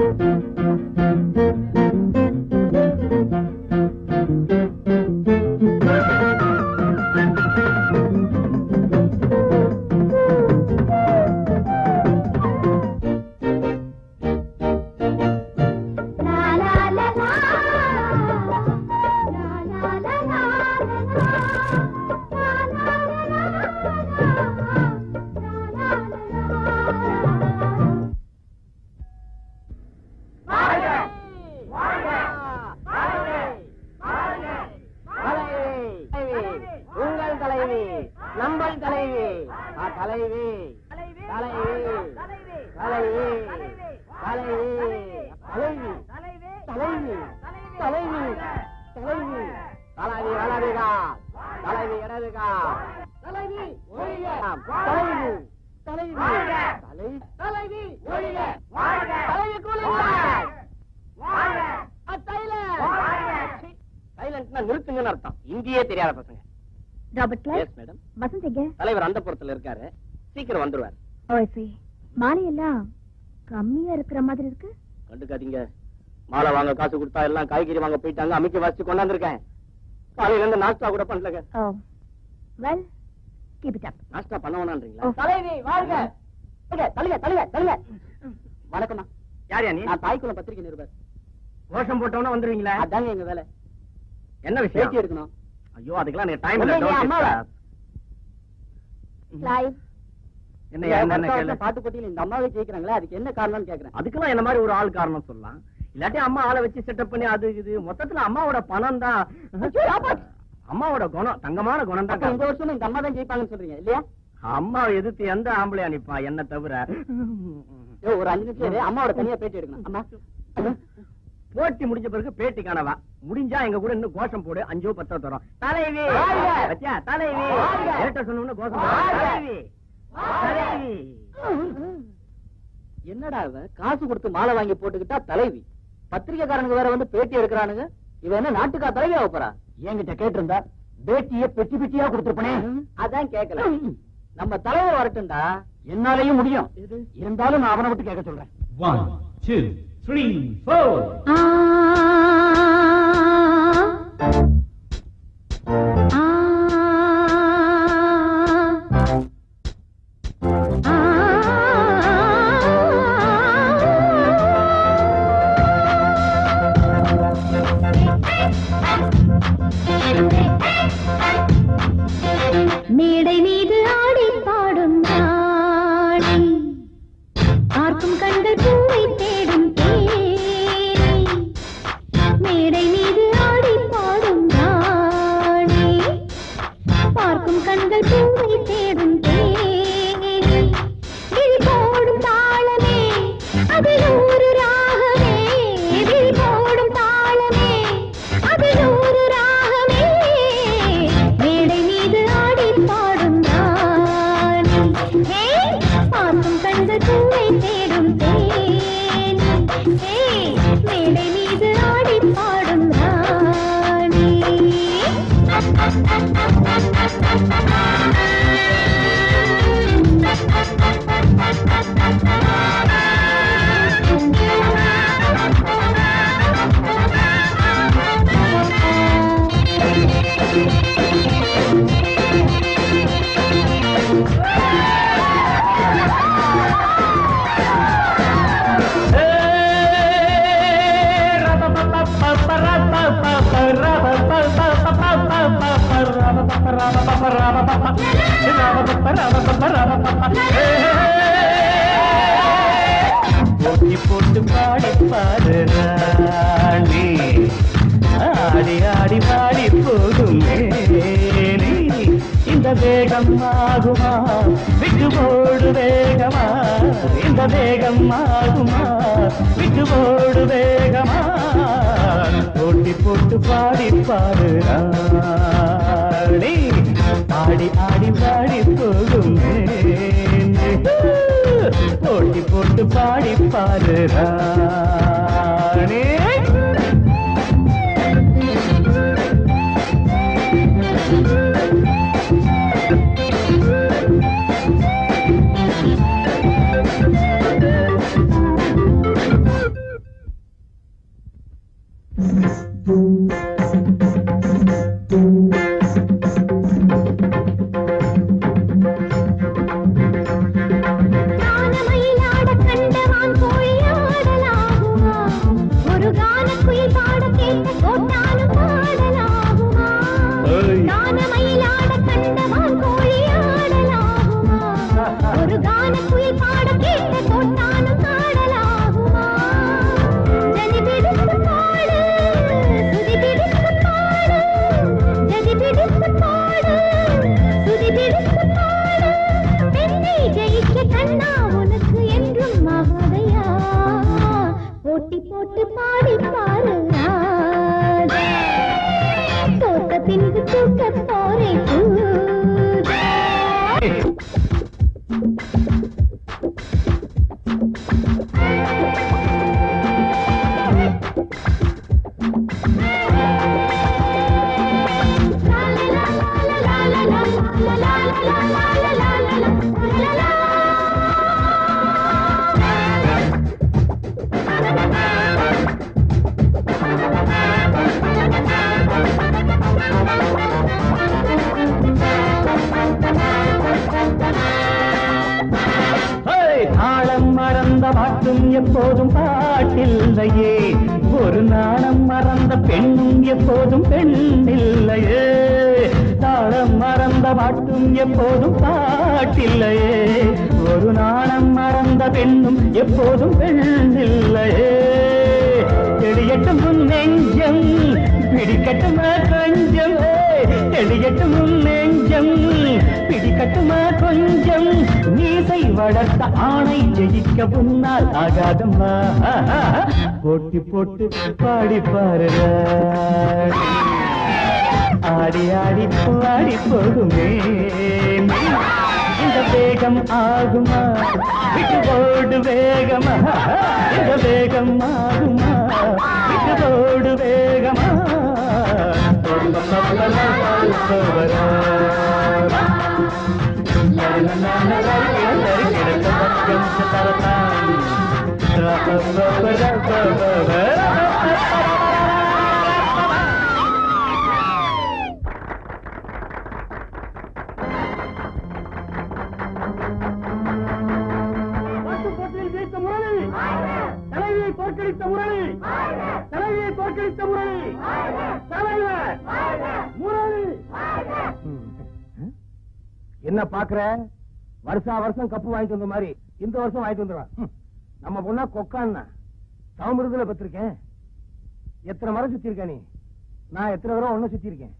உங்கள் தலைவி நம்பல் தலைவி ஆ, தலைவி தலைவி தலைவி தலைவி தலைவி தலைவி தலைவி தலைவி தலைவி வலதுகா தலைவி இடதுகா தலைவி ஒழிக தலைவி தலைவி தலை தலைவி ஒழிக தலைவி குளிங்க சைலண்ட்னா நிறுத்துங்கன்னு அர்த்தம் இந்தியே தெரியாத பசங்க Robert class yes madam Vasanth எங்க தலைவர் அந்த புறத்துல இருக்காரு சீக்கிரம் வந்துருவார் ஓசி மாலை எல்லாம் கம்மியா இருக்கிற மாதிரி இருக்கு கண்டுக்காதீங்க மாலை வாங்க காசு கொடுத்தா எல்லாம் காய்கறி வாங்க போயிட்டாங்க அமைக்க வச்சு கொண்டாந்துருக்கேன் காலையில இருந்து நாஸ்டா கூட பண்ணலங்க oh well keep it up நாஸ்டா பண்ண வேணான்றீங்களா ஓ. தலைவி வாழ்க தள்ளுங்க தள்ளுங்க தள்ளுங்க வணக்கம்மா யார் நீ நான் தாய்க்குளம் பத்திரிகை நிருபர் கோஷம் போட்டவன வந்துருவீங்களா அதாங்க எங்க வேலை என்ன பேட்டி விஷயம் எடுக்கணும் ஐயோ அதுக்கெல்லாம் எனக்கு டைம் ஒண்ணும் இல்ல இல்லையா, don't அம்மாவா? disturb. லைவ் என்ன என்ன என்ன கேளு பாட்டு போட்டியில இந்த அம்மாவே ஜெயிக்கிறாங்களே அதுக்கு என்ன காரணம்னு கேக்குறேன் அதுக்கெல்லாம் என்ன மாதிரி ஒரு ஆள் காரணம் சொல்லலாம் இல்லாட்டி அம்மா ஆளை வச்சு செட்டப் பண்ணி அது இது மொத்தத்துல அம்மாவோட பணம் தான் அம்மாவோட குணம் தங்கமான குணம் அப்ப தான் இந்த வருஷம் இந்த அம்மா தான் ஜெயிப்பாங்கன்னு சொல்றீங்க இல்லையா அம்மா எதிர்த்து எந்த ஆம்பளையா நிப்பா என்ன தவிர ஐயோ, ஒரு அஞ்சு நிமிஷம் இரு, அம்மாவோட தனியா பேட்டி எடுக்கணும் அம்மா போட்டி முடிஞ்ச பிறகு பேட்டி காணவா முடிஞ்சா எங்க கூட இன்னும் கோஷம் போடு அஞ்சோ பத்தோ தரோம் தலைவி வாழ்க! பத்தியா தலைவி வாழ்க! ஏட்ட சொன்ன கோஷம் போடு. வாழ்க! தலைவி தலைவி என்னடா இவன் காசு கொடுத்து மாலை வாங்கி போட்டுக்கிட்டா தலைவி பத்திரிக்கைக்காரனுங்க வேற வந்து பேட்டி எடுக்கிறானுங்க இவன் என்ன நாட்டுக்கா தலைவி ஆக போறா என்கிட்ட கேட்டிருந்தா பேட்டிய பெட்டி பெட்டியா கொடுத்துருப்பனே அதான் கேட்கல நம்ம தலைவர் வரட்டும்டா என்னாலையும் முடியும் இருந்தாலும் நான் அவனை விட்டு கேட்க சொல்றேன் One, two, three, four. மேடை மீது ஆடி பாடும் நாடி பார்க்கும் கண்கள் பூவை தேடும் தேனி மேடை மீது ஆடி பாடும் நாடி பார்க்கும் கண்கள் பூவை தேடும் தேனி விழி போடும் தாளமே அதில் ஒரு ராகமே விழி போடும் தாளமே அதில் ஒரு ராகமே மேடை மீது ஆடி பாடும் ராணி ஹே பார்க்கும் கண்கள் பூவை தேடும் தேனி ஹே மேடை மீது ஆடி பாடும் ராணி போட்டி போட்டு பாடி பாடு ராணி ஆடி ஆடி பாடி போகும் மேனி இந்த வேகம் ஆகுமா விட்டு போடு வேகமா இந்த வேகம் ஆகுமா விட்டு போடு வேகமா போட்டி போட்டு பாடி பாடு ராணி ஆடி ஆடி பாடி போகும் மேனி போட்டி போட்டு பாடி பாரு ராணி கானமயிலாட கண்டவான் கோழியாடலாகுமா ஒரு கானக்குயில் பாட கேட்ட கோட்டாலும் பாடலாகுமா ஏய். கானமயிலாட கண்டவான் கோழியாடலாகுமா ஒரு கானக்குயில் பாட கேட்ட கோட்டாலும் பாடலாகுமா ஜதி பிடித்து பாடு சுதி பிடித்து பாடு ஜதி பிடித்து பாடு சுதி பிடித்து பாடு பெண்ணை ஜெயிக்க கண்ணா உனக்கு என்றும் மகதையா போட்டி போட்டு பாடி பாரு ராஜா. தோத்த பின்பு தூக்க போறேன் பூஜா. ஹேய், தாளம் மறந்த பாட்டும் எப்போதும் பாட்டில்லையே ஒரு நாணம் மறந்த பெண்ணும் எப்போதும் பெண்ணில்லையே தாளம் மறந்த பாட்டும் எப்போதும் பாட்டில்லையே ஒரு நாணம் மறந்த பெண்ணும் எப்போதும் பெண்ணில்லையே தெளியட்டும் உன் நெஞ்சம் பிடிக்கட்டுமா கொஞ்சம் தெளியட்டும் உன் நெஞ்சம் பிடிக்கட்டுமா கொஞ்சம் மீசை வளர்த்த ஆணை ஜெயிக்க முன்னால் ஆகாதம்மா போட்டி போட்டு பாடி பாருங்க ஆடி ஆடி பாடி போகுமே இந்த வேகம் ஆகுமா விட்டு போடு வேகமா இந்த வேகம் ஆகுமா விட்டு போடு வேகமா போட்டியில் ஜெயித்த முரளி தலைவியை தோற்கடித்த முரளி தலைவியை தோற்கடித்த முரளி தலைவர் முரளி என்ன பாக்குற வருஷா வருஷம் கப்பு வாங்கிட்டு வந்த மாதிரி இந்த வருஷம் வாங்கிட்டு வந்துடுவான் ம். நம்ம பொண்ணா கொக்கான்னா தாமிரதுல பத்திருக்கேன் எத்தனை மரம் சுத்தி இருக்க நீ நான் எத்தனை தடவை ஒண்ணு சுத்தி இருக்கேன்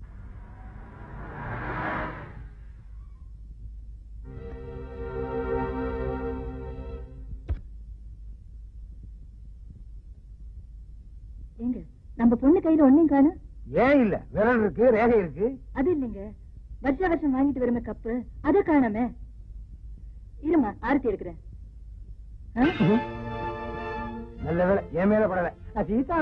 ஏங்க நம்ம பொண்ணு கையில ஒண்ணும் காணும் ஏன் இல்ல விரல் இருக்கு ரேகை இருக்கு அது இல்லைங்க வருஷ வருஷம் வாங்கிட்டு வருமே கப்பு அத காணாம இருமா ஆரத்தி எடுக்கிறேன் ஆ? நல்ல வேலை என் மேல படல ஆ, Sita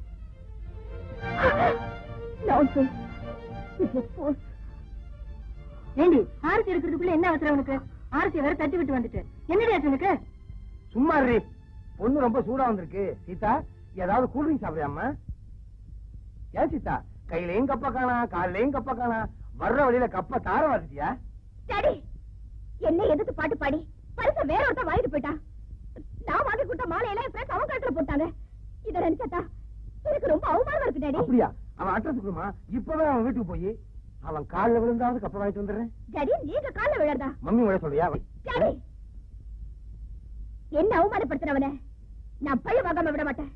Nonsense. It's a force. ஏண்டி ஆரத்தி எடுக்கிறதுக்குள்ள என்ன அவசரம் உனக்கு ஆரத்தி வேற தட்டி விட்டு வந்துட்டு என்னடி ஆச்சு உனக்கு சும்மா இரு பொண்ணு ரொம்ப சூடா வந்திருக்கு சீதா ஏதாவது கூல்ட்ரிங்க் சாப்பிடுறியாம்மா ஏன் சீதா கையிலயும் கப்ப காணா காலையும் கப்ப காணா வர்ற வழியில கப்ப தார வாசிட்டியா டாடி என்ன எதிர்த்து பாட்டு பாடி பரிச வேற ஒருத்தன் வாங்கிட்டு போயிட்டான் நான் வாங்கி கொடுத்த மாலையில என் ஃப்ரெண்ட்ஸ் அவன் கழுத்துல போட்டாங்க இத நினைச்சா எனக்கு ரொம்ப அவமானமா இருக்கு டாடி அப்படியா அவன் அட்ரஸ் கொடுமா இப்பவே அவன் வீட்டுக்கு போய் அவன் கால்ல விழுந்தாவது கப்ப வாங்கிட்டு வந்துடுறேன் டாடி நீங்க கால்ல விழறதா மம்மி விட சொல்றியா டாடி என்ன அவமானப்படுத்துறவன நான் பழி வாங்காம விட மாட்டேன்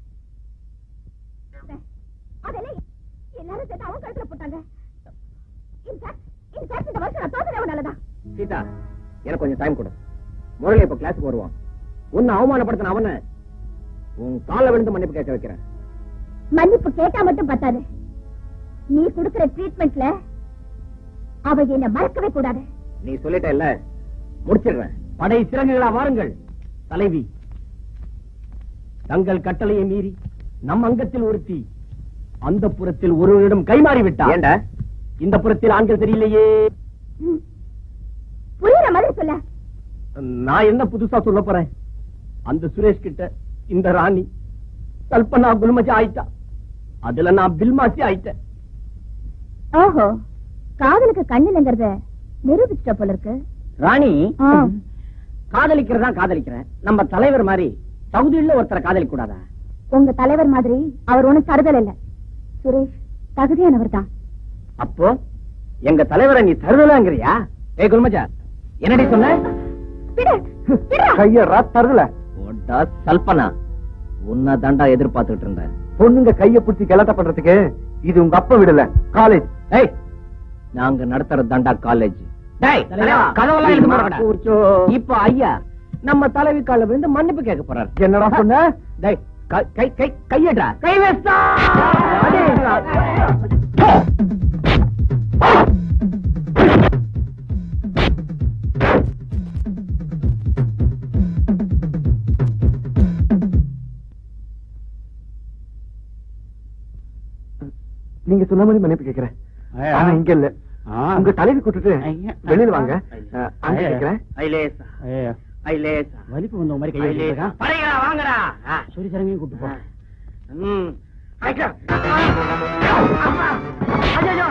அதெல்லாம் எல்லாரும் சேர்த்து அவன் கழுத்துல போட்டாங்க இன்ஃபேக்ட் இன்ஃபேக்ட் இந்த வருஷம் நான் தோத்துறவன் நல்லதா சீதா எனக்கு கொஞ்சம் டைம் கொடு முரளி இப்ப கிளாஸுக்கு வருவான் உன்னை அவமானப்படுத்தின அவனை உன் கால விழுந்து மன்னிப்பு கேட்க வைக்கிறேன் மன்னிப்பு கேட்டா மட்டும் பத்தாது நீ கொடுக்கிற ட்ரீட்மெண்ட்ல அவ என்ன மறக்கவே கூடாது நீ சொல்லிட்ட இல்ல முடிச்சிடுறேன் படை சிறகுகளா வாருங்கள் தலைவி தங்கள் கட்டளையை மீறி நம் அங்கத்தில் ஒருத்தி அந்த புறத்தில் ஒருவரிடம் கைமாறி விட்டார் ஏண்ட இந்த புறத்தில் ஆண்கள் தெரியலையே புரியுற மாதிரி சொல்ல நான் என்ன புதுசா சொல்ல போறேன் அந்த சுரேஷ் கிட்ட இந்த ராணி கல்பனா குல்மஜா ஆயிட்டா அதுல நான் பில்மாசி ஆயிட்டேன் ஓஹோ காதலுக்கு கண்ணில்ங்கிறத நிரூபிச்சிட்ட போல இருக்கு ராணி ஆ. காதலிக்கிறதா காதலிக்கிறேன் நம்ம தலைவர் மாதிரி தகுதியுள்ள ஒருத்தரை காதலிக்க கூடாதா உங்க தலைவர் மாதிரி அவர் ஒண்ணும் தருதல் இல்ல சுரேஷ் தகுதியானவர் தான் அப்போ எங்க தலைவரை நீ தருதலாங்கிறியா ஏய் குருமஜா என்னடி சொன்ன கைய தருல ஓட்டா சல்பனா உன்னை தாண்டா எதிர்பார்த்துட்டு இருந்தேன் பொண்ணுங்க கைய பிடிச்சி கலாட்ட பண்றதுக்கு இது உங்க அப்பா விடல காலேஜ் ஏய் நாங்க நடத்துறது தாண்டா காலேஜ் டேய் தலைவா, கதவெல்லாம் இழுத்து இழுத்து மூடுங்கடா. போடுறா. இப்போ ஐயா நம்ம தலைவி கால விழுந்து மன்னிப்பு கேட்க போறாரு என்னடா சொன்ன டேய் கை கை கை கையடா கை வேஸ்டா நீங்க சொன்ன மாதிரி மன்னிப்பு கேக்குறேன் ஆனா இங்க இல்ல உங்க தலைவி கூட்டிட்டு வெளியில வாங்க அஹ், அங்க கேக்குறேன் ஐலேசா ஐலேசா வலிப்பு வந்த மாதிரி ஐலேசா படைகளா வாங்கடா ஆ. சொல்லி சரங்கையும் கூட்டு போ ம். ஐயா. அம்மா. ஐயையோ.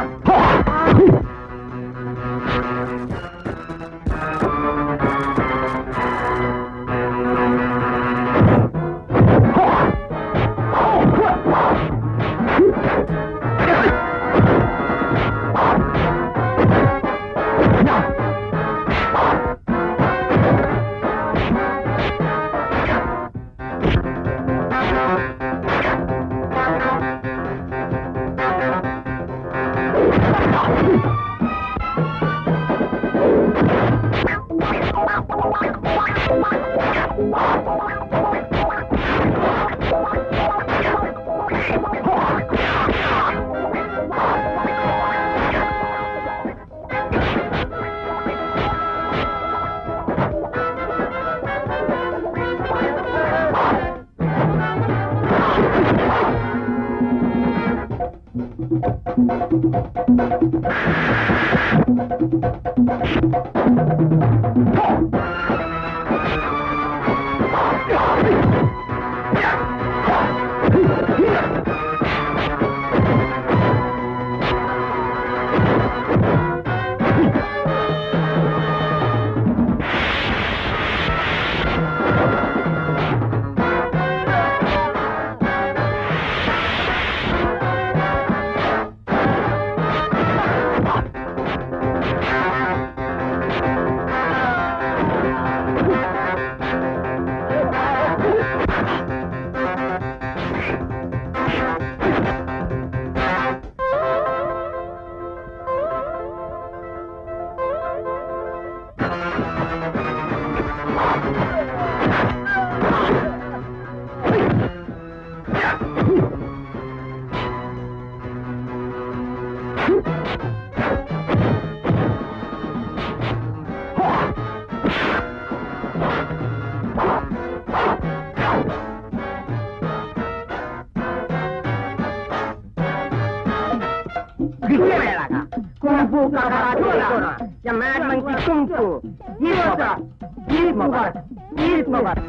Gimana Kung fu kakak Ya mad monkey kung fu Girit mo ba? Girit mo ba? Girit mo ba?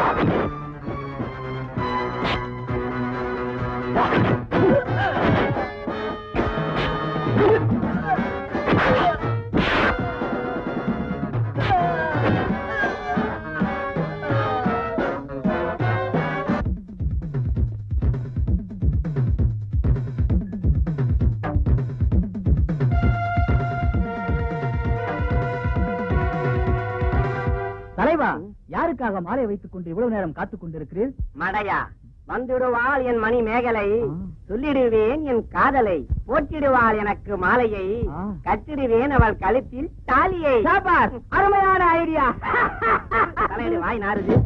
தலைவா யாருக்காக மாலை வைத்துக் கொண்டு இவ்வளவு நேரம் காத்துக் கொண்டிருக்கிறீர் மடையா வந்துடுவாள் என் மணி மேகலை சொல்லிடுவேன் என் காதலை போட்டிடுவாள் எனக்கு மாலையை ஆ. கட்டிடுவேன் அவள் கழுத்தில் தாலியை அருமையான ஐடியா தலையடி வாய் நாருது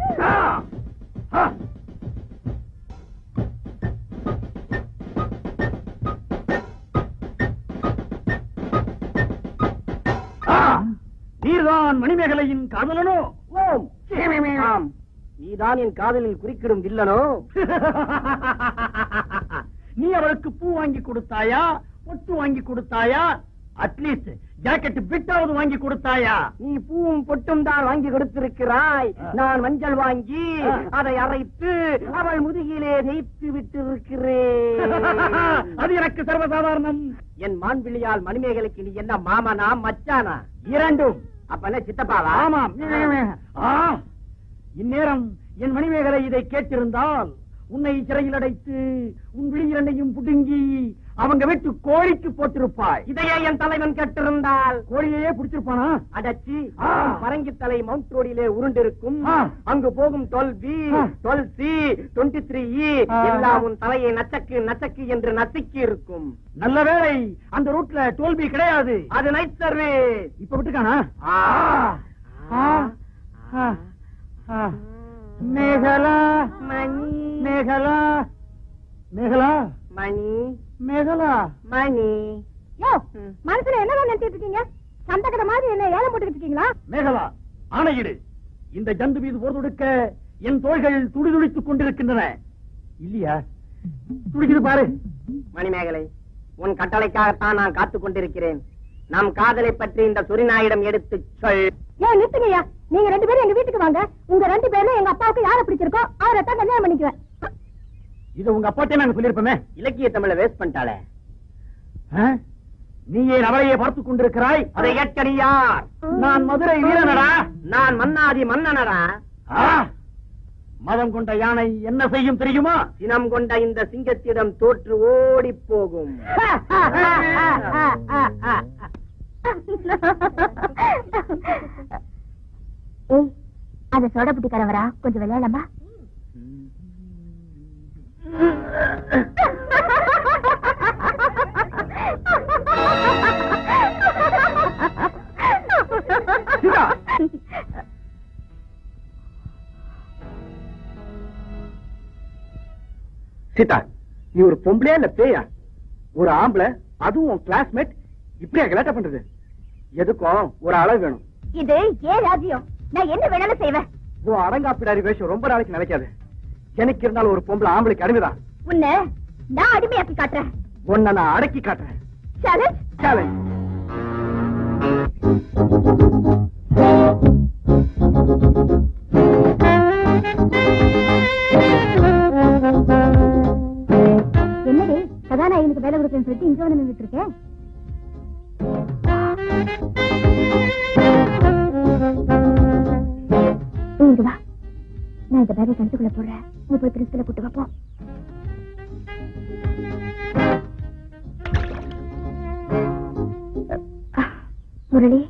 நீர்தான் மணிமேகலையின் காதலனோ ஓம் ஆம். நீதான் என் காதலில் குறுக்கிடும் வில்லனோ நீ அவளுக்கு பூ வாங்கி கொடுத்தாயா பொட்டு வாங்கி கொடுத்தாயா அட்லீஸ்ட் ஜாக்கெட் பிட்டாவது வாங்கி கொடுத்தாயா நீ பூவும் பொட்டும் தான் வாங்கி கொடுத்திருக்கிறாய் நான் மஞ்சள் வாங்கி ஆ. அதை அரைத்து அவள் முதுகிலே தேய்த்து விட்டிருக்கிறேன் அது எனக்கு சர்வசாதாரணம் என் மான்விழியால் மணிமேகலைக்கு நீ என்ன மாமனா மச்சானா இரண்டும் அப்ப என்ன சித்தப்பாவா ஆமாம் ஆ, இந்நேரம் என் மணிமேகலை இதை கேட்டிருந்தால் உன்னை சிறையில் அடைத்து உன் விழியிரண்டையும் புடுங்கி அவங்க வீட்டு கோழிக்கு போட்டிருப்பாய் இதையே என் தலைவன் கேட்டிருந்தால் கோழியையே பிடிச்சிருப்பானா அடச்சி ஆ. பரங்கி தலை மவுண்ட் ரோடிலே உருண்டிருக்கும் ஆ. அங்கு போகும் டுவெல் பி ஆ. டுவெல் சி டுவெண்ட்டி த்ரீ ஆ. எல்லாம் உன் தலையை நச்சக்கு நச்சக்கு என்று நசுக்கி இருக்கும் நல்ல வேளை அந்த ரூட்ல தோல்வி கிடையாது அது நைட் சர்வீஸ் இப்ப விட்டுக்கானா ஆ. ஆ. ஆ. ஆ. மேகலா மணி மேகலா மேகலா மணி மேகலா மணி யோ மனசுல என்ன நினைச்சிட்டு இருக்கீங்க சந்தகத மாதிரி என்ன ஏலம் போட்டுக்கிட்டு இருக்கீங்களா மேகலா ஆணையிடு இந்த ஜந்து மீது போர் தொடுக்க என் தோள்கள் துடிதுடித்துக் கொண்டிருக்கின்றன இல்லையா துடிக்குது பாரு மணிமேகலை உன் கட்டளைக்காகத்தான் நான் காத்துக் கொண்டிருக்கிறேன் நம் காதலை பற்றி இந்த சுரிநாயிடம் எடுத்து சொல் ஏன் நிறுத்துங்கய்யா நீங்க ரெண்டு பேரும் எங்க வீட்டுக்கு வாங்க உங்க ரெண்டு பேர்ல எங்க அப்பாவுக்கு யாரை பிடிச்சிருக்கோ அவரை தான் கல்யாணம் பண்ணிக்குவேன் இது உங்க அப்பாட்டே நாங்க சொல்லிருப்போமே இலக்கிய தமிழ வேஸ்ட் பண்ணிட்டாளே ஆ? நீ ஏன் அவளையே பார்த்துக் கொண்டிருக்கிறாய் அதை ஏற்கனவே யார் நான் மதுரை வீரனடா நான் மன்னாதி மன்னனடா ஆ! மதம் கொண்ட யானை என்ன செய்யும் தெரியுமா சினம் கொண்ட இந்த சிங்கத்திடம் தோற்று ஓடி போகும் ஏய் அந்த சோடா புட்டிக்காரவரா கொஞ்சம் விளையாடலாமா சீதா! சீதா நீ ஒரு பொம்பளையா இல்ல பேயா ஒரு ஆம்பளை அதுவும் உன் கிளாஸ்மேட் இப்படியா கலாட்டா பண்றது எதுக்கும் ஒரு அளவு வேணும் இது ஏன் ராஜ்யம் நான் என்ன வேணாலும் செய்வேன் உன் அடங்காப்பிடாரி வேஷம் ரொம்ப நாளைக்கு நினைக்காது எனக்கு இருந்தாலும் ஒரு பொம்பளை ஆம்பளைக்கு அடிமைதான் உன்னை நான் அடிமையாக்கி காட்டுறேன் உன்னை நான் அடக்கி காட்டுறேன் சேலஞ்ச் சேலஞ்ச் என்னடி கதாநாயகனுக்கு வேலை கொடுக்கணும்னு சொல்லிட்டு இங்க வந்து நின்றுட்டு இருக்கேன் இங்க வா நான் இந்த பேரை கிணத்துக்குள்ள போடுறேன் நீ போய் பிரின்ஸ்பல கூட்டு வைப்போம் முரளி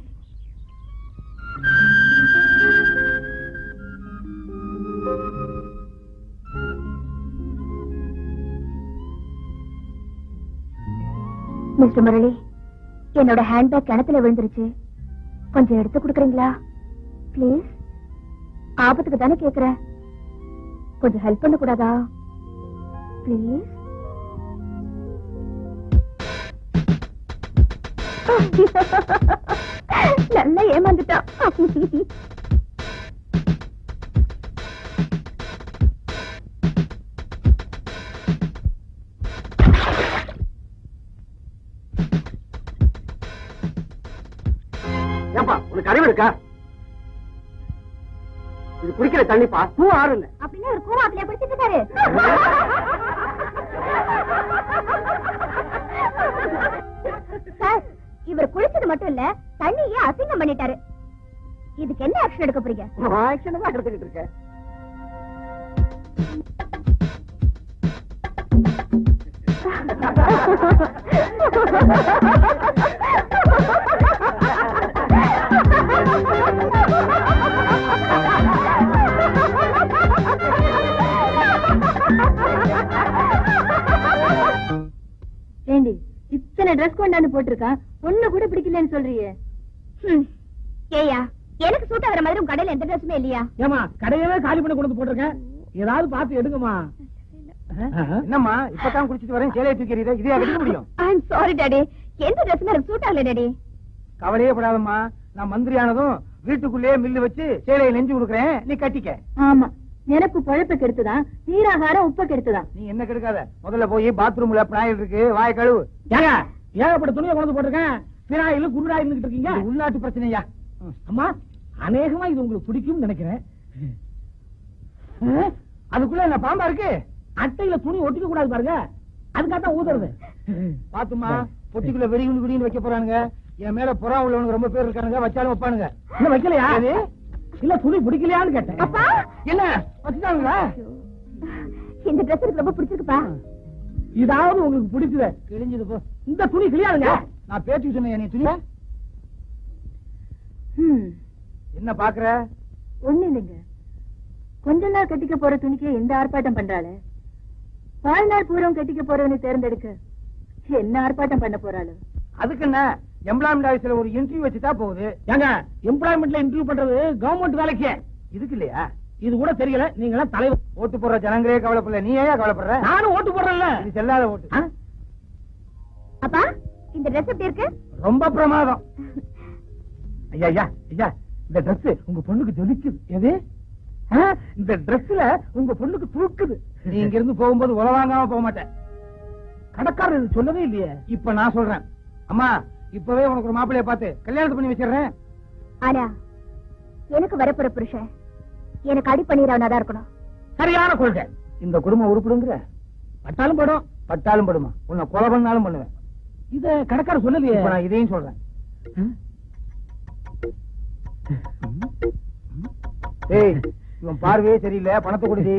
மிஸ்டர் முரளி என்னோட ஹேண்ட்பேக் கிணத்துல விழுந்துருச்சு கொஞ்சம் எடுத்து கொடுக்குறீங்களா ப்ளீஸ் ஆபத்துக்கு தானே கேக்குறேன் கொஞ்சம் ஹெல்ப் பண்ண கூடாதா ப்ளீஸ் நல்லா ஏமாந்துட்டான் ஏப்பா உனக்கு அறிவு இருக்கா இது குடிக்கிற தண்ணிப்பா பூ ஆறு இல்ல அப்படின்னா ஒரு கூவாப்பிலையா பிடிச்சிட்டு இருக்காரு சார் இவர் குளிச்சது மட்டும் இல்ல தண்ணியே அசிங்கம் பண்ணிட்டாரு இதுக்கு என்ன ஆக்ஷன் எடுக்க போறீங்க ஆக்ஷன் தான் எடுத்துக்கிட்டு இருக்கேன் ஏண்டி இத்தனை ட்ரெஸ் கொண்டாந்து போட்டிருக்கான் ஒண்ணு கூட பிடிக்கலன்னு சொல்றியே ஏயா எனக்கு சூட் ஆகிற மாதிரி உங்க கடையில எந்த ட்ரெஸ்ஸுமே இல்லையா ஏமா கடையவே காலி பண்ணி கொண்டு வந்து போட்டிருக்கேன் ஏதாவது பார்த்து எடுங்கம்மா என்னம்மா இப்பதான் குடிச்சிட்டு வரேன் சேலையை தூக்கிறீங்க இதே எடுக்க முடியும் ஐ எம் சாரி டாடி எந்த ட்ரெஸ்ஸுமே எனக்கு சூட் ஆகல டாடி கவலையே படாதம்மா நான் மந்திரியானதும் வீட்டுக்குள்ளேயே மில்லு வச்சு சேலையை நெஞ்சு கொடுக்குறேன் நீ கட்டிக்க ஆமா எனக்கு பழப்பு கெடுத்துதான் நீராகாரம் உப்பு கெடுத்துதான் நீ என்ன கெடுக்காத முதல்ல போய் பாத்ரூம்ல பிராயில் இருக்கு வாய கழுவு ஏங்க ஏகப்பட்ட துணியை கொண்டு வந்து போட்டிருக்கேன் பினாயில் குருடா இருந்துகிட்டு இருக்கீங்க இது உள்நாட்டு பிரச்சனையா அம்மா அநேகமா இது உங்களுக்கு பிடிக்கும்னு நினைக்கிறேன் ஆ? அதுக்குள்ள என்ன பாம்பா இருக்கு அட்டையில துணி ஒட்டிக்க கூடாது பாருங்க அதுக்காக தான் ஊதுறது பாத்துமா பொட்டிக்குள்ள வெடிகுண்டு வெடின்னு வைக்க போறானுங்க என் மேல புறா உள்ளவனுங்க ரொம்ப பேர் இருக்கானுங்க வச்சாலும் வைப்பானுங்க இன்னும் வைக்கலையா எது? இல்ல துணி பிடிக்கலையான்னு கேட்டேன் அப்பா என்ன வச்சுட்டானுங்களா இந்த ட்ரெஸ் எனக்கு ரொம்ப பிடிச்சிருக்குப்பா இதாவது உங்களுக்கு பிடிச்சது கிழிஞ்சது போ இந்த துணி கிளியாதுங்க நான் பேச்சுக்கு சொன்னேன் நீ துணி ம் என்ன பாக்குற ஒண்ணு இல்லைங்க கொஞ்ச நாள் கட்டிக்க போற துணிக்கு எந்த ஆர்ப்பாட்டம் பண்றாளு வாழ்நாள் பூரம் கட்டிக்க போறவனை தேர்ந்தெடுக்க என்ன ஆர்ப்பாட்டம் பண்ண போறாளு அதுக்கு என்ன எம்ப்ளாய்மெண்ட் ஆபீஸ்ல ஒரு இன்டர்வியூ வச்சுட்டா போகுது ஏங்க எம்ப்ளாய்மெண்ட்ல இன்டர்வியூ பண்றது கவர்மெண்ட் வேலைக்கு இதுக்கு இல்லையா இது கூட தெரியல நீங்க எல்லாம் தலைவர் ஓட்டு போடுற ஜனங்களே கவலைப்படல நீ ஏன் கவலைப்படுற நானும் ஓட்டு போடுறேன்ல இது செல்லாத ஓட்டு ஆ? அப்பா இந்த ட்ரெஸ் எப்படி இருக்கு ரொம்ப பிரமாதம் ஐயா ஐயா ஐயா இந்த Dress உங்க பொண்ணுக்கு ஜொலிக்குது எது ஆ, இந்த Dressல உங்க பொண்ணுக்கு தூக்குது நீ இங்க இருந்து போகும்போது உல வாங்காம போக மாட்டேன் கடைக்காரர் இது சொல்லவே இல்லையே இப்ப நான் சொல்றேன் அம்மா இப்பவே உனக்கு ஒரு மாப்பிள்ளைய பார்த்து கல்யாணத்தை பண்ணி வச்சிடுறேன் ஆனா எனக்கு வரப்போற புருஷன் எனக்கு அடி பண்ணிடுறவனா தான் இருக்கணும் சரியான கொள்கை இந்த குடும்பம் உருப்பிடுங்கிற பட்டாலும் படம் பட்டாலும் படுமா உன்னை கொலை பண்ணாலும் பண்ணுவேன் இத கடைக்காரர் சொல்லலையே இப்ப நான் இதையும் சொல்றேன் ஏய் இவன் பார்வையே சரியில்லை பணத்தை கொடுதி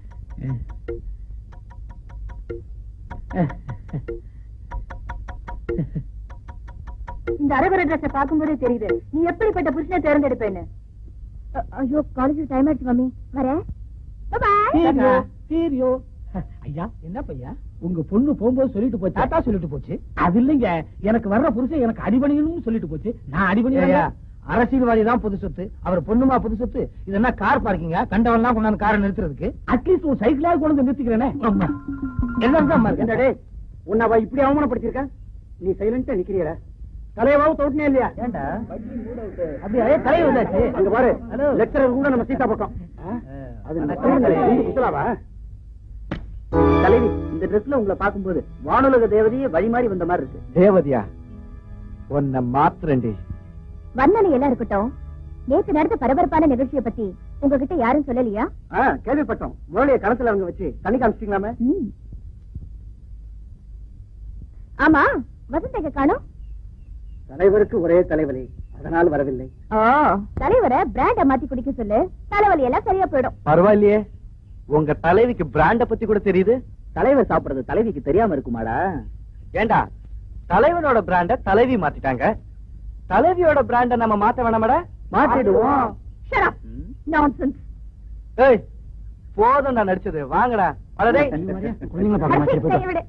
இந்த அரகுர ட்ரெஸ் பார்க்கும்போதே தெரியுது நீ எப்படிப்பட்ட புருஷனை தேர்ந்தெடுப்பேன்னு அ- ஐயோ காலேஜ் டைம் ஆயிடுச்சு மம்மி வரேன் பாய் சீரியோ, சீரியோ. ஐயா என்ன பையா உங்க பொண்ணு போகும்போது சொல்லிட்டு போச்சு டாட்டா சொல்லிட்டு போச்சு அது இல்லைங்க எனக்கு வர்ற புருஷன் எனக்கு அடிபணியணும்னு சொல்லிட்டு போச்சு நான் ஏய்யா, அடிபணியா அரசியல்வாதி தான் புது சொத்து அவர் பொண்ணுமா புது சொத்து இது என்ன கார் பார்க்கிங்க கண்டவன்லாம் கொண்டாந்து காரை நிறுத்துறதுக்கு அட்லீஸ்ட் ஒரு சைக்கிளாவது கொண்டு வந்து நிறுத்திக்கிறேனே எல்லாம் தான் இருக்கு என்னடே உன்னை அவ இப்படி அவமானப்படுத்திருக்க நீ சைலண்டா நிக்கிறீர தலையவாவும் தோட்டினே இல்லையா ஏண்டா அப்படியே அதே தலைவர் வந்தாச்சு அங்க பாரு ஹலோ லெக்சரர் கூட நம்ம சீதா பக்கம் அது வணக்கம் தலைவி. குசலாவா தலைவி இந்த ட்ரெஸ்ல உங்களை பாக்கும்போது வானுலக தேவதையே வழி மாறி வந்த மாதிரி இருக்கு தேவதியா உன்னை மாத்திரண்டி வர்ணனை எல்லாம் இருக்கட்டும் நேத்து நடந்த பரபரப்பான நிகழ்ச்சியை பத்தி உங்ககிட்ட யாரும் சொல்லலையா கேள்விப்பட்டோம் முரளிய களத்துல அவங்க வச்சு தண்ணி காமிச்சிட்டீங்களாமே ம். ஆமா வசந்தக காணும் தலைவருக்கு ஒரே தலைவலி அதனால் வரவில்லை ஓ தலைவரை பிராண்ட மாத்தி குடிக்க சொல்லு தலைவலி எல்லாம் சரியா போயிடும் பரவாயில்லையே உங்க தலைவிக்கு பிராண்ட பத்தி கூட தெரியுது தலைவர் சாப்பிடுறது தலைவிக்கு தெரியாம இருக்குமாடா ஏண்டா தலைவனோட பிராண்ட தலைவி மாத்திட்டாங்க தலைவியோட பிராண்ட நம்ம மாத்த வேணாமடா மாத்திடுவோம் Shut up. Nonsense. ஏய் போதும்டா நடிச்சது வாங்கடா அடடே அட்லீஸ்ட் கையை விடு.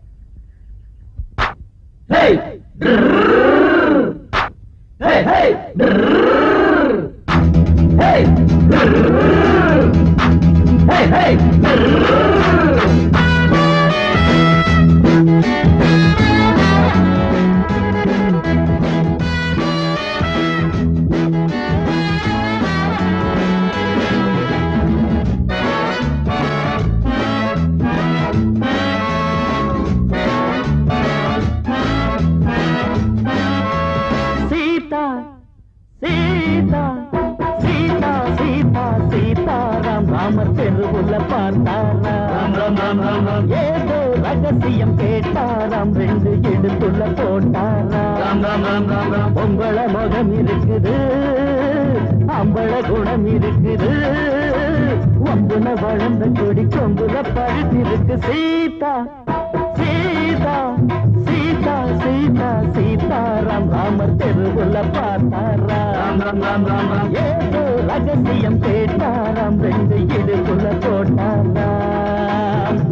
சீதா சீதா சீதா சீதா சீதாராம் ராமர் தெருவுல பார்த்தாராம் ஏதோ ரகசியம் கேட்டாராம் ரெண்டு எடுத்துள்ள போட்டாராம் பொம்பள முகம் இருக்குது அம்பள குணம் இருக்குது ஒம்புல வளர்ந்த கொடி கொம்புல பழுத்திருக்கு சீதா சீதா சீதா சீதா சீதாராம் ராமர் தெருவுல பார்த்தாராம் ஏதோ ரகசியம் கேட்டாராம் ரெண்டு இடுக்குள்ள போட்டாராம்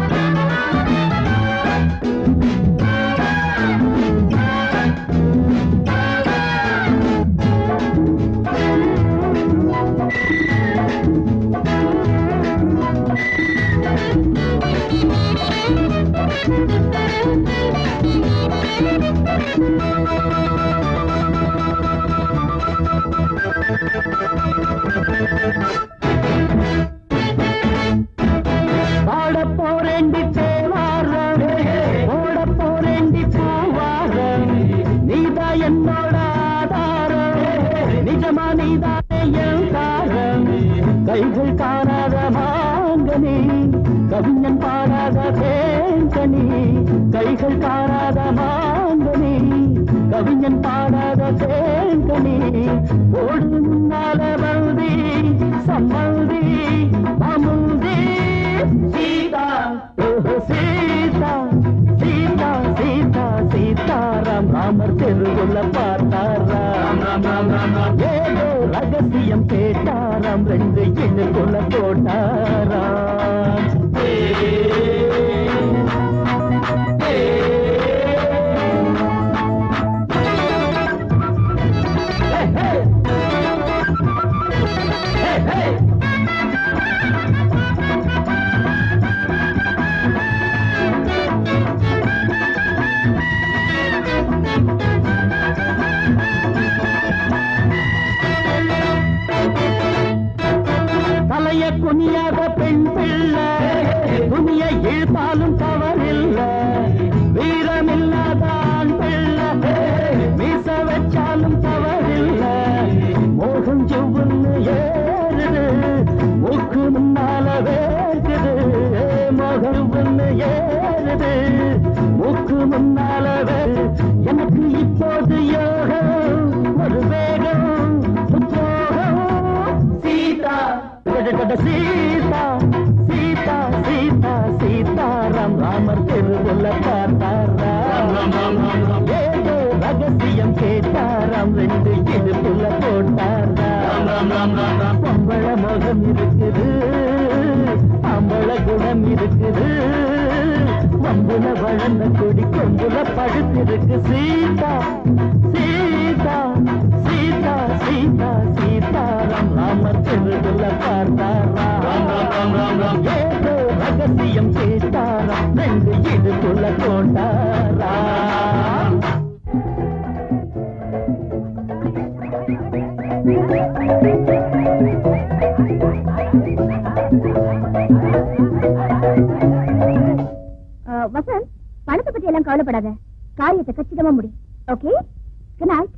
பாட போரேண்டி தேவாரம் ஓட போரேண்டி பூவாரம் நீதா என்ன பாடாத தேங்கனி கைகள் காணாத மாங்கனி கவிஞன் பாடாத தேங்கனி ஓடு முன்னால வந்தி சம்மந்தி அமுந்தி சீதா ஓஹோ சீதா சீதா சீதா சீதாராம் ராமர் தெருவுல பார்த்தாராம் ஏதோ ரகசியம் கேட்டாராம் ரெண்டு எண்ணுக்குள்ள போட்டாராம் தலைய குனியாத பெண் பிள்ளை துணியை இழுத்தாலும் தவறில்ல வீரமில்லாத ஆண் பிள்ளை மீச வச்சாலும் தவறில்ல மோகம் செவ்வுன்னு ஏறுது மூக்கு முன்னால வேர்க்குது மோகம் ஒண்ணு ஏறுது மூக்கு முன்னால வேறு எனக்கு இப்போது யோகம் ஒரு வேகம் உத்வேகம் சீதா டடடட சீதா சீதா சீதா சீதாராம் ராமர் தெருவுல பார்த்தாராம் ஏதோ ரகசியம் கேட்டாராம் ரெண்டு இடுப்புல போட்டாராம் பொம்பள முகம் இருக்குது அம்பள குணம் இருக்குது வம்புல வளர்ந்த கொடி கொம்புல பழுத்திருக்கு சீதா சீதா சீதா சீதா சீதாராம் ராமர் தெருவுல பார்த்தாராம் ஏதோ ரகசியம் கேட்டாராம் ரெண்டு இடுப்புல போட்டாராம் அஹ், வசந்த் பணத்தை பத்தி எல்லாம் கவலைப்படாத காரியத்தை கச்சிதமா முடி ஓகே குட் நைட்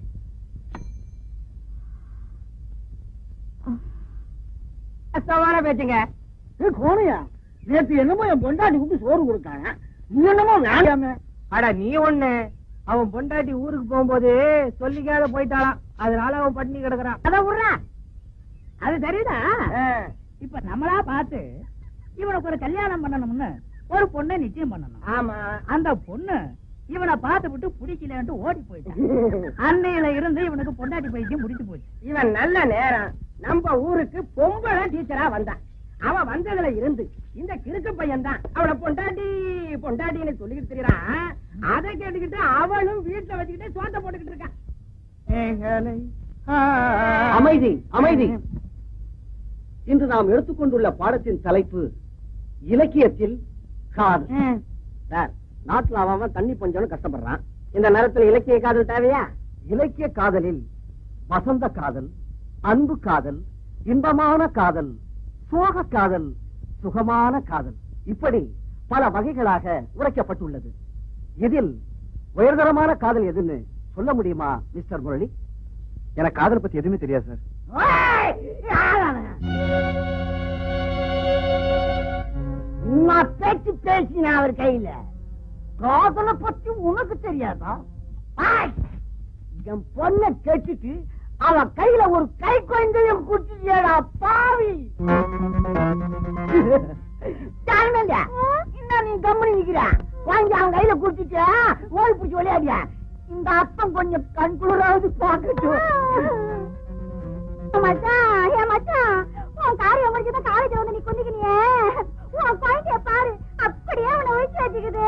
கஷ்டமான பேச்சுங்க கோணையா நேத்து என்னமோ என் பொண்டாட்டி கூப்பிட்டு சோறு கொடுத்தாங்க நீ என்னமோ வேண்டாமே அட நீ ஒண்ணு அவன் பொண்டாட்டி ஊருக்கு போகும்போது சொல்லிக்காத போயிட்டாளாம் அதனால அவன் பட்டினி கிடக்குறான் அத விடுறா அது சரிதான் இப்ப நம்மளா பார்த்து இவனுக்கு ஒரு கல்யாணம் பண்ணணும்னு ஒரு பொண்ணை நிச்சயம் பண்ணணும் ஆமா அந்த பொண்ணு இவனை பார்த்து விட்டு பிடிக்கலன்ட்டு ஓடி போயிட்டான் அன்னையில இருந்து இவனுக்கு பொண்டாட்டி பைத்தியம் முடிச்சு போச்சு இவன் நல்ல நேரம் நம்ம ஊருக்கு பொம்பளை டீச்சரா வந்தான் அவன் வந்ததுல இருந்து இந்த கிறுக்கு பையன் தான் அவளை பொண்டாட்டி பொண்டாட்டின்னு சொல்லிக்கிட்டு தெரியறான் அதை கேட்டுக்கிட்டு அவளும் வீட்டுல வச்சுக்கிட்டு சோத்த போட்டுக்கிட்டு இருக்கான் அமைதி அமைதி இன்று நாம் எடுத்துக்கொண்டுள்ள பாடத்தின் தலைப்பு இலக்கியத்தில் காதல் சார் நாட்டுல அவன் அவன் தண்ணி பஞ்சம்னு கஷ்டப்படுறான் இந்த நேரத்துல இலக்கிய காதல் தேவையா இலக்கிய காதலில் வசந்த காதல் அன்பு காதல் இன்பமான காதல் சோக காதல் சுகமான காதல் இப்படி பல வகைகளாக உரைக்கப்பட்டுள்ளது இதில் உயர்தரமான காதல் எதுன்னு சொல்ல முடியுமா மிஸ்டர் முரளி எனக்கு காதல் பத்தி எதுவுமே தெரியாது சார் நான் பேச்சு பேசின அவர் கையில காதலை பத்தி உனக்கு தெரியாதா ஆய்! என் பொண்ண கேட்டுட்டு அவன் கையில ஒரு கை குழந்தையும் குடிச்சிட்டியடா பாவி தாழ்மையா இன்னும் நீ கம்மனி நிக்கிற வாங்கி அவன் கையில குடிச்சிட்டு ஓடி பிடிச்சி விளையாடியா இந்த அப்பம் கொஞ்சம் கண் குளிராவது பாக்கட்டும் மச்சான் ஏன் மச்சான் உன் காரியம் முடிஞ்சதான் காலேஜ் வந்து நீ குந்திக்கினியே உன் குழந்தைய பாரு அப்படியே அவனை ஒழிச்சு வச்சுக்குது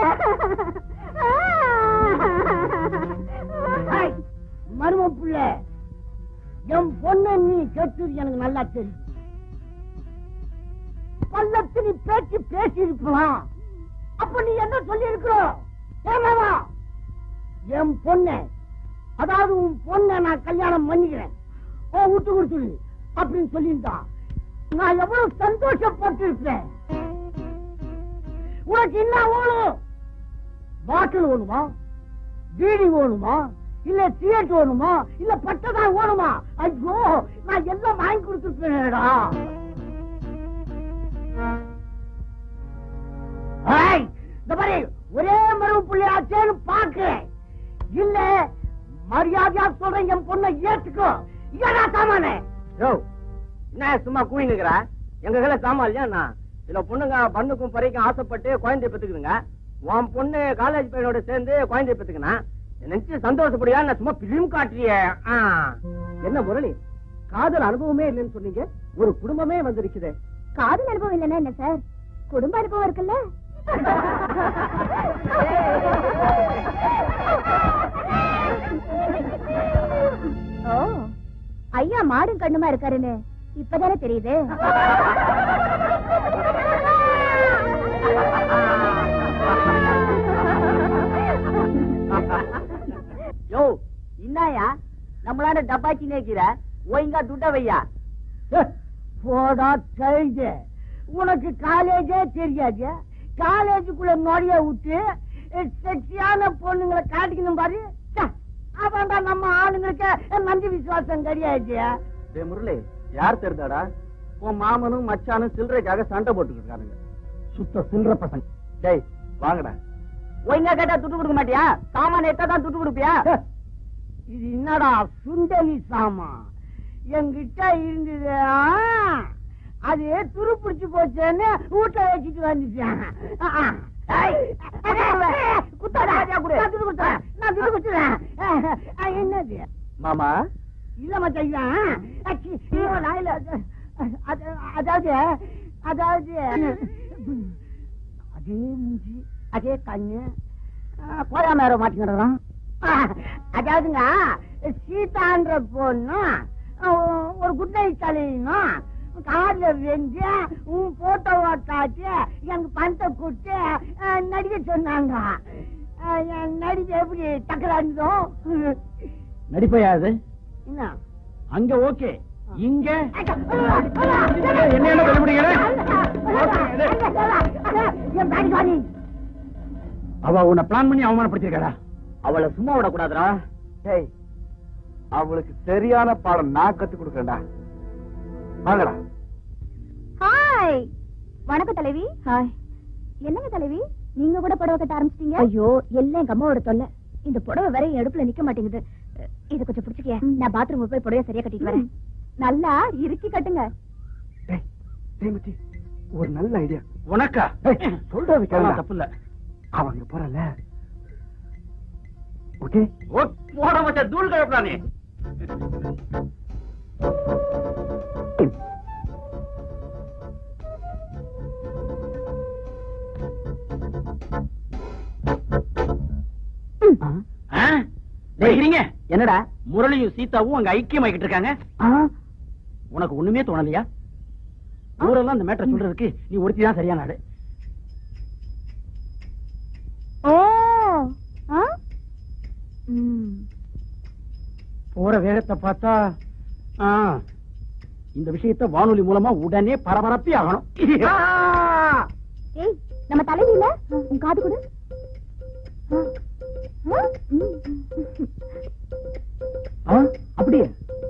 ஏய், மரும புள்ள என் பொண்ண நீ கேட்டது எனக்கு நல்லா தெரியும் பல்லத்து நீ பேச்சு பேசி இருக்கலாம் அப்ப நீ என்ன சொல்லி இருக்கிறோம் ஏமாவா என் பொண்ண அதாவது உன் பொண்ண நான் கல்யாணம் பண்ணிக்கிறேன் ஓ விட்டு கொடுத்துடு அப்படின்னு சொல்லியிருந்தா நான் எவ்வளவு சந்தோஷப்பட்டு இருப்பேன் உனக்கு என்ன வேணும் பாட்டில் வேணுமா பீடி வேணுமா இல்ல சிகரெட் வேணுமா இல்ல பட்டதான் வேணுமா ஐயோ நான் எல்லாம் வாங்கி கொடுத்துருப்பேனேடா ஏய், இந்த மாதிரி ஒரே மரபு பிள்ளையாச்சேன்னு பாக்குறேன் இல்ல மரியாதையா சொல்றேன் என் பொண்ணை ஏத்துக்கோ ஏடா சாமானே யோ என்ன சும்மா கூவி நிக்கிற எங்க கையில சாமான் இல்லையா நான் சில பொண்ணுங்க பண்ணுக்கும் பறைக்கும் ஆசைப்பட்டு குழந்தைய பெத்துக்குதுங்க உன் பொண்ணு காலேஜ் பையனோட சேர்ந்து குழந்தைய பெத்துக்கினா நினைச்சு சந்தோஷப்படியா நான் சும்மா பிலிம் காட்டுறியே ஆ. என்ன முரளி காதல் அனுபவமே இல்லைன்னு சொன்னீங்க ஒரு குடும்பமே வந்திருக்குதே காதல் அனுபவம் இல்லைன்னா என்ன சார் குடும்ப அனுபவம் இருக்குல்ல ஓ ஐயா மாடும் கண்ணுமா இருக்காருன்னு இப்பதானே தெரியுது யோ இன்னாயா நம்மளால டப்பாச்சி நேக்கிற ஒழுங்கா துட்ட வையா போடா கழுது உனக்கு காலேஜே தெரியாது காலேஜுக்குள்ள நுழைய விட்டு செக்ஸியான பொண்ணுங்களை காட்டிக்கணும் பாரு அதான்டா நம்ம ஆளுங்களுக்கு நன்றி விசுவாசம் கிடையாது டேய் முரளி யார் தெரிந்தாடா உன் மாமனும் மச்சானும் சில்லறைக்காக சண்டை போட்டுக்கிட்டு இருக்கானுங்க சுத்த சில்லற பசங்க டேய் வாங்கடா ஒழுங்கா கேட்டா துட்டு கொடுக்க மாட்டியா சாமான எட்டா தான் துட்டு கொடுப்பியா இது என்னடா சுண்டலி சாமான் என்கிட்ட இருந்தது ஆ, அது துரு பிடிச்சு போச்சேன்னு வீட்டுல வச்சுட்டு வந்துட்டேன் ஆ, ஆ. ஐய், குத்தாடா. நான் துட்டு குத்துறேன். நான் துட்டு குத்துறேன். ஆ, என்னது மாமா இல்ல மச்சான் அச்சி, இல்லடா, இல்ல. அது- அதாவது அதாவது அதே மூஞ்சி அதே கண்ணு போயா மேல மாட்டிக்கிறான் அதாவதுங்க சீதான்ற பொண்ணு அஹ், ஒரு குட் நைட் தலையணும் கார்ல வெஞ்சு உன் போட்டோவை காட்டி எங்க பணத்தை கொடுத்து அஹ், நடிக்க சொன்னாங்க அஹ், என் நடிக்க எப்படி டக்கராண்டோ நடிப்பையா அது என்ன அங்க ஓகே இங்க என்ன என்ன கண்டுபிடிக்கிற? அவ உன்னை பிளான் பண்ணி அவமானப்படுத்திருக்கா அவளை சும்மா விடக்கூடாதுடா டேய் அவளுக்கு சரியான பாடம் நான் கத்து கொடுக்கறேன்டா வாங்கடா ஹாய் வணக்கம் தலைவி ஹாய் என்னங்க தலைவி நீங்க கூட புடவை கட்ட ஆரம்பிச்சிட்டீங்க ஐயோ எல்லாம் எங்க அம்மாவோட தொல்லை இந்த புடவை வேற என் அடுப்புல நிக்க மாட்டேங்குது இத கொஞ்சம் பிடிச்சிக்க நான் பாத்ரூம் போய் புடவை சரியா கட்டிட்டு வரேன் நல்லா இறுக்கி கட்டுங்க டேய் டேய் மச்சி ஒரு நல்ல ஐடியா உனக்கா சொல்றது கேளு தப்பு இல்ல அவங்க போறல ஓகே போட மச்ச தூள் கழப்பறானே என்னடா முரளியும் சீதாவும் அங்க ஐக்கியமாக்கிட்டு இருக்காங்க உனக்கு ஒண்ணுமே தோணலையா ஊரெல்லாம் இந்த மேட்டர் சொல்றதுக்கு நீ ஒருத்தி தான் சரியான ஆளு ஓ ஆ? ம். போற வேகத்தை பார்த்தா ஆ, இந்த விஷயத்தை வானொலி மூலமா உடனே பரபரப்பி ஆகணும் ஏய் நம்ம தலைவியில உன் காது கொடு ஆ. ஆ? ம். ஆ, அப்படியே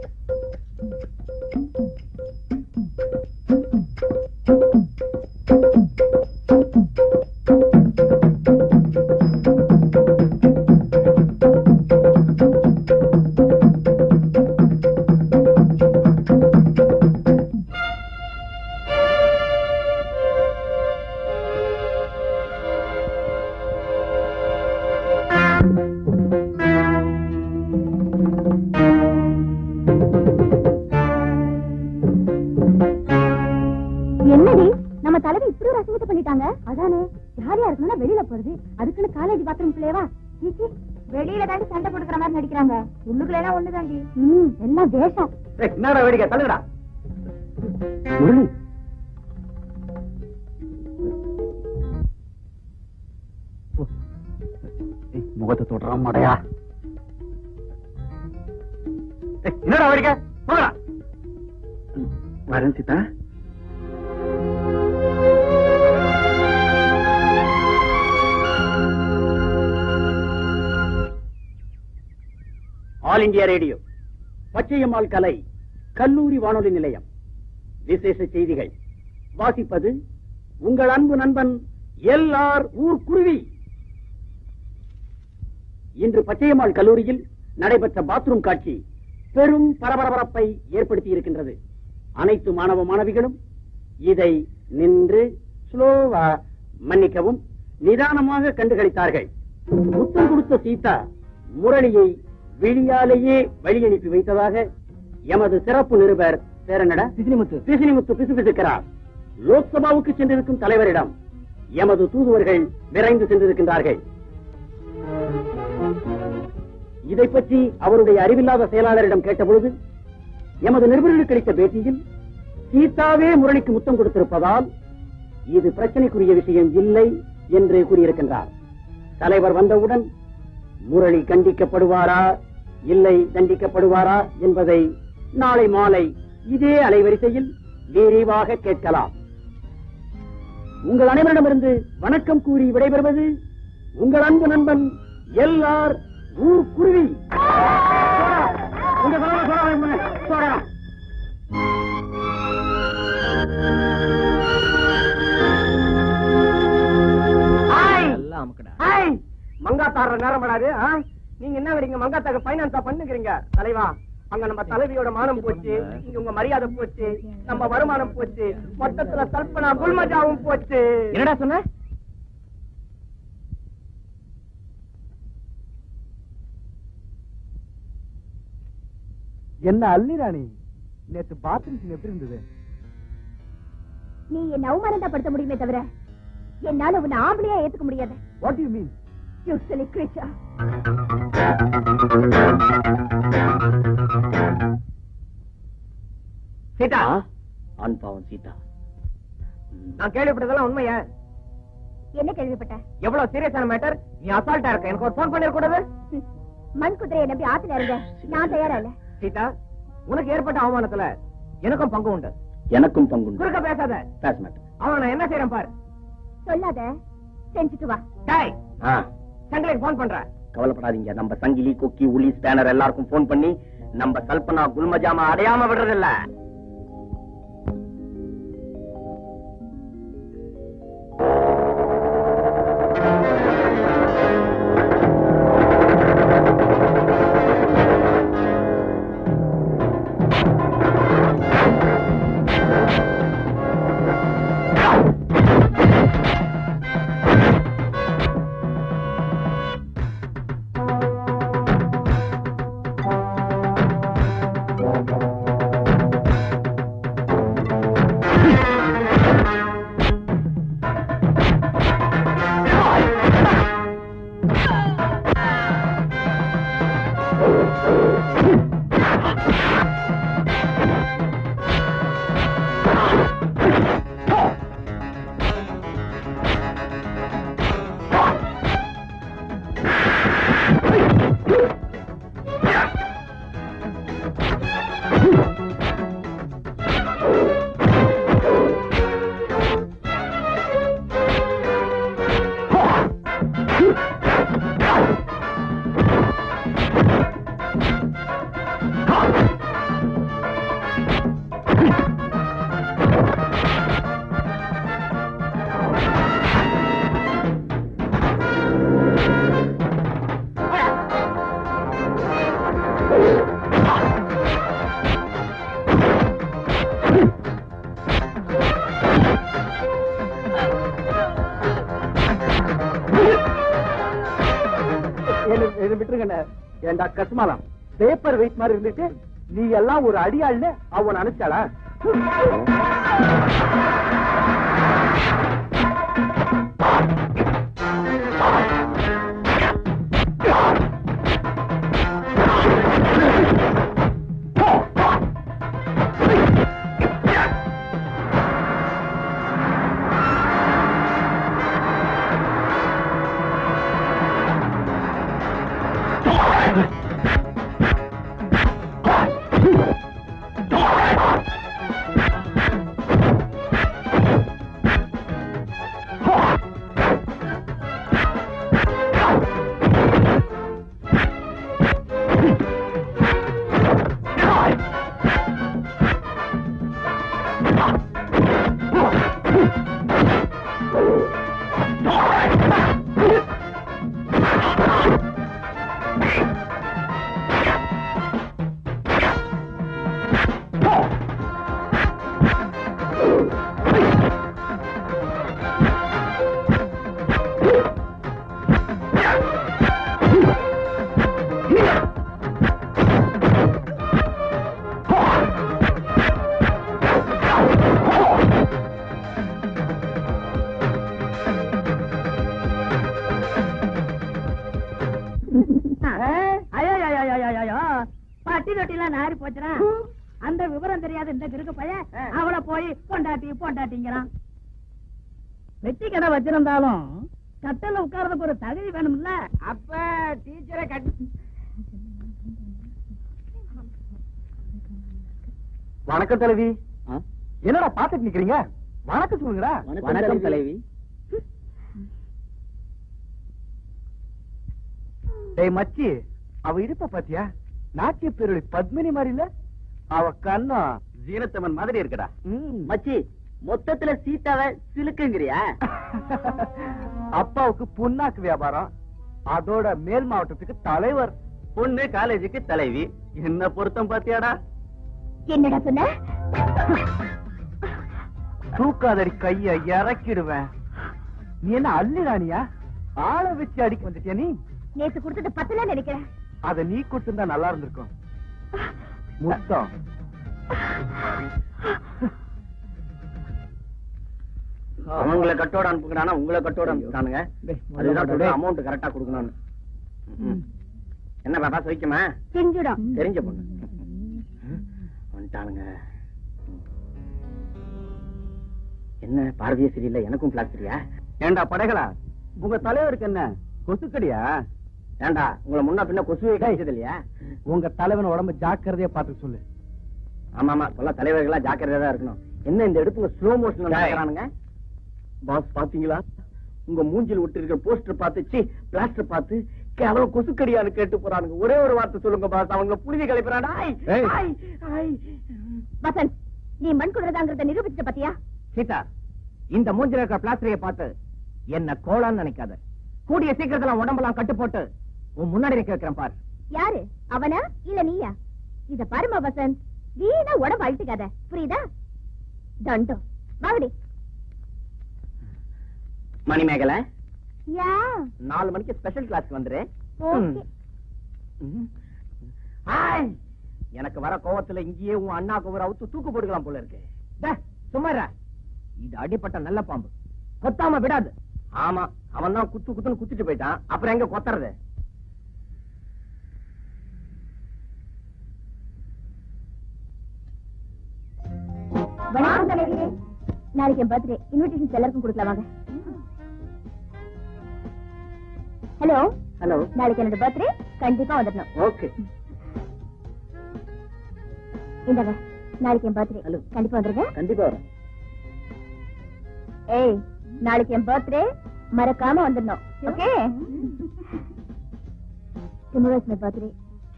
என்னடி நம்ம தலைவி இப்படி ஒரு அசிங்கத்தை பண்ணிட்டாங்க அதானே ஜாலியா இருக்கணும்னா வெளியில போறது அதுக்குன்னு காலேஜ் பாத்ரூம் பிள்ளையவா சீச்சி வெளியில தாண்டி சண்டை போட்டுக்கிற மாதிரி நடிக்கிறாங்க உள்ளுக்குள்ள எல்லாம் ஒண்ணு தாண்டி ம் எல்லாம் வேஷம் என்னடா வேடிக்கை தள்ளுடா முரளி முகத்தை தொடுறான் மடையா ஏய், என்னடா வேடிக்கை போடா வரேன் Sita all India radio Pachaiyammal கலை கல்லூரி வானொலி நிலையம் விசேஷ செய்திகள் வாசிப்பது உங்கள் அன்பு நண்பன் எல்லார் ஊர் குருவி இன்று பச்சையம்மாள் கல்லூரியில் நடைபெற்ற பாத்ரூம் காட்சி பெரும் பரபரப்பை ஏற்படுத்தி இருக்கின்றது அனைத்து மாணவ மாணவிகளும் இதை நின்று ஸ்லோவா மன்னிக்கவும் நிதானமாக கண்டுகளித்தார்கள் முத்தம் கொடுத்த சீதா முரளியை விழியாலேயே வழி அனுப்பி வைத்ததாக எமது சிறப்பு நிருபர் பேரனடா பிசினிமுத்து பிசினிமுத்து பிசுபிசுக்கிறார் லோக்சபாவுக்கு சென்றிருக்கும் தலைவரிடம் எமது தூதுவர்கள் விரைந்து சென்றிருக்கின்றார்கள் இதை பற்றி அவருடைய அறிவில்லாத செயலாளரிடம் கேட்டபொழுது எமது நிருபர்களுக்கு அளித்த பேட்டியில் சீதாவே முரளிக்கு முத்தம் கொடுத்திருப்பதால் இது பிரச்சனைக்குரிய விஷயம் இல்லை என்று கூறியிருக்கின்றார் தலைவர் வந்தவுடன் முரளி கண்டிக்கப்படுவாரா இல்லை தண்டிக்கப்படுவாரா என்பதை நாளை மாலை இதே அலைவரிசையில் விரிவாக கேட்கலாம் உங்கள் அனைவரிடமிருந்து வணக்கம் கூறி விடைபெறுவது உங்கள் அன்பு நண்பன் எல்லார் ஊர் குருவி உங்க சொல்ல சொல்ல சொல்லலாம் எல்லாம் அமுக்கடா ஹாய் மங்காத்தாடுற நேரம் படாது ஆ? நீங்க என்ன வரீங்க மங்காத்தாக்கு பைனான்ஸா பண்ணுகிறீங்க தலைவா அங்க நம்ம தலைவியோட மானம் போச்சு இங்க உங்க மரியாதை போச்சு நம்ம வருமானம் போச்சு மொத்தத்துல கல்பனா குல்மஜாவும் போச்சு என்னடா சொன்ன என்ன அள்ளி ராணி நேத்து பாத்ரூம் சீன் எப்படி இருந்தது நீ என்ன அவமானப்படுத்த முடியுமே தவிர என்னால உன்னை ஆம்பளையா ஏத்துக்க முடியாது what you mean You silly creature. Sita அன்பாவன் சீதா நான் கேள்விப்பட்டதெல்லாம் உண்மையா என்ன கேள்விப்பட்ட எவ்வளவு சீரியஸான மேட்டர் நீ அசால்ட்டா இருக்க எனக்கு ஒரு போன் பண்ணிட கூடாது ஹம். மண் குதிரையை நம்பி ஆத்துல இருங்க நான் தயாரா இல்ல சீதா உனக்கு ஏற்பட்ட அவமானத்துல எனக்கும் பங்கு உண்டு எனக்கும் பங்குண்டு குறுக்க பேசாத பேச மாட்டேன் அவன் நான் என்ன செய்யறேன் பாரு சொல்லாத செஞ்சுட்டு வா டாய் ஆ, சங்கிலிக்கு போன் பண்றேன் கவலைப்படாதீங்க நம்ம சங்கிலி கொக்கி உளி ஸ்பேனர் எல்லாருக்கும் போன் பண்ணி நம்ம கல்பனா குல்மஜாம அடையாம விடுறதில்ல என்ன விட்டுருங்க ஏண்டா கஸ்மாலம் பேப்பர் வெயிட் மாதிரி இருந்துட்டு நீ எல்லாம் ஒரு அடியாள்னு அவன் அனுப்பிச்சாளா ஐயோ ஐயோ ஐயோ ஐயோ பட்டி தொட்டிலாம் நாரி போச்சுனா அந்த விவரம் தெரியாத இந்த கிறுக்கு பையன் அவளை போய் பொண்டாட்டி பொண்டாட்டிங்கிறான் வெட்டி கடை வச்சிருந்தாலும் கட்டல உட்கார்றதுக்கு ஒரு தகுதி வேணும்ல அப்ப டீச்சரை கட்டி வணக்கம் தலைவி என்னடா பாத்துட்டு நிக்கிறீங்க வணக்கம் சொல்லுங்கடா வணக்கம் தலைவி டேய் மச்சி அவ இருப்ப பாத்தியா நாட்டிய பேரொழி பத்மினி மாதிரி இல்ல அவ கண்ணா ஜீனத்தமன் மாதிரி இருக்கடா ம். மச்சி மொத்தத்துல சீட்டாவை சிலுக்குங்கிறியா அப்பாவுக்கு புண்ணாக்கு வியாபாரம் அதோட மேல் மாவட்டத்துக்கு தலைவர் பொண்ணு காலேஜுக்கு தலைவி என்ன பொருத்தம் பாத்தியாடா என்னடா சொன்ன தூக்காதடி கைய இறக்கிடுவேன் நீ என்ன அள்ளிராணியா ஆளை வச்சு அடிக்க வந்துட்டியா நீ நேத்து கொடுத்தது பத்தல நினைக்கிறேன் அத நீ கொடுத்திருந்தா நல்லா இருந்திருக்கும் முத்தம் அவங்கள கட்டோட அனுப்புகிறானா உங்களை கட்டோட அனுப்புறானுங்க அதுதான் அமௌண்ட் கரெக்டா கொடுக்கணும்னு ம். என்ன பாப்பா சொல்லிக்குமா செஞ்சுடும் தெரிஞ்ச பொண்ணு வந்துட்டானுங்க என்ன பார்வையே சரியில்லை எனக்கும் பிளாக் சரியா ஏண்டா படைகளா உங்க தலைவருக்கு என்ன கொசுக்கடியா ஏண்டா உங்களை முன்ன பின்ன கொசுவே கிடைச்சது இல்லையா உங்க தலைவன் உடம்ப ஜாக்கிரதையா பாத்து சொல்லு ஆமா ஆமா சொல்ல தலைவர்களா ஜாக்கிரதையா தான் இருக்கணும் என்ன இந்த எடுப்புங்க ஸ்லோ மோஷன் நடக்கிறானுங்க பாஸ் பாத்தீங்களா உங்க மூஞ்சில் விட்டு இருக்கிற போஸ்டர் பார்த்து சி பிளாஸ்டர் பார்த்து கேவலம் கொசுக்கடியான்னு கேட்டு போறானுங்க ஒரே ஒரு வார்த்தை சொல்லுங்க பாஸ் அவங்க புழுதி கலைப்புறாடா ஏய். வசந்த் நீ மண் குதிரதாங்கிறத நிரூபிச்சிட்ட பாத்தியா சீதா இந்த மூஞ்சில இருக்கிற பிளாஸ்டரைய பார்த்து என்ன கோளான்னு நினைக்காத கூடிய சீக்கிரத்துல உடம்பெல்லாம் கட்டு போட்டு உன் முன்னாடி நிக்க வைக்கிறேன் பார் யாரு அவனா இல்ல நீயா இத பாருமா வசந்த் வீணா உடம்பு அழுத்துக்காத புரியுதா தண்டம் வாங்கடி மணிமேகலை யா நாலு மணிக்கு ஸ்பெஷல் கிளாஸ்க்கு வந்துரு ஓகே ம். ஹாய். எனக்கு வர கோவத்துல இங்கேயே உன் அண்ணா கோவர அவுத்து தூக்கு போட்டுக்கலாம் போல இருக்கு டே, சும்மா இருடா. இது அடிப்பட்ட நல்ல பாம்பு கொத்தாம விடாது ஆமா அவன் தான் குத்து குத்துன்னு குத்திட்டு போயிட்டான் அப்புறம் எங்க கொத்துறது வணக்கம் தலைவரே நாளைக்கு என் பர்த்டே இன்விடேஷன் எல்லாருக்கும் கொடுக்கலாம் வாங்க ஹலோ ஹலோ நாளைக்கு என்னோட பர்த்டே கண்டிப்பா வந்துடணும் ஓகே இந்தாங்க நாளைக்கு என் பர்த்டே Hello. கண்டிப்பா வந்துருங்க கண்டிப்பா வரேன் ஏய் நாளைக்கு என் பர்த்டே மறக்காம வந்துடணும் ஓகே டுமாரோஸ் மை பர்த்டே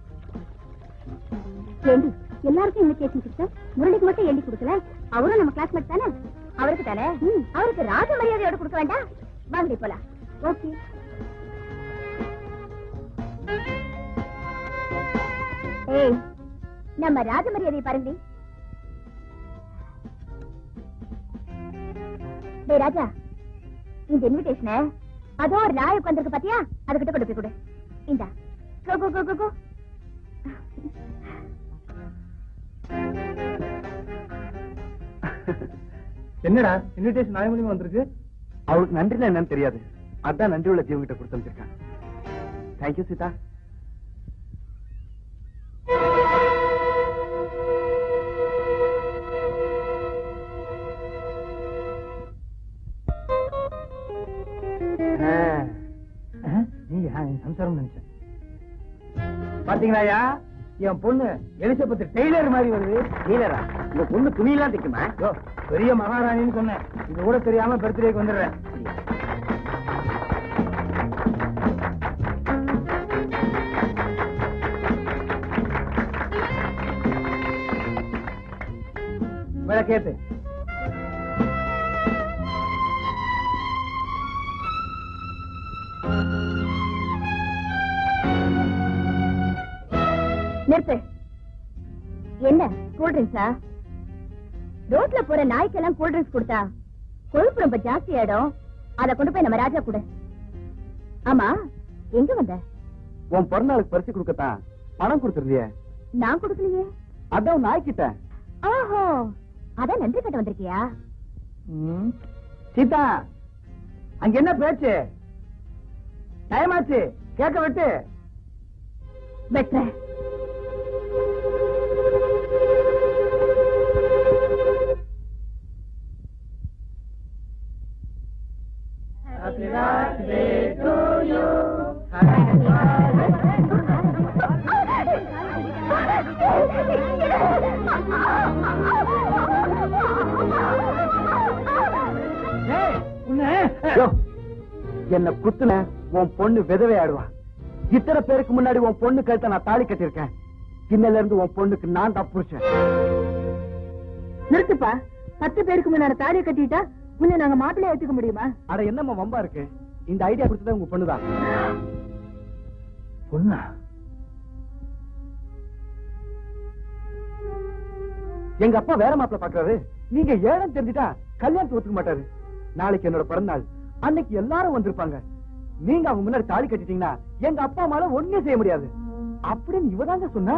ஏண்டி எல்லாருக்கும் இன்விடேஷன் சிஸ்டர் முரளிக்கு மட்டும் ஏண்டி கொடுக்கல அவரும் நம்ம கிளாஸ்மேட் தானே அவருக்கு தானே அவருக்கு ராஜ மரியாதையோட கொடுக்க வேண்டாம் வாங்கடி போலாம் ஓகே ஏய் நம்ம ராஜ மரியாதையை பாருங்கடி டேய் ராஜா இந்த இன்விடேஷனை அதோ ஒரு நாய் உட்கார்ந்திருக்கு பாத்தியா அதுகிட்ட கொண்டு போய் கொடு இந்தா கோ கோ கோ கோ கோ என்னடா இன்விடேஷன் நாலு மணி வந்திருக்கு அவளுக்கு நன்றில என்னன்னு தெரியாது அதான் நன்றி உள்ள ஜீவன் கிட்ட கொடுத்து வச்சிருக்கேன் தேங்க்யூ சீதா நீங்க சம்சாரம் நினைச்சேன் பாத்தீங்களாயா என் பொண்ணு எலிசபெத் டெய்லர் மாதிரி வருது டீலரா உங்க பொண்ணு துணியெல்லாம் தைக்குமா யோ, பெரிய மகாராணின்னு சொன்னேன் இது கூட தெரியாம பர்த்டேக்கு வந்துடுறேன் விளக்கேத்து நிறுத்து என்ன கூல் ட்ரிங்க்ஸா ரோட்ல போற நாய்க்கெல்லாம் கூல் ட்ரிங்க்ஸ் கொடுத்தா கொழுப்பு ரொம்ப ஜாஸ்தி ஆயிடும் அத கொண்டு போய் நம்ம ராஜா கொடு ஆமா எங்க வந்த உன் பிறநாளுக்கு பரிசு கொடுக்கத்தான் பணம் கொடுத்துருந்தியே நான் கொடுக்கலையே அதான் நாய்க்கிட்ட ஓஹோ அதான் நன்றி கட்ட வந்திருக்கியா ம். சீதா அங்க என்ன பேச்சு டைம் ஆச்சு கேட்க விட்டு வெட்டுறேன் யோ, என்ன குத்துன உன் பொண்ணு விதவை ஆடுவா இத்தனை பேருக்கு முன்னாடி உன் பொண்ணு கழுத்த நான் தாலி கட்டியிருக்கேன் இன்னையில இருந்து உன் பொண்ணுக்கு நான் தான் புருஷன் நிறுத்துப்பா பத்து பேருக்கு முன்னாடி தாலியை கட்டிட்டா முன்ன நாங்க மாப்பிள்ளைய ஏத்துக்க முடியுமா அட என்னம்மா வம்பா இருக்கு இந்த ஐடியா கொடுத்தது உங்க பொண்ணுதான் பொண்ணா எங்க அப்பா வேற மாப்பிள்ள பாக்குறாரு நீங்க ஏழம் தெரிஞ்சுட்டா கல்யாணத்துக்கு ஒத்துக்க மாட்டாரு நாளைக்கு என்னோட பிறந்தநாள் அன்னைக்கு எல்லாரும் வந்திருப்பாங்க நீங்க அவங்க முன்னாடி தாலி கட்டிட்டீங்கன்னா எங்க அப்பா அம்மால ஒண்ணே செய்ய முடியாது அப்படின்னு இவதாங்க சொன்னா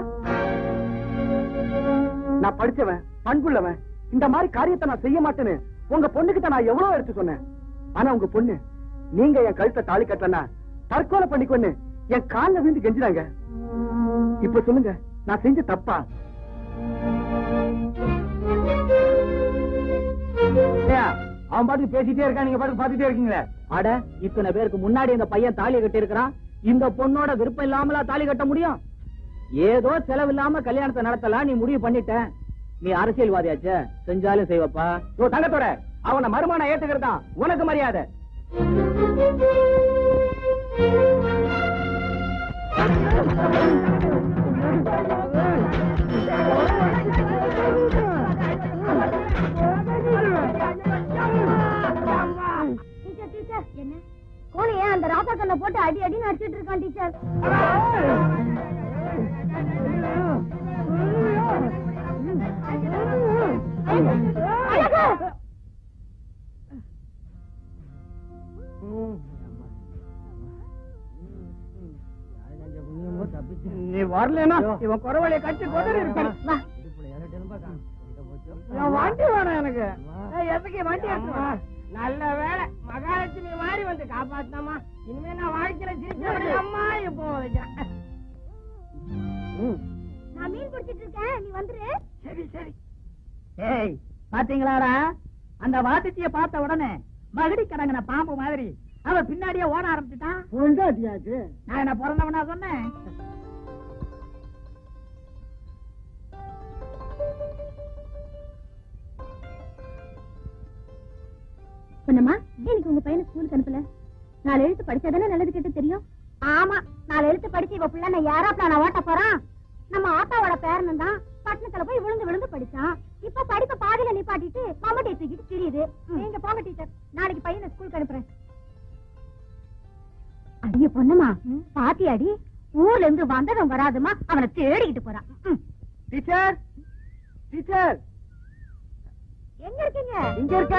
நான் படிச்சவன் பண்புள்ளவன் இந்த மாதிரி காரியத்தை நான் செய்ய மாட்டேன்னு உங்க பொண்ணுகிட்ட நான் எவ்வளவு எடுத்து சொன்னேன் ஆனா உங்க பொண்ணு நீங்க என் கழுத்தை தாலி கட்டலன்னா தற்கொலை பண்ணிக்கொன்னு என் கால்ல விழுந்து கெஞ்சினாங்க இப்ப சொல்லுங்க நான் செஞ்ச தப்பா ஏய்யா, அவன் பாட்டுக்கு பேசிட்டே இருக்கான் நீங்க பாட்டுக்கு பாத்துட்டே இருக்கீங்களே அட இத்தனை பேருக்கு முன்னாடி இந்த பையன் தாலி கட்டி இருக்கிறான் இந்த பொண்ணோட விருப்பம் இல்லாமலா தாலி கட்ட முடியும் ஏதோ செலவு இல்லாம கல்யாணத்தை நடத்தலாம் நீ முடிவு பண்ணிட்ட நீ அரசியல்வாதியாச்சே செஞ்சாலும் செய்வப்பா ஓ தங்கத்தோட அவன மருமான ஏத்துக்கிறதா உனக்கு மரியாதை டீச்சர் டீச்சர் என்ன கோழிய அந்த ராசா கல்ல போட்டு அடி அடின்னு அடிச்சிட்டு இருக்கான் டீச்சர் அழகு! நீ வரலனா இவன் குறவழிய கட்டி கொதறி இருக்கான் வா நான் வண்டி வேணும் எனக்கு ஏய், எதுக்கு வண்டி எடுத்து வா? நல்ல வேலை மகாலட்சுமி மாதிரி வந்து காப்பாத்தினமா இனிமே நான் வாழ்க்கையில சிரிச்சு அம்மா இப்போ நான் மீன் பிடிச்சிட்டு இருக்கேன் நீ வந்துரு சரி சரி ஏய் பாத்தீங்களாடா அந்த வாத்திச்சிய பார்த்த உடனே மகடி கடங்கின பாம்பு மாதிரி அவன் பின்னாடியே ஓட ஆரம்பிச்சுட்டான் நான் என்ன பிறந்தவனா சொன்னேன் சொன்னமா எனக்கு உங்க பையனை ஸ்கூலுக்கு அனுப்பல நாலு எழுத்து படிச்சாதானே நல்லது கெட்டு தெரியும் ஆமா நாலு எழுத்து படிச்சு இவ புள்ள நான் யாரா நான் ஓட்ட போறான் நம்ம ஆத்தாவோட பேரனும் தான் பட்டணத்துல போய் விழுந்து விழுந்து படிச்சான் இப்ப படிப்ப பாதியில நிப்பாட்டிட்டு மம்மட்டியை தூக்கிட்டு திரியுது நீங்க போங்க டீச்சர் நாளைக்கு பையனை ஸ்கூலுக்கு அனுப்புறேன் அடிய பொண்ணுமா பாத்தி அடி ஊர்ல இருந்து வந்ததும் வராதுமா அவனை தேடிக்கிட்டு போறான் ம். டீச்சர் டீச்சர் எங்க இருக்கீங்க இங்க இருக்க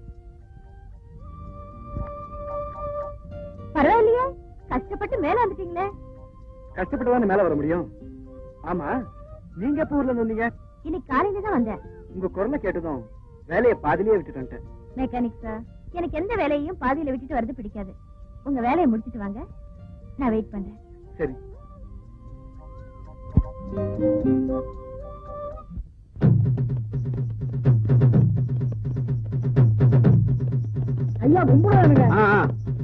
பரவாயில்லையே கஷ்டப்பட்டு மேல வந்துட்டீங்களே கஷ்டப்பட்டு தானே மேல வர முடியும் ஆமா நீங்க எப்ப ஊர்ல இருந்து வந்தீங்க இன்னைக்கு காலையில தான் வந்தேன் உங்க குரலை கேட்டதும் வேலையை பாதிலேயே விட்டுட்டு வந்துட்டேன் மெக்கானிக் சார் எனக்கு எந்த வேலையையும் பாதியில விட்டுட்டு வரது பிடிக்காது உங்க வேலையை முடிச்சிட்டு வாங்க நான் வெயிட் பண்றேன் சரி ஐயா கும்பிடுவானுங்க ஆ, ஆ.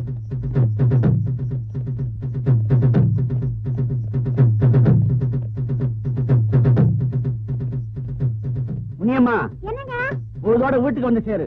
முனியம்மா என்னங்க உங்களோட வீட்டுக்கு வந்து சேரு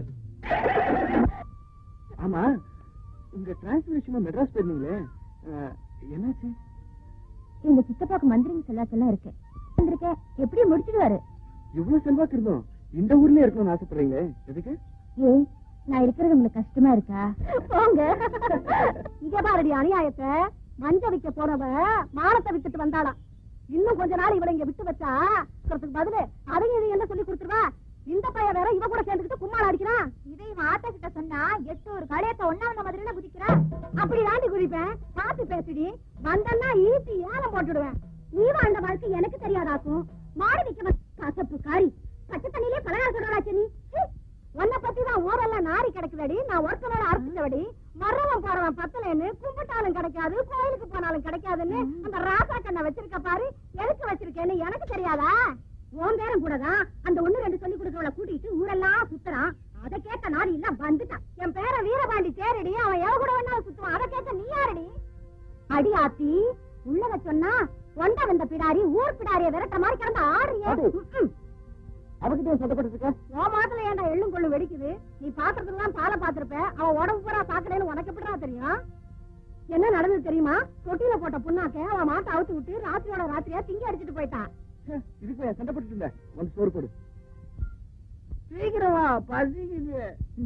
ஆமா உங்க டிரான்ஸ்பர் விஷயமா மெட்ராஸ் போயிருந்தீங்களே ஆ, என்னாச்சு எங்க சித்தப்பாக்கு மந்திரிங்க செல்லாச்செல்லாம் இருக்கு வந்திருக்கேன் எப்படி முடிச்சிடுவாரு இவ்வளவு செல்வாக்கு இருந்தோம் இந்த ஊர்லயே இருக்கணும்னு ஆசைப்படுறீங்களே எதுக்கு ஏய் நான் இருக்கிறது உங்களுக்கு கஷ்டமா இருக்கா போங்க இங்க பாருடி அநியாயத்தை மஞ்ச வைக்க போனவ மானத்தை விட்டுட்டு வந்தாளாம் இன்னும் கொஞ்ச நாள் இவளை இங்க விட்டு வச்சா சொல்றதுக்கு பதிலு அதையும் இது என்ன சொல்லி கொடுத்துருவா இந்த பையன் வேற இவ கூட சேர்ந்துக்கிட்டு கும்மாள அடிக்கிறான் இதை இவன் ஆத்தா கிட்ட சொன்னா எட்டு ஒரு கடையத்தை ஒன்னா வந்த மாதிரில குதிக்கிறான் அப்படி தாண்டி குதிப்பேன் பார்த்து பேசுடி வந்தன்னா ஈட்டி ஏலம் போட்டுடுவேன் நீ வாழ்ந்த வாழ்க்கை எனக்கு தெரியாதாக்கும் மாடு நிக்க கசப்பு காரி பச்சை தண்ணியிலே பலகார சொல்றாச்சு நீ சீ. உன்னை பத்தி தான் ஊரெல்லாம் நாரி கிடக்குதடி நான் ஒருத்தனோட அரைச்சவடி மரவன் போறவன் பத்தலைன்னு கும்பிட்டாலும் கிடைக்காது கோயிலுக்கு போனாலும் கிடைக்காதுன்னு அந்த ராசா கண்ணை வச்சிருக்க பாரு எதுக்கு வச்சிருக்கேன்னு எனக்கு தெரியாதா உன் பேரும் கூட தான் அந்த ஒண்ணு ரெண்டு சொல்லி கொடுக்கறவள கூட்டிட்டு ஊரெல்லாம் சுத்துறான் அதை கேட்ட நாடி இல்ல வந்துட்டான் என் பேர வீரபாண்டி தேரடி அவன் எவ கூட வேணாலும் சுத்துவான் அதை கேட்ட நீ யாரடி அடி ஆத்தி உள்ளத சொன்னா ஒண்ட வந்த பிடாரி ஊர் பிடாரிய விரட்ட மாதிரி கிடந்த ஆடுறியே அடி. ம்ம். அவகிட்ட சண்டப்பட்டு இருக்க உன் மாத்துல ஏன்டா எள்ளும் கொள்ளு வெடிக்குது நீ பாத்திரத்துலாம் பாலை பாத்திருப்ப அவன் உடம்பு பூரா பாக்குறேன்னு உனக்கு எப்படிடா தெரியும் என்ன நடந்தது தெரியுமா தொட்டியில போட்ட புண்ணாக்க அவன் மாட்டை அவுத்து விட்டு ராத்திரியோட ராத்திரியா திங்கி அடிச்சிட்டு போயிட்டான் இதுக்கு சண்டப்பட்டு இருந்த வந்து சோறு போடு சீக்கிரமா பசிக்குது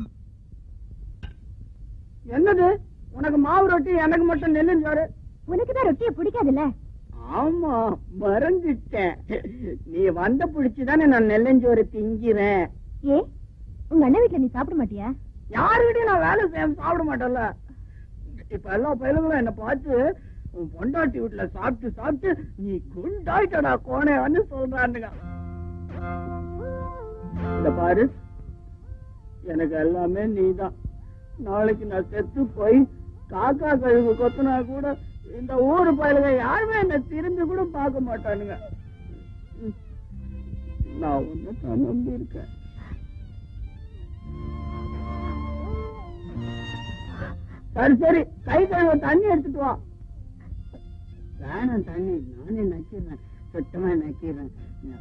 என்னது உனக்கு மாவு ரொட்டி எனக்கு மட்டும் நெல்லுன்னு சோறு உனக்குதான் ரொட்டியை பிடிக்காதுல்ல ஆமா மறந்துட்டேன் நீ வந்த புடிச்சுதானே நான் நெல்லஞ்சோறு திங்கிறேன் ஏ உங்க அண்ணன் வீட்டுல நீ சாப்பிட மாட்டியா யாருக்கிட்டையும் நான் வேலை செய்ய சாப்பிட மாட்டேன்ல இப்ப எல்லா பயலுங்களும் என்ன பார்த்து உன் பொண்டாட்டி வீட்டுல சாப்பிட்டு சாப்பிட்டு நீ குண்டாயிட்டடா கோனே வந்து சொல்றானுங்க இந்த பாரு எனக்கு எல்லாமே நீதான் நாளைக்கு நான் செத்து போய் காக்கா கழுகு கொத்துனா கூட இந்த ஊரு பயலுங்க யாருமே என்ன திரும்பி கூட பார்க்க மாட்டானுங்க ம். நான் ஒண்ணு தான் நம்பி இருக்கேன் சரி சரி கை கழுவ தண்ணி எடுத்துட்டு வா வேணாம் தண்ணி நானே நக்கிறேன் சுத்தமா நக்கிறேன்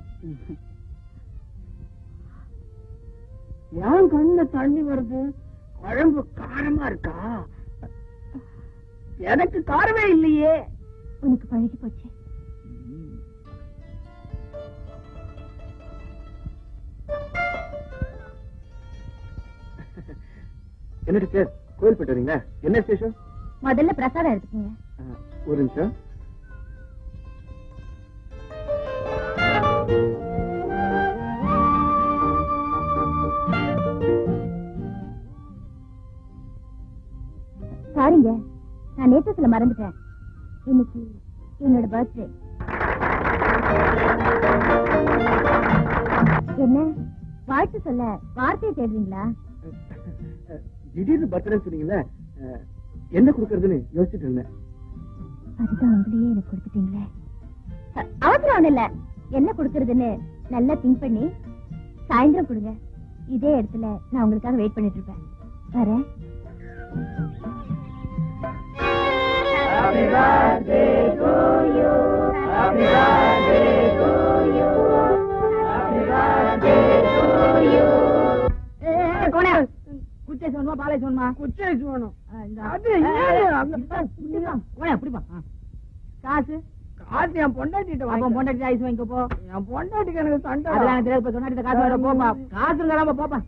ஏன் கண்ணுல தண்ணி வருது குழம்பு காரமா இருக்கா எனக்கு காரமே இல்லையே உனக்கு பழகி போச்சு என்ன டீச்சர் கோயில் போயிட்டு வரீங்களா என்ன விசேஷம் முதல்ல பிரசாதம் எடுத்துக்கோங்க ஆ, ஒரு நிமிஷம் சாரிங்க நான் நேற்று சொல்ல மறந்துட்டேன் இன்னைக்கு என்னோட பர்த்டே என்ன வாழ்த்து சொல்ல வார்த்தையை தேடுறீங்களா திடீர்னு பர்த்டே சொன்னீங்கல்ல ஆ, என்ன கொடுக்கறதுன்னு யோசிச்சுட்டு இருந்தேன் அதுதான் உங்களையே எனக்கு கொடுத்துட்டீங்களே அ- அவசரம் ஒண்ணு இல்ல என்ன கொடுக்கறதுன்னு நல்லா திங்க் பண்ணி சாயந்தரம் கொடுங்க இதே இடத்துல நான் உங்களுக்காக வெயிட் பண்ணிட்டு இருப்பேன் வரேன் குச்சை வேணுமா பாலை வேணுமா குச்சை வேணும் அது அப்படிப்பா காசு காசு என் பொண்டாட்டிட்ட அப்ப பொண்டாட்டி ஐஸ் வாங்கிக்கோ போ என் பொண்டாட்டிக்கு எனக்கு சண்டை அதெல்லாம் எனக்கு தெரியாது பொண்டாட்டி காசு வர போப்பா காசு இருந்தா போப்பா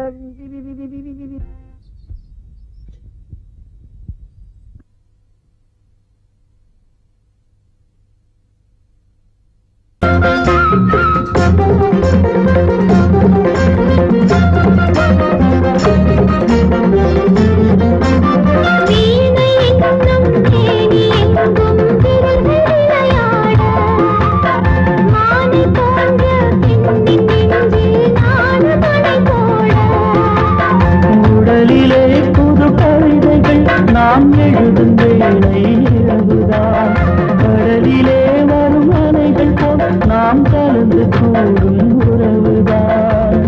உடலிலே புது கவிதைகள் நாம் எழுதும் வேளை இரவுதான் கடலிலே வரும் அலைகள் போல் நாம் கலந்து கூடும் உறவுதான்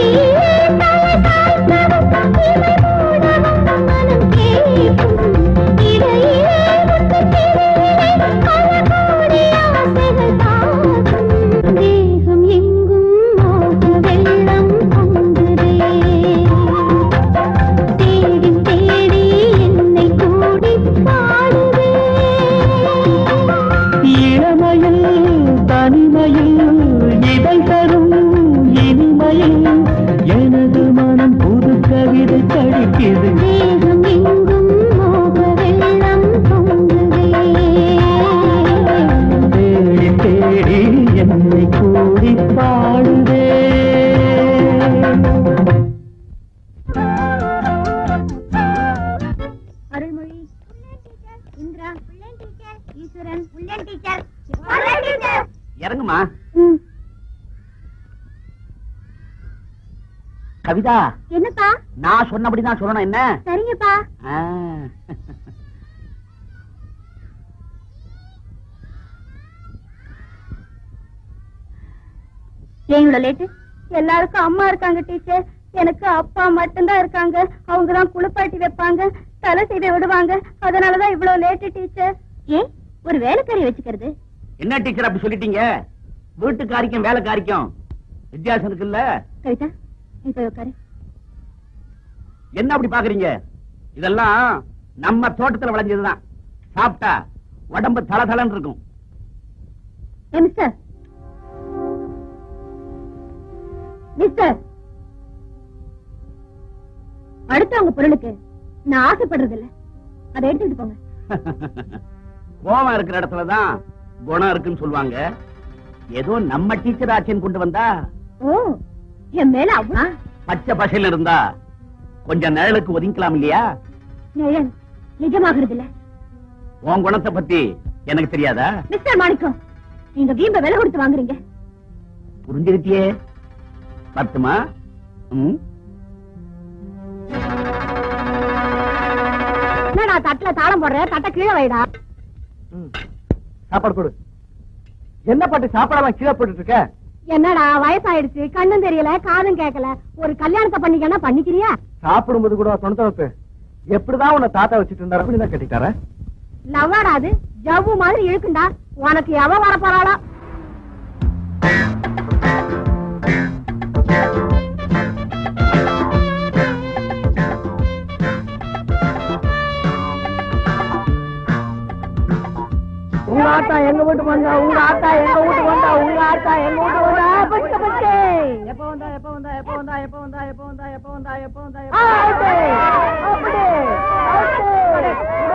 தேகம் எங்கும் மோக வெள்ளம் பொங்குதே தேடி தேடி என்னை கூடி பாடுதே இளமையில் தனிமையில் இதை தரும் இனிமையில் எனது மனம் புது கவிதை படிக்குது தேகம் எங்கும் மோக வெள்ளம் பொங்குதே தேடி தேடி என்னை கூடி பாடுதே அருள்மொழி இந்திரா ஈஸ்வரன் டீச்சர் இறங்குமா கவிதா என்னப்பா நான் சொன்னபடிதான் சொல்லணும் என்ன சரிங்கப்பா ஆ. ஏன் இவ்வளவு லேட்டு எல்லாருக்கும் அம்மா இருக்காங்க டீச்சர் எனக்கு அப்பா மட்டும்தான் இருக்காங்க அவங்க தான் குளிப்பாட்டி வைப்பாங்க தலை செய்த விடுவாங்க அதனாலதான் இவ்வளவு லேட்டு டீச்சர் ஏன் ஒரு வேலைக்காரி வச்சுக்கிறது என்ன டீச்சர் அப்படி சொல்லிட்டீங்க வீட்டுக்காரிக்கும் வேலைக்காரிக்கும் வித்தியாசம் இருக்குல்ல கவிதா நீ போய் உட்காரு என்ன அப்படி பாக்குறீங்க இதெல்லாம் நம்ம தோட்டத்துல விளைஞ்சதுதான் சாப்பிட்டா உடம்பு தளதளன்னு இருக்கும் ஏ மிஸ்டர் மிஸ்டர் அடுத்தவங்க பொருளுக்கு நான் ஆசைப்படுறது இல்ல அதை எடுத்துட்டு போங்க கோவம் இருக்கிற இடத்துலதான் குணம் இருக்குன்னு சொல்லுவாங்க ஏதோ நம்ம டீச்சர் ஆச்சுன்னு கொண்டு வந்தா ஓ என் மேல அவ்வா பச்சை பசையில இருந்தா கொஞ்சம் நிழலுக்கு ஒதுங்கிக்கலாம் இல்லையா நிழல் நிஜமாகிறது இல்ல உன் குணத்தை பத்தி எனக்கு தெரியாதா மிஸ்டர் மாணிக்கம் நீங்க வீம்ப விலை கொடுத்து வாங்குறீங்க புரிஞ்சுக்கிட்டியே பத்துமா ம் என்னடா தட்டுல தாளம் போடுற தட்டை கீழே வைடா சாப்பாடு கொடு என்ன பாட்டு சாப்பாடாம கீழே போட்டுட்டு இருக்க என்னடா வயசாயிடுச்சு கண்ணும் தெரியல காதும் கேட்கல ஒரு கல்யாணத்தை பண்ணிக்கன்னா பண்ணிக்கிறியா சாப்பிடும்போது கூட தொணத்த வைப்பு எப்படிதான் உன்னை தாத்தா வச்சுட்டு இருந்தாரு அப்படிதான் கட்டிட்டார லவ்வாடா அது ஜவ்வு மாதிரி இழுக்குண்டா உனக்கு எவ வர போறாளோ உங்க ஆத்தா எங்க வீட்டுக்கு வந்தா உங்க ஆத்தா எங்க வீட்டுக்கு வந்தா உங்க ஆத்தா எங்க வீட்டுக்கு வந்தா பச்சை பச்சை எப்ப வந்தா எப்ப வந்தா எப்ப வந்தா எப்ப வந்தா எப்ப வந்தா எப்ப வந்தா எப்ப வந்தா எப்ப ஆ, அப்படி, அப்படி, அப்படி.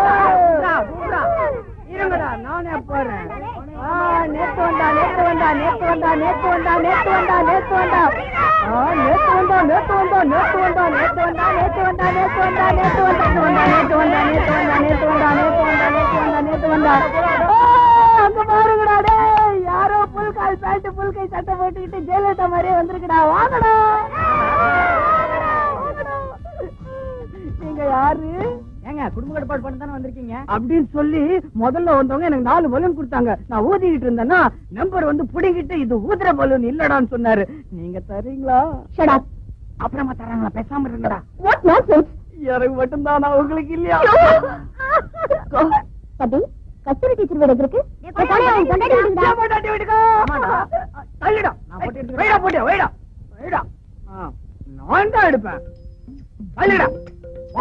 இருங்கடா நானே போறேன் ஆ, நேத்து வந்தா நேத்து வந்தா நேத்து வந்தா நேத்து வந்தா நேத்து வந்தா நேத்து வந்தா ஆ, நேத்து வந்தா நேத்து வந்தா நேத்து வந்தா நேத்து வந்தா நேத்து வந்தா நேத்து வந்தா நேத்து வந்தா நேத்து வந்தா நேத்து வந்தா நேத்து வந்தா நேத்து வந்தா நேத்து வந்தா நேத்து வந்தா நேத்து வந்தா ஆ, அங்க பாருங்கடா டேய் யாரோ புல் கால் பேண்ட் புல் கை சட்டை போட்டுக்கிட்டு ஜெயலலிதா மாதிரியே வந்திருக்குடா வாங்கடா வாங்கடா. நீங்க யாரு ஏங்க குடும்ப கட்டுப்பாடு பண்ண தானே வந்திருக்கீங்க அப்படின்னு சொல்லி முதல்ல வந்தவங்க எனக்கு நாலு பலூன் கொடுத்தாங்க நான் ஊதிக்கிட்டு இருந்தேன்னா நம்பர் வந்து புடிங்கிட்டு இது ஊதுற பலூன் இல்லடான்னு சொன்னாரு நீங்க தரீங்களா ஷட் அப் அப்புறமா தராங்களா பேசாம இருங்கடா வாட் நான்சென்ஸ் எனக்கு மட்டும்தானா உங்களுக்கு இல்லையா தம்பி கஸ்தூரி டீச்சர் வீடு எங்க இருக்கு என் தலையை அவன் கொண்டாடி விடுங்கடா. ஏன் பொண்டாட்டி வீட்டுக்கா? தள்ளிடா. வைடா, போட்டியா, வைடா. வைடா. ஆ, நான் தான் எடுப்பேன் தள்ளிடா. வா.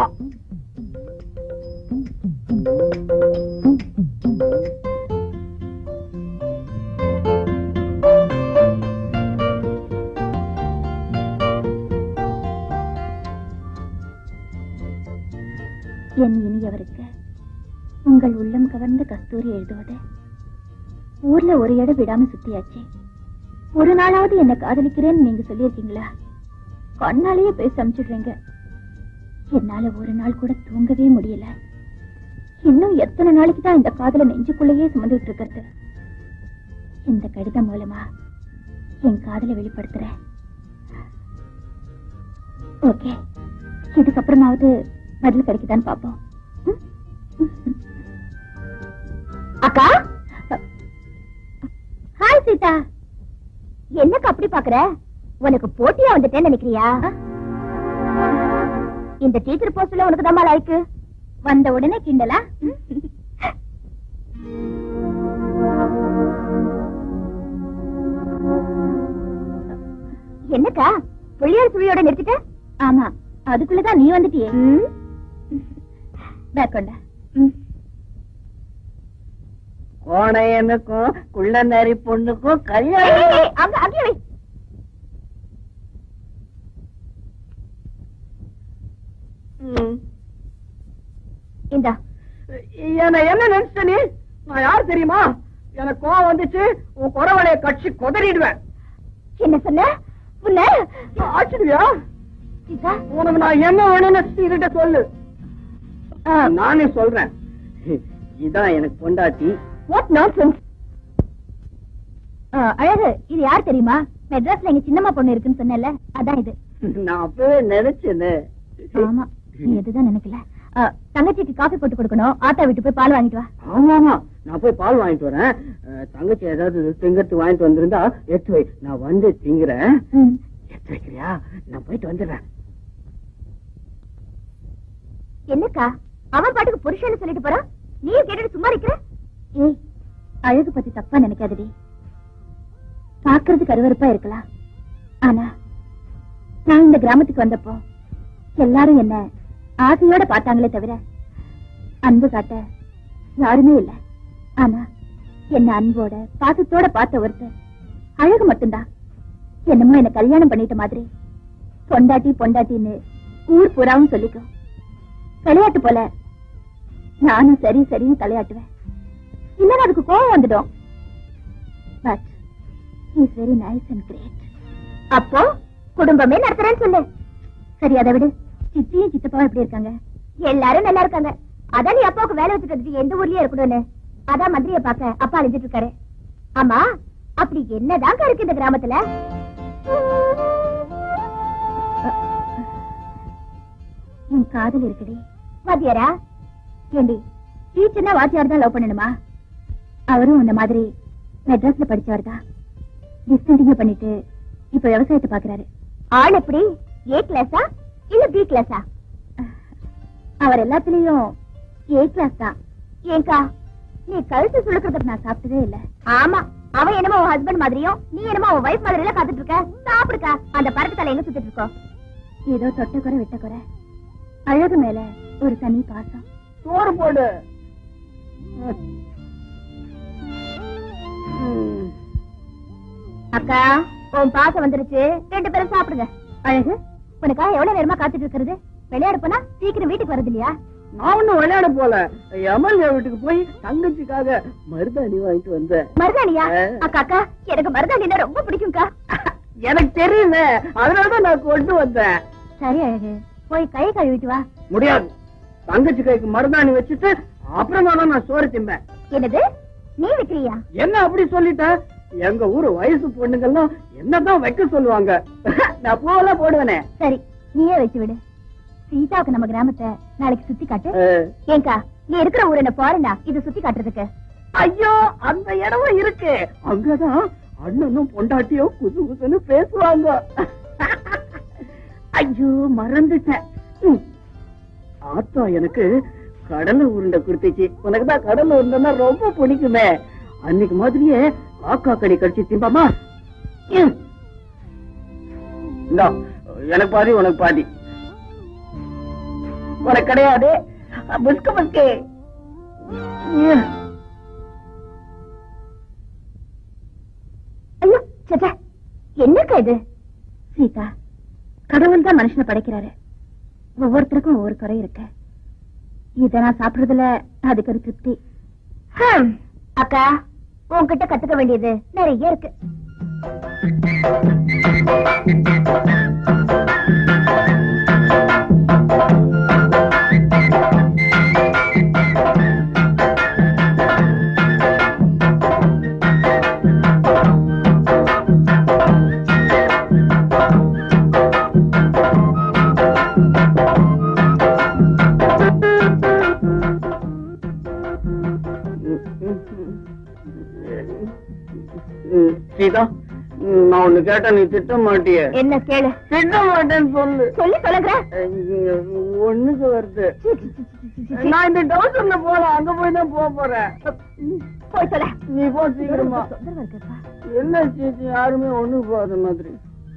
என் இனியவருக்கு உங்கள் உள்ளம் கவர்ந்த கஸ்தூரி எழுதுவது ஊர்ல ஒரு இடம் விடாம சுத்தியாச்சு ஒரு நாளாவது என்ன காதலிக்கிறேன்னு நீங்க சொல்லியிருக்கீங்களா கண்ணாலேயே பேச அனுப்பிச்சிடுறீங்க என்னால ஒரு நாள் கூட தூங்கவே முடியல இன்னும் எத்தனை நாளைக்கு தான் இந்த காதலை நெஞ்சுக்குள்ளேயே சுமந்துட்டு இருக்கிறது இந்த கடிதம் மூலமா என் காதலை வெளிப்படுத்துறேன் ஓகே இதுக்கப்புறமாவது பதில் கிடைக்குதான்னு பாப்போம் ம்? அக்கா ஹாய் சீதா என்னக்கா அப்படி பாக்குற உனக்கு போட்டியா வந்துட்டேன்னு நினைக்கிறியா இந்த டீச்சர் போஸ்ட்ல உனக்கு தான் லைக்கு வந்த உடனே கிண்டலா என்னக்கா புள்ளியார் சுழியோட நிறுத்திட்ட ஆமா அதுக்குள்ளதான் நீ வந்துட்டியே பேக்கொண்டா கோணையனுக்கும் குள்ளநரி பொண்ணுக்கும் ஏய், ஏய், கல்யாணம் ஏய், அங்க அங்கே வை இந்தா என்ன என்ன நினைச்ச நீ நான் யார் தெரியுமா எனக்கு கோவம் வந்துச்சு உன் குறவளைய கட்சி கொதறிடுவேன் என்ன சொன்ன உன்ன ஆச்சுடுவியா சீதா உனக்கு நான் என்ன வேணும்னு இதுகிட்ட சொல்லு நானே சொல்றேன் இதான் எனக்கு பொண்டாட்டி வாட் நான்சென்ஸ் அழகு இது யார் தெரியுமா மெட்ராஸ்ல எங்க சின்னம்மா பொண்ணு இருக்குன்னு சொன்னேன்ல அதான் இது நான் அப்பவே நினைச்சேனே ஆமா நீ எதுதான் நினைக்கல ஆ, தங்கச்சிக்கு காஃபி போட்டு கொடுக்கணும் ஆட்டா விட்டு போய் பால் வாங்கிட்டு வா ஆமா ஆமா நான் போய் பால் வாங்கிட்டு வரேன் அஹ், தங்கச்சி ஏதாவது திங்கத்து வாங்கிட்டு வந்திருந்தா எடுத்து வை நான் வந்து திங்குறேன் ம். எடுத்து வைக்கிறியா நான் போயிட்டு வந்துடுறேன் என்னக்கா அவன் பாட்டுக்கு புருஷன்னு சொல்லிட்டு போறான் நீயும் கேட்டுட்டு சும்மா இருக்கிற ஏய் அழகு பத்தி தப்பா நினைக்காதடி பாக்குறதுக்கு அருவருப்பா இருக்கலாம் ஆனா நான் இந்த கிராமத்துக்கு வந்தப்போ எல்லாரும் என்ன ஆசையோட பார்த்தாங்களே தவிர அன்பு காட்ட யாருமே இல்ல ஆனா என்ன அன்போட பாசத்தோட பார்த்த ஒருத்தர் அழகு மட்டும்தான் என்னமோ என்ன கல்யாணம் பண்ணிட்ட மாதிரி பொண்டாட்டி பொண்டாட்டின்னு ஊர் புறாவும் சொல்லிக்கும் விளையாட்டு போல நானும் சரி சரின்னு தலையாட்டுவேன் இல்லன்னா அதுக்கு கோவம் வந்துடும் but is very nice and great அப்போ குடும்பமே நடத்துறேன்னு சொல்லு சரி அதை விடு சித்தியும் சித்தப்பாவும் எப்படி இருக்காங்க எல்லாரும் நல்லா இருக்காங்க அதான் நீ அப்பாவுக்கு வேலை வச்சுக்கிறதுக்கு எந்த ஊர்லயே இருக்கணும்னு அதான் மந்திரிய பார்க்க அப்பா அழிஞ்சிட்டு இருக்காரு ஆமா அப்படி என்னதாங்க இருக்கு இந்த கிராமத்துல என் காதல் இருக்குடி வாத்தியாரா ஏண்டி டீச்சர்னா வாத்தியார் தான் லவ் பண்ணணுமா அவரும் உன்ன மாதிரி மெட்ராஸ்ல படிச்சவர் தான் டிஸ்கண்டினியூ பண்ணிட்டு இப்ப விவசாயத்தை பாக்குறாரு ஆள் எப்படி ஏ கிளாஸா இல்ல பி கிளாஸா அவர் எல்லாத்துலயும் ஏ கிளாஸ் தான் ஏங்கா நீ கழுத்து சுழுக்கிறதுக்கு நான் சாப்பிட்டதே இல்ல ஆமா அவன் என்னமோ உன் ஹஸ்பண்ட் மாதிரியும் நீ என்னமோ உன் வைஃப் மாதிரி எல்லாம் காத்துட்டு இருக்க சாப்பிடுக்கா அந்த பறக்கு தலை எங்க சுத்திட்டு இருக்கோம் ஏதோ தொட்ட குறை விட்ட குறை அழகு மேல ஒரு தனி பாசம் சோறு போடு அக்கா உன் பாசம் வந்துருச்சு ரெண்டு பேரும் சாப்பிடுங்க அழகு உனக்காக எவ்வளவு நேரமா காத்துட்டு இருக்கிறது விளையாட போனா சீக்கிரம் வீட்டுக்கு வருது இல்லையா நான் ஒண்ணும் விளையாட போல எம்எல்ஏ வீட்டுக்கு போய் தங்கச்சிக்காக மருதாணி வாங்கிட்டு வந்தேன் மருதாணியா ஆ. அக்கா அக்கா எனக்கு மருதாணினா ரொம்ப பிடிக்கும்க்கா எனக்கு தெரியல அதனாலதான் நான் கொண்டு வந்தேன் சரி அழகு போய் கை கழுவிட்டு வா முடியாது தங்கச்சி கைக்கு மருதாணி வச்சுட்டு அப்புறமா தான் நான் சோறு திம்பேன் என்னது நீ வைக்கிறியா என்ன அப்படி சொல்லிட்ட எங்க ஊரு வயசு பொண்ணுங்கெல்லாம் என்னதான் வைக்க சொல்லுவாங்க நான் பூவெல்லாம் போடுவேனே சரி நீயே வச்சு விடு சீதாவுக்கு நம்ம கிராமத்தை நாளைக்கு சுத்தி காட்டு அஹ், ஏங்கா நீ இருக்கிற ஊர் என்ன பாருடா இது சுத்தி காட்டுறதுக்கு ஐயோ அந்த இடமும் இருக்கு அங்கதான் அண்ணனும் பொண்டாட்டியும் குசு குசுன்னு பேசுவாங்க ஐயோ மறந்துட்டேன் ம். ஆத்தா எனக்கு கடலை உருண்டை கொடுத்துச்சு உனக்கு தான் கடலை உருண்டைன்னா ரொம்ப பிடிக்குமே அன்னைக்கு மாதிரியே காக்கா கடி கடிச்சு திம்பாமா ம். இந்தா, எனக்கு பாதி உனக்கு பாதி உனக்கு கிடையாது புஸ்கு புஸ்கு ம். ஐயோ சேச்சா என்னக்கா இது சீதா கடவுள் தான் மனுஷனை படைக்கிறாரு ஒவ்வொருத்தருக்கும் ஒவ்வொரு குறை இருக்கு இத நான் சாப்பிடுறதுல அதுக்கு ஒரு திருப்தி ஹம், அக்கா உன்கிட்ட கத்துக்க வேண்டியது நிறைய இருக்கு ம், சீதா ம், நான் ஒண்ணு கேட்டா நீ திட்ட மாட்டிய என்ன கேளு திட்ட மாட்டேன்னு சொல்லு சொல்லி சொல்லுங்க அஹ், ஒண்ணுக்கு வருது நான் இந்த டவுசர்ல போல அங்க போய் தான் போக போறேன் போய் சொல்ல நீ போ சீக்கிரமா தொந்தரவு இருக்குப்பா. என்ன சீச்சு யாருமே ஒண்ணுக்கு போகாத மாதிரி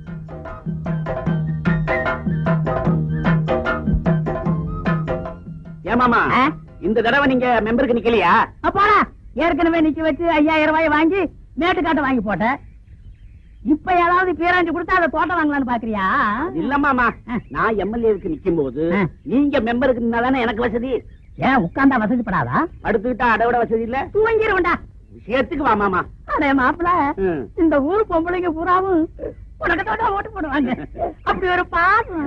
ஏமாமா ஆ? இந்த தடவை நீங்க மெம்பருக்கு நிக்கலையா அப்பாடா ஏற்கனவே நிக்க வச்சு ஐயாயிரம் ரூபாய் வாங்கி மேட்டுக்காட்ட வாங்கி போட்டேன் இப்ப ஏதாவது பேராண்டி கொடுத்தா அதை தோட்டம் வாங்கலாம்னு பாக்குறியா இல்ல மாமா நான் எம்எல்ஏவுக்கு நிக்கும் போது ஆ. நீங்க மெம்பருக்கு நின்னாதானே எனக்கு வசதி ஏன் உட்கார்ந்தா வசதிப்படாதா படுத்துக்கிட்டா அடவிட வசதி இல்ல தூங்கிருவண்டா விஷயத்துக்கு வா மாமா அடே மாப்பிள ம். இந்த ஊர் பொம்பளைங்க பூராவும் உனக்கு தோட்டம் ஓட்டு போடுவாங்க அப்படி ஒரு பாசம்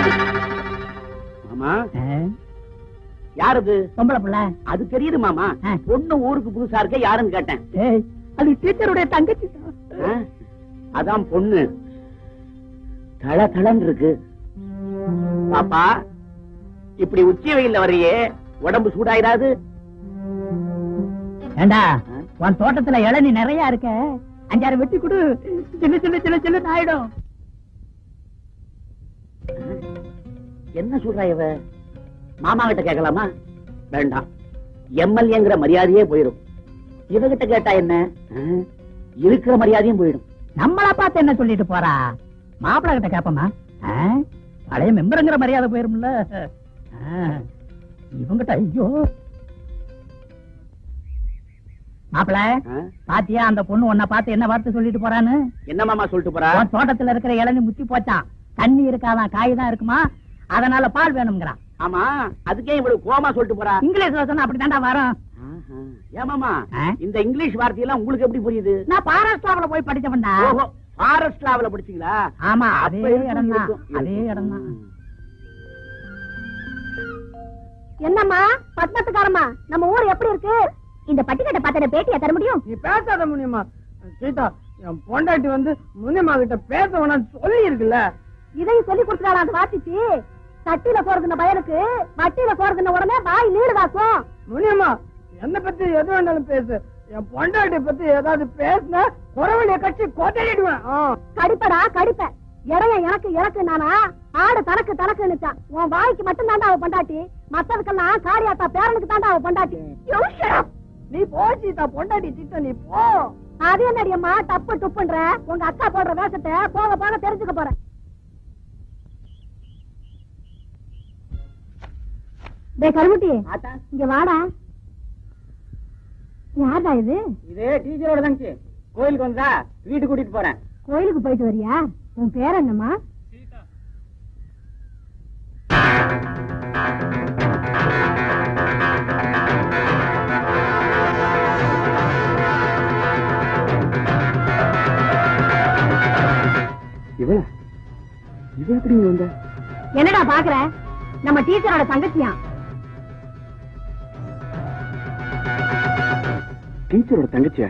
மாமா யார் அது பொம்பளை புள்ள அது தெரியுது மாமா ஆ. பொண்ணு ஊருக்கு புதுசா இருக்க யாருன்னு கேட்டேன் ஏய், அது டீச்சருடைய தங்கச்சி தான். ஆ? அதான் பொண்ணு தள தளன்னு இருக்கு பாப்பா இப்படி உச்சி வெயில்ல வரையே உடம்பு சூடாயிராது ஏண்டா உன் தோட்டத்துல இளநீ நிறைய இருக்க அஞ்சாறு வெட்டி கொடு சின்ன சின்ன சின்ன சின்ன ஆயிடும் என்ன சொல்றா இவ மாமா கிட்ட கேட்கலாமா வேண்டாம் எம்எல்ஏங்கிற மரியாதையே போயிடும் இவகிட்ட கேட்டா என்ன ஆ, இருக்கிற மரியாதையும் போயிடும் நம்மள பார்த்து என்ன சொல்லிட்டு போறா மாப்பிள்ள கிட்ட கேப்பமா பழைய மெம்பருங்கிற மரியாதை போயிரும்ல ஆ, இவங்கிட்ட ஐயோ மாப்பிள்ள ஆ, பாத்தியா அந்த பொண்ணு உன்னை பார்த்து என்ன வார்த்தை சொல்லிட்டு போறான்னு என்ன மாமா சொல்லிட்டு போறா உன் தோட்டத்துல இருக்கிற இளநீ முத்தி போச்சான் தண்ணி இருக்காதான் காய் தான் இருக்குமா அதனால பால் வேணுங்கிறான் ஆமா அதுக்கே இவ்வளவு கோமா சொல்லிட்டு போறா இங்கிலீஷ்ல சொன்னா அப்படித்தான்டா வரும் ஆஹா. ஏமாமா ஆ? இந்த இங்கிலீஷ் வார்த்தையெல்லாம் உங்களுக்கு எப்படி புரியுது நான் பாராஸ்டாவில போய் படிச்சவன்டா ஓஹோ ஃபாரஸ்ட் லாவல படிச்சீங்களா ஆமா அப்ப அதே இருக்கும், இடம் தான் இருக்கும், அதே இருக்கும். இடம் தான் என்னம்மா பத்மத்துக்காரம்மா நம்ம ஊர் எப்படி இருக்கு இந்த பட்டிக்கட்டை பார்த்த பேட்டியா தர முடியும் நீ பேசாத முடியுமா சீதா என் பொண்டாட்டி வந்து முனியம்மா கிட்ட பேச வேணாம்னு சொல்லி இருக்குல்ல இதையும் சொல்லி கொடுத்துட்டாளா அந்த வாத்திச்சு சட்டியில போறதுன பயலுக்கு வட்டியில போறதுன உடனே வாய் நீளுதாக்கும் முனியம்மா என்ன பத்தி எது வேணாலும் பேசு என் பொண்டாட்டி பத்தி ஏதாவது பேசினா குறவழிய கட்சி கொதறிடுவேன் ஆ. கடிப்படா கடிப்ப இடைய எனக்கு எனக்கு நானா ஆடு தனக்கு தனக்குன்னுச்சான் உன் வாய்க்கு மட்டும் தாண்டா அவ பொண்டாட்டி மத்ததுக்கெல்லாம் காரியாத்தா பேரனுக்கு தாண்டா அவ பொண்டாட்டி You shut up. நீ போ சீதா பொண்டாட்டி திட்ட நீ போ அது என்னடி அம்மா தப்பு துப்புன்ற உங்க அக்கா போடுற வேஷத்தை போக போக தெரிஞ்சுக்க போறேன் டேய் கருமுட்டி இங்க வாடா யாரா இது இது டீச்சரோட தங்கச்சி கோயிலுக்கு வந்தா வீட்டுக்கு கூட்டிட்டு போறேன் கோயிலுக்கு போயிட்டு வரியா உன் பேர் என்னம்மா இவ இவ எப்படி இங்க வந்த என்னடா பாக்குற நம்ம டீச்சரோட தங்கச்சியா டீச்சரோட தங்கச்சியா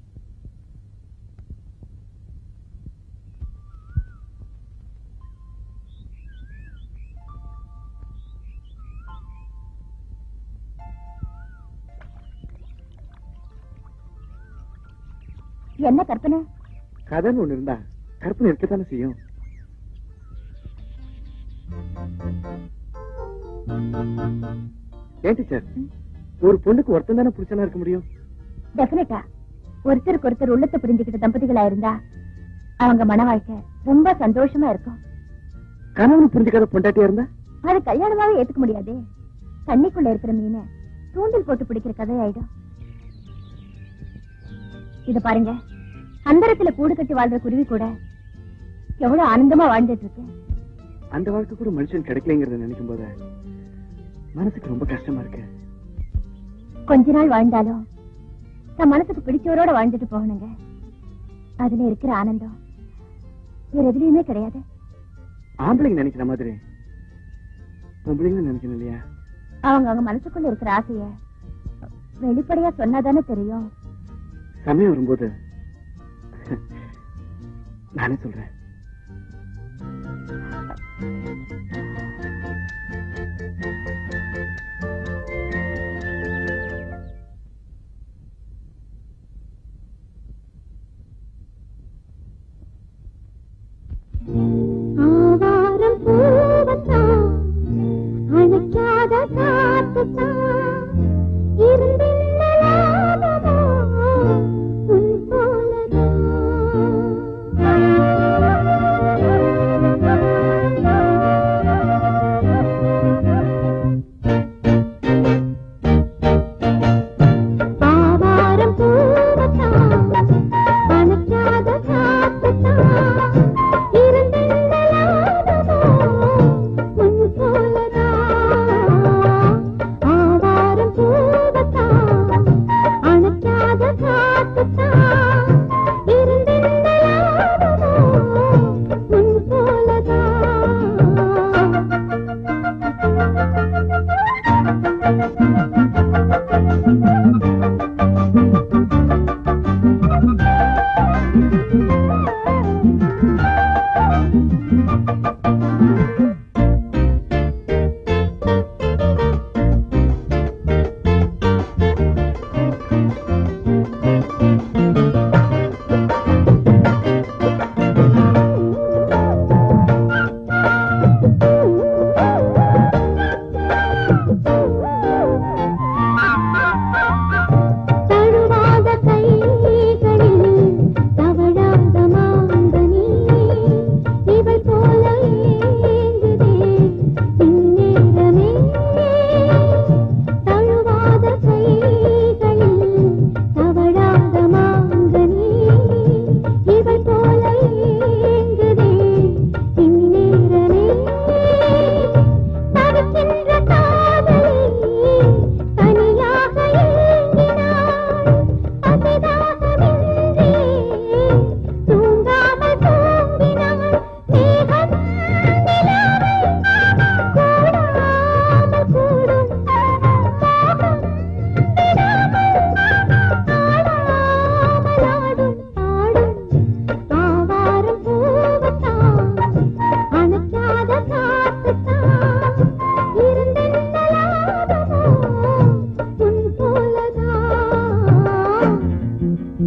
என்ன கற்பனை கதைன்னு ஒண்ணு இருந்தா கற்பனை இருக்கத்தானே செய்யும் ஏன் டீச்சர் ஒரு பொண்ணுக்கு ஒருத்தன் தானே புருஷனா இருக்க முடியும் டெபினட்டா ஒருத்தருக்கு ஒருத்தர் உள்ளத்தை புரிஞ்சுக்கிட்ட தம்பதிகளா இருந்தா அவங்க மன வாழ்க்கை ரொம்ப சந்தோஷமா இருக்கும் கணவன் புரிஞ்சுக்காத பொண்டாட்டியா இருந்தா அது கல்யாணமாவே ஏத்துக்க முடியாதே தண்ணிக்குள்ள இருக்கிற மீனை தூண்டில் போட்டு பிடிக்கிற கதையாயிடும் இத பாருங்க அந்தரத்துல கூடு கட்டி வாழ்ற குருவி கூட எவ்வளவு ஆனந்தமா வாழ்ந்துட்டு இருக்கு அந்த வாழ்க்கை கூட மனுஷன் கிடைக்கலங்கிறத நினைக்கும் போது மனசுக்கு ரொம்ப கஷ்டமா இருக்கு கொஞ்ச நாள் வாழ்ந்தாலும் தன் மனசுக்கு பிடிச்சவரோட வாழ்ந்துட்டு போகணுங்க அதுல இருக்கிற ஆனந்தம் வேற எதுலயுமே கிடையாது ஆம்பளைங்க நினைக்கிற மாதிரி பொம்பளைங்க நினைக்கணும் இல்லையா அவங்க அவங்க மனசுக்குள்ள இருக்கிற ஆசைய வெளிப்படையா சொன்னாதானே தெரியும் சமயம் வரும்போது நானே சொல்றேன் ஆவாரம் பூவத்தான் அணைக்காத காத்துத்தான் இருந்தென்ன லாபமோ உன் போலதான்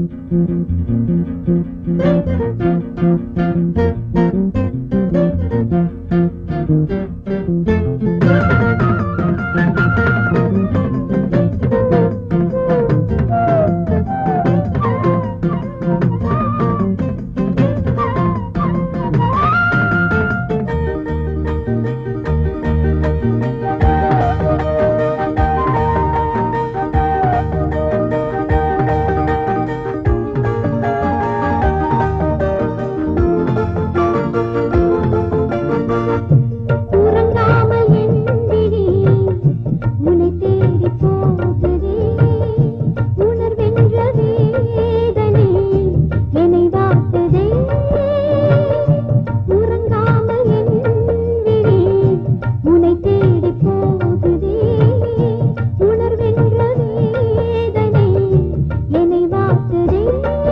உறங்காமல் என் விழி உன்னை தேடி போகுதே உணர்வென்ற வேதனை என்னை வாட்டுதே உறங்காமல் என் விழி உன்னை தேடி போகுதே உணர்வென்ற வேதனை என்னை வாட்டுதே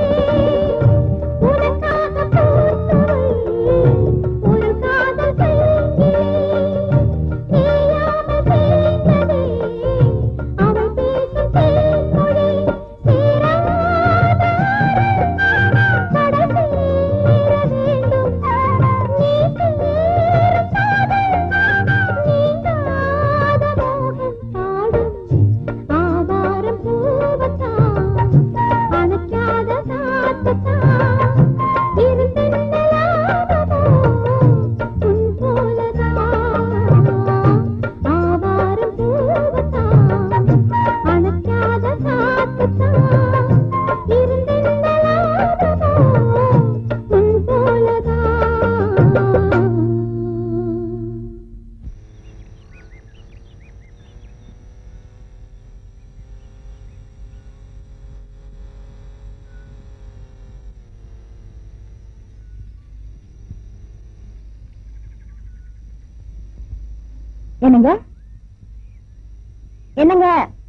உனக்காக போர்த்தவள் ஒரு காதல் செய்கிறேன் நீயாமல் பேசவே அவள் பேசும் தேன்மொழி சேராத கடல் சேர வேண்டும் நீ சேரும் காதல் நீங்காத மோகம் பாடும் ஆவாரம் பூவத்தான் அணைக்காத காத்துத்தான் இருந்தென்னலாமோ உன் போலதான் ஆவாரம் பூவத்தான் அணைக்காத காத்துத்தான் இருந்தென்னலாமோ உன் போலதான் என்னங்க என்னங்க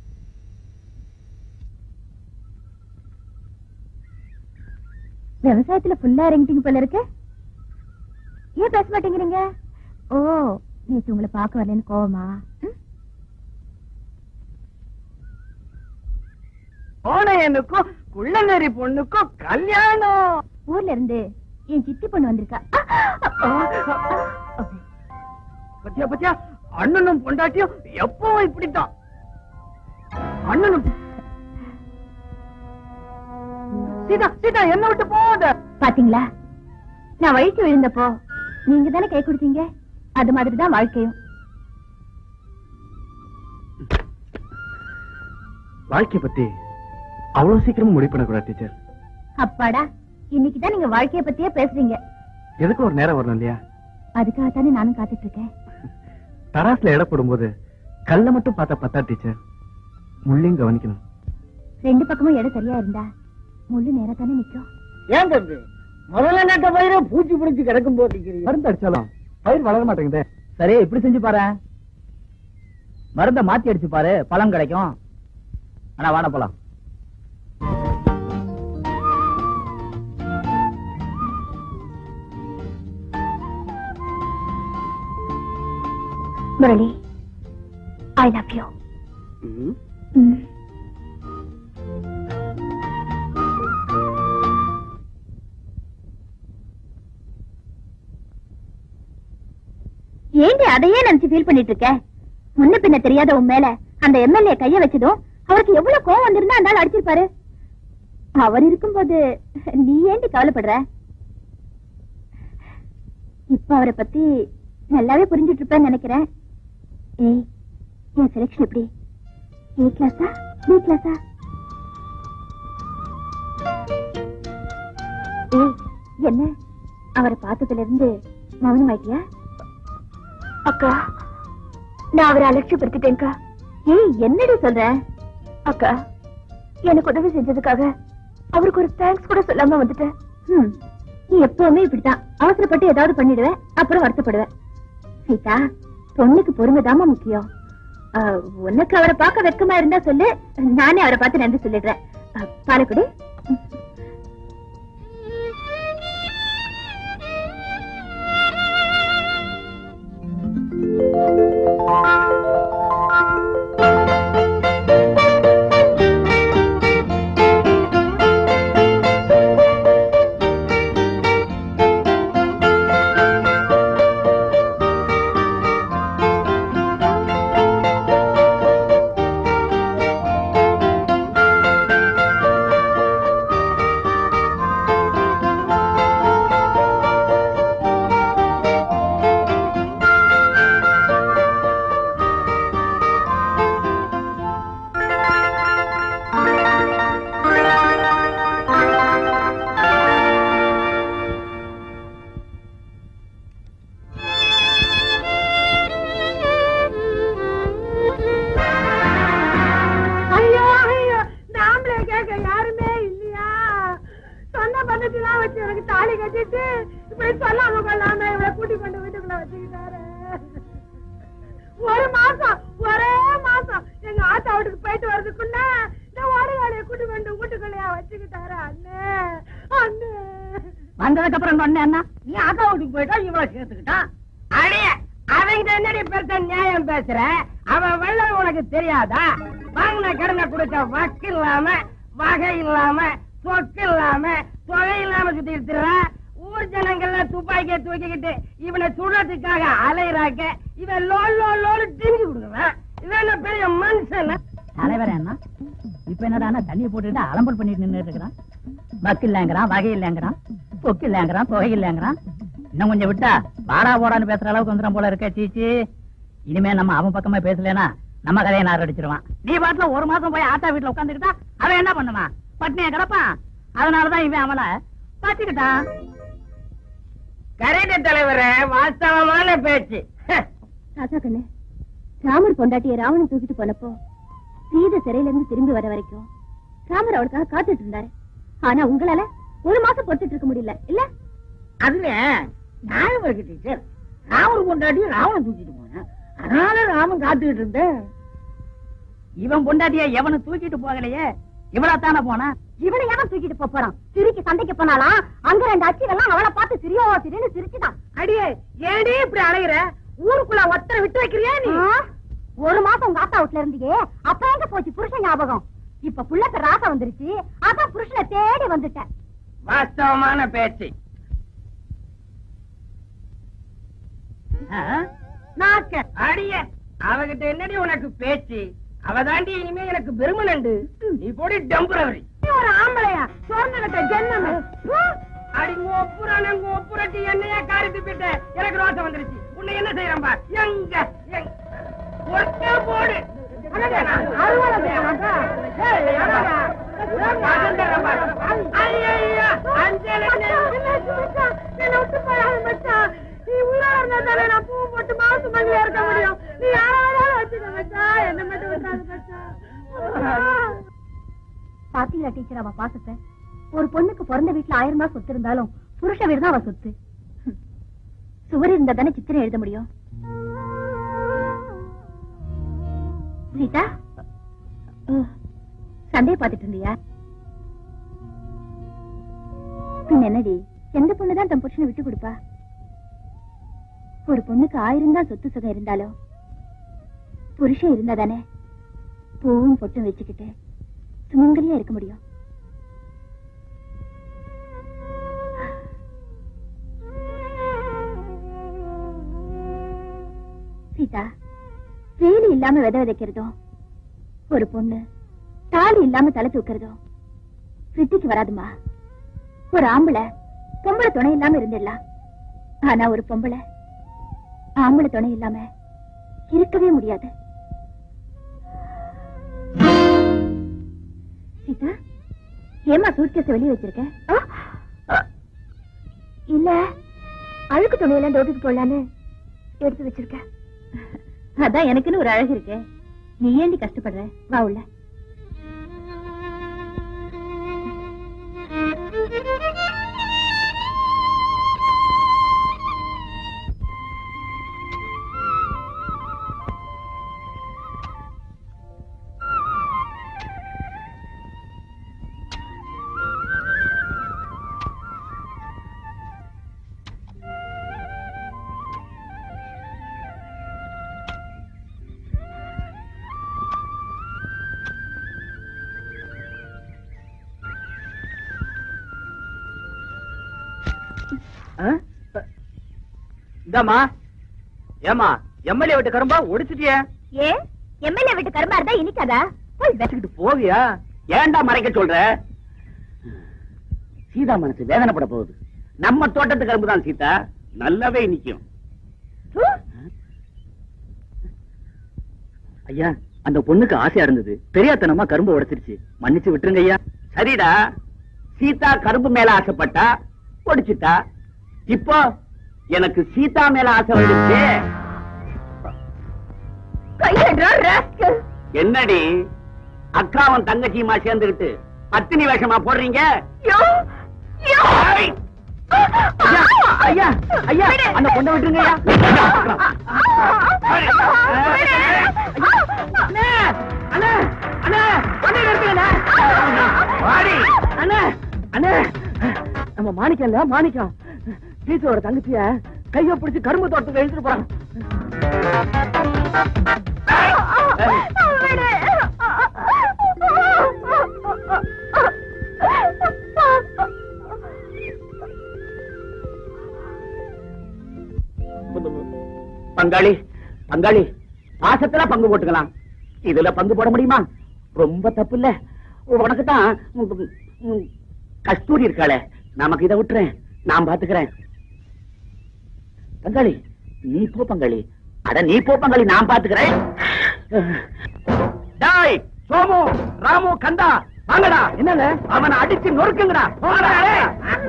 விவசாயத்துல ஃபுல்லா இறங்கிட்டீங்க போல இருக்கு ஏன் பேச மாட்டேங்கிறீங்க ஓ நேத்து உங்களை பார்க்க வரலன்னு கோவமா ம்? கோணையனுக்கும் குள்ளநெறி பொண்ணுக்கும் கல்யாணம் ஊர்ல இருந்து என் சித்தி பொண்ணு வந்திருக்கா பத்தியா பத்தியா அண்ணனும் பொண்டாட்டியும் எப்பவும் இப்படித்தான் அண்ணனும் சீதா சீதா என்ன விட்டு போகாத பாத்தீங்களா நான் வழிக்கு விழுந்தப்போ நீங்க தானே கை கொடுத்தீங்க அது மாதிரி தான் வாழ்க்கையும் வாழ்க்கைய பத்தி அவ்வளவு சீக்கிரமா முடிவு பண்ணக்கூடாது டீச்சர் அப்பாடா இன்னைக்கு தான் நீங்க வாழ்க்கைய பத்தியே பேசுறீங்க எதுக்கு ஒரு நேரம் வரணும் இல்லையா அதுக்காக தானே நானும் காத்துட்டு இருக்கேன் தராசுல எடை போடும்போது கல்ல மட்டும் பார்த்தா பத்தா டீச்சர் முள்ளையும் கவனிக்கணும் ரெண்டு பக்கமும் இடம் சரியா இருந்தா முள்ளு நேரா தானே நிக்கும் ஏன் தம்பி முதல்ல நட்ட பயிர பூச்சி பிடிச்சு கிடக்கும் போட்டிக்கிறீங்க மருந்து அடிச்சாலும் பயிர் வளர மாட்டேங்குதே சரி இப்படி செஞ்சு பாரு மருந்த மாத்தி அடிச்சு பாரு பழம் கிடைக்கும் ஆனா வாட போலாம் முரளி ஐ லவ் யூ ஏண்டி அதையே நினைச்சு ஃபீல் பண்ணிட்டு இருக்க முன்ன பின்ன தெரியாத உன் மேல அந்த எம்எல்ஏ கைய வச்சதும் அவருக்கு எவ்வளவு கோவம் வந்திருந்தா அந்த ஆள் அடிச்சிருப்பாரு அவர் இருக்கும்போது நீ ஏண்டி கவலைப்படுற இப்ப அவரை பத்தி நல்லாவே புரிஞ்சிட்டு இருப்பேன்னு நினைக்கிறேன் ஏய் என் செலக்ஷன் எப்படி ஏ கிளாஸா பி கிளாஸா ஏய் என்ன அவரை பார்த்ததுல இருந்து மௌனம் ஆயிட்டியா அக்கா நான் அவரை அலட்சியப்படுத்திட்டேன்க்கா ஏய் என்னடி சொல்ற அக்கா எனக்கு உதவி செஞ்சதுக்காக அவருக்கு ஒரு தேங்க்ஸ் கூட சொல்லாம வந்துட்டேன் ம், நீ எப்பவுமே இப்படித்தான் அவசரப்பட்டு ஏதாவது பண்ணிடுவேன் அப்புறம் வருத்தப்படுவேன் சீதா பொண்ணுக்கு பொறுமைதாம்மா முக்கியம் அஹ், உனக்கு அவரை பார்க்க வெட்கமா இருந்தா சொல்லு நானே அவரை பார்த்து நன்றி சொல்லிடுறேன் அஹ், பாலக்குடி பணத்தெல்லாம் வச்சு எனக்கு தாலி கட்டிட்டு இப்படி சொல்லாம கொள்ளாம இவளை கூட்டி கொண்டு வீட்டுக்குள்ள வச்சுக்கிட்டாரு ஒரு மாசம் ஒரே மாசம் எங்க ஆத்தா வீட்டுக்கு போயிட்டு வர்றதுக்குள்ள இந்த ஓடுகாலைய கூட்டி கொண்டு வீட்டுக்குள்ளயா வச்சுக்கிட்டாரு அண்ணே அண்ணே வந்ததுக்கு அப்புறம் சொன்ன என்ன நீ அக்கா வீட்டுக்கு போயிட்டா இவ்வளவு சேர்த்துக்கிட்டான் அடிய அவங்க என்னடி பெருசா நியாயம் பேசுற அவன் வெள்ளம் உனக்கு தெரியாதா வாங்கின கடனை கொடுக்க வக்கு இல்லாம வகை இல்லாம சொக்கு இல்லாம தொகை இல்லாம சுத்திட்டு திரிறா. ஊர் ஜனங்கள்ல துப்பாக்கிய தூக்கிக்கிட்டு இவனை சுடுறதுக்காக அலையிறாக்க இவன் லோல் லோல் லோல் டிங்கி கொடுக்குறான் இவன் என்ன பெரிய மனுஷன் தலைவர் என்ன இப்ப என்னடா தண்ணியை போட்டுட்டு அலம்பல் பண்ணிட்டு நின்னுட்டு இருக்கிறான் பக்கு இல்லங்கிறான் வகை இல்லங்கிறான் கொக்கு இல்லங்கிறான் தொகை இல்லங்கிறான் இன்னும் கொஞ்சம் விட்டா வாடா போடான்னு பேசுற அளவுக்கு வந்துடும் போல இருக்க சீச்சி இனிமே நம்ம அவன் பக்கமா பேசலனா நம்ம கதையை நார் அடிச்சிருவான் நீ பாட்டுல ஒரு மாசம் போய் ஆத்தா வீட்டுல உட்காந்துக்கிட்டா அவன் என்ன பண்ணுவான் பட்னியா கிடப்பான் அதனாலதான் இவன் அவளை பாத்துக்கிட்டான் கரெக்ட் தலைவரே வாஸ்தவமான பேச்சு ராஜா கண்ணு ராமர் பொண்டாட்டிய ராவணன் தூக்கிட்டு போனப்போ சீதை சிறையில இருந்து திரும்பி வர வரைக்கும் ராமர் அவளுக்காக காத்துட்டு இருந்தாரு ஆனா உங்களால ஒரு மாசம் பொறுத்துட்டு இருக்க முடியல இல்ல அதுல நியாயம் இருக்கு டீச்சர் ராமர் பொண்டாட்டி ராவணன் தூக்கிட்டு போனேன் அதனால ராமன் காத்துக்கிட்டு இருந்தேன் இவன் பொண்டாட்டிய எவனை தூக்கிட்டு போகலையே இவளா தானே போனா இவனை எவன் தூக்கிட்டு போப் போறான் சிரிக்கு சண்டைக்கு போனாலாம் அங்க ரெண்டு அச்சிகள்லாம் அவளை பார்த்து சிரியோ சிரின்னு சிரிச்சுதான் அடியே ஏடி இப்படி அலையிற ஊருக்குள்ள ஒத்தரை விட்டு வைக்கிறியா நீ ஆ? ஒரு மாசம் உங்க ஆத்தா வீட்டுல இருந்தீங்க அப்ப எங்க போச்சு புருஷன் ஞாபகம் இப்ப புள்ளக்கு ராசா வந்துருச்சு அதான் புருஷனை தேடி வந்துட்டேன் வாஸ்தவமான பேச்சு நாக்க அடிய அவகிட்ட என்னடி உனக்கு பேச்சு அவ தாண்டி இனிமே எனக்கு பெருமனண்டு நீ போடி டெம்பரவரி ஒரு ஆம்பளையா சோர்ந்துகிட்ட ஜென்மமே அடி ஒப்புறான ஒப்புரட்டி என்னையா காரி துப்பிட்ட எனக்கு ரோசம் வந்துருச்சு உன்னை என்ன செய்யறேன் பார் எங்க எங்க ஒட்ட போடு அறுவடை செய்யலாம்ப்பா. ஏய், அடடா. அடடா, பாரு. ஐயையோ, அஞ்சலி என்னை விட்டு போயாத மச்சான் நீ உள்ள இருந்தா நான் பூ போட்டு மாசு மங்கள இருக்க முடியும் நீ யாராவது வச்சுக்க மச்சான் என்ன மட்டும் விட்டாது மச்சான் பாத்தீங்களா டீச்சர் அவ பாசத்தை ஒரு பொண்ணுக்கு பிறந்த வீட்டுல ஆயிரம் தான் சொத்து இருந்தாலும் புருஷ வீடு தான் அவ சொத்து ஹம். சுவர் இருந்தா தானே சித்திரம் எழுத முடியும் சீதா அஹ், சண்டைய பாத்துட்டு இருந்தியா பின் என்னடி எந்த பொண்ணுதான் தன் புருஷனை விட்டு கொடுப்பா ஒரு பொண்ணுக்கு ஆயிரம் தான் சொத்து சுகம் இருந்தாலும் புருஷன் இருந்தா தானே பூவும் பொட்டும் வச்சுக்கிட்டு சுமங்கலியா இருக்க முடியும் சீதா வேலி இல்லாம விதை விதைக்கிறதும் ஒரு பொண்ணு தாலி இல்லாம தலை தூக்குறதும் சித்திக்கு வராதுமா ஒரு ஆம்பளை பொம்பளை துணை இல்லாம இருந்துடலாம் ஆனா ஒரு பொம்பளை ஆம்பளை துணை இல்லாம இருக்கவே முடியாது சீதா ஏமா சூட்கேஸ் வெளியே வச்சிருக்க ஆ? இல்ல அழுக்கு துணியெல்லாம் டோபிக்கு போடலான்னு எடுத்து வச்சிருக்கேன் அதான் எனக்குன்னு ஒரு அழகு இருக்கு நீ ஏண்டி கஷ்டப்படுற வா உள்ள இந்தாமா ஏமா எம்எல்ஏ விட்டு கரும்பா ஒடிச்சிட்டியே ஏ எம்எல்ஏ வீட்டு கருமா இருந்தா இனிக்காதா போய் வச்சுக்கிட்டு போவியா ஏன்டா மறைக்க சொல்ற சீதா மனசு வேதனைப்பட போகுது நம்ம தோட்டத்து கரும்பு தான் சீதா நல்லாவே நிக்கும் ஐயா அந்த பொண்ணுக்கு ஆசையா இருந்தது பெரியாத்தனமா கரும்பு உடைச்சிருச்சு மன்னிச்சு விட்டுருங்க ஐயா சரிடா சீதா கரும்பு மேல ஆசைப்பட்டா ஒடிச்சிட்டா இப்போ எனக்கு சீதா மேல ஆசை வந்துருச்சு என்னடி அக்காவும் தங்கச்சியுமா சேர்ந்துகிட்டு பத்தினி வேஷமா போடுறீங்க ஐயா ஐயா அந்த பொண்ணை விட்டுருங்க ஐயா அண்ணே அண்ணே அண்ணே அண்ணே நிறுத்துங்கண்ணே வாடி அண்ணே அண்ணே நம்ம மாணிக்கம் இல்ல மாணிக்கம் டீச்சரோட தங்கச்சிய கைய பிடிச்சு கரும்பு தோட்டத்துக்கு எழுதிட்டு போறான் பங்காளி பங்காளி பாசத்துல பங்கு போட்டுக்கலாம் இதுல பங்கு போட முடியுமா ரொம்ப தப்பு இல்ல உனக்கு தான் கஸ்தூரி இருக்காளே நமக்கு இதை விட்டுறேன் நான் பாத்துக்கிறேன் பங்காளி நீ போ பங்காளி அட நீ போ பங்காளி நான் பாத்துக்கிறேன் டாய் சோமு ராமு கந்தா வாங்கடா என்னங்க அவனை அடிச்சு நொறுக்குங்கடா போங்கடா, ஏய்.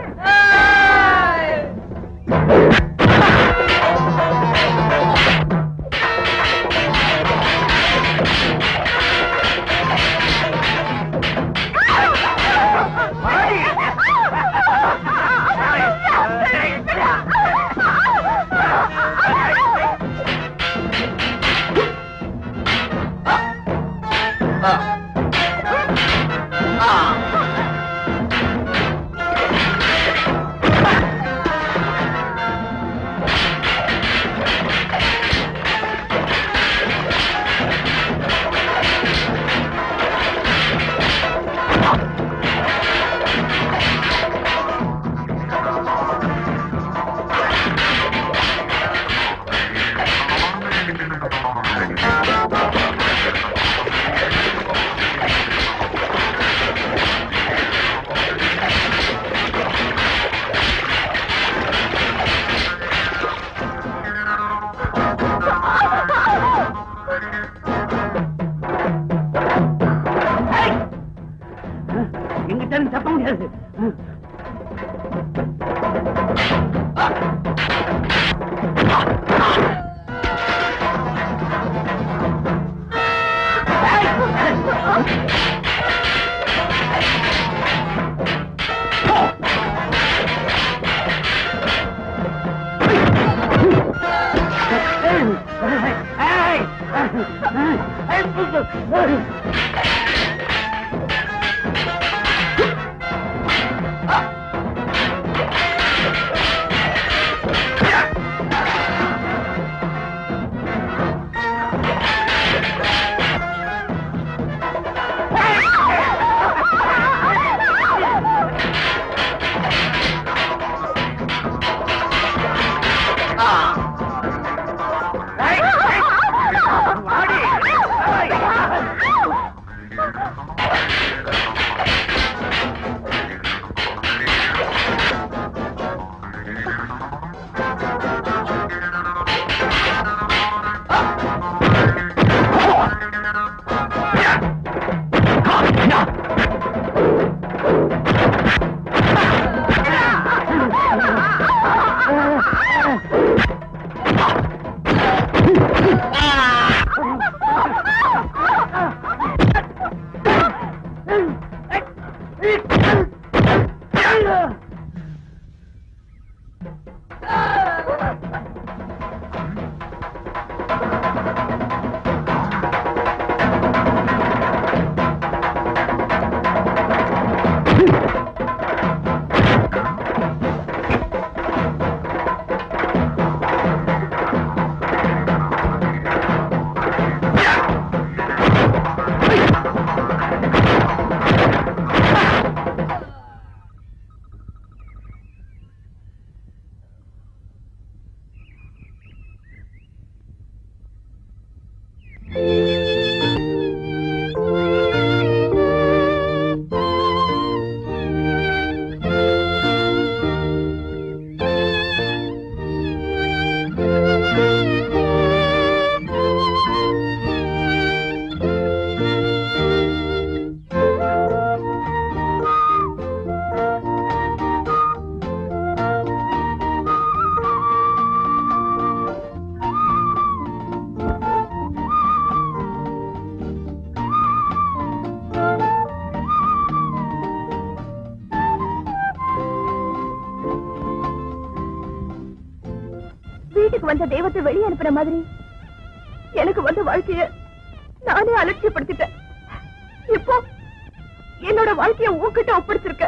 எங்கிட்ட இருந்து தப்ப முடியாது வீட்டுக்கு வந்த தெய்வத்தை வெளியே அனுப்புற மாதிரி எனக்கு வந்த வாழ்க்கைய நானே அலட்சியப்படுத்திட்டேன் இப்போ என்னோட வாழ்க்கைய உன்கிட்ட ஒப்படைச்சிருக்க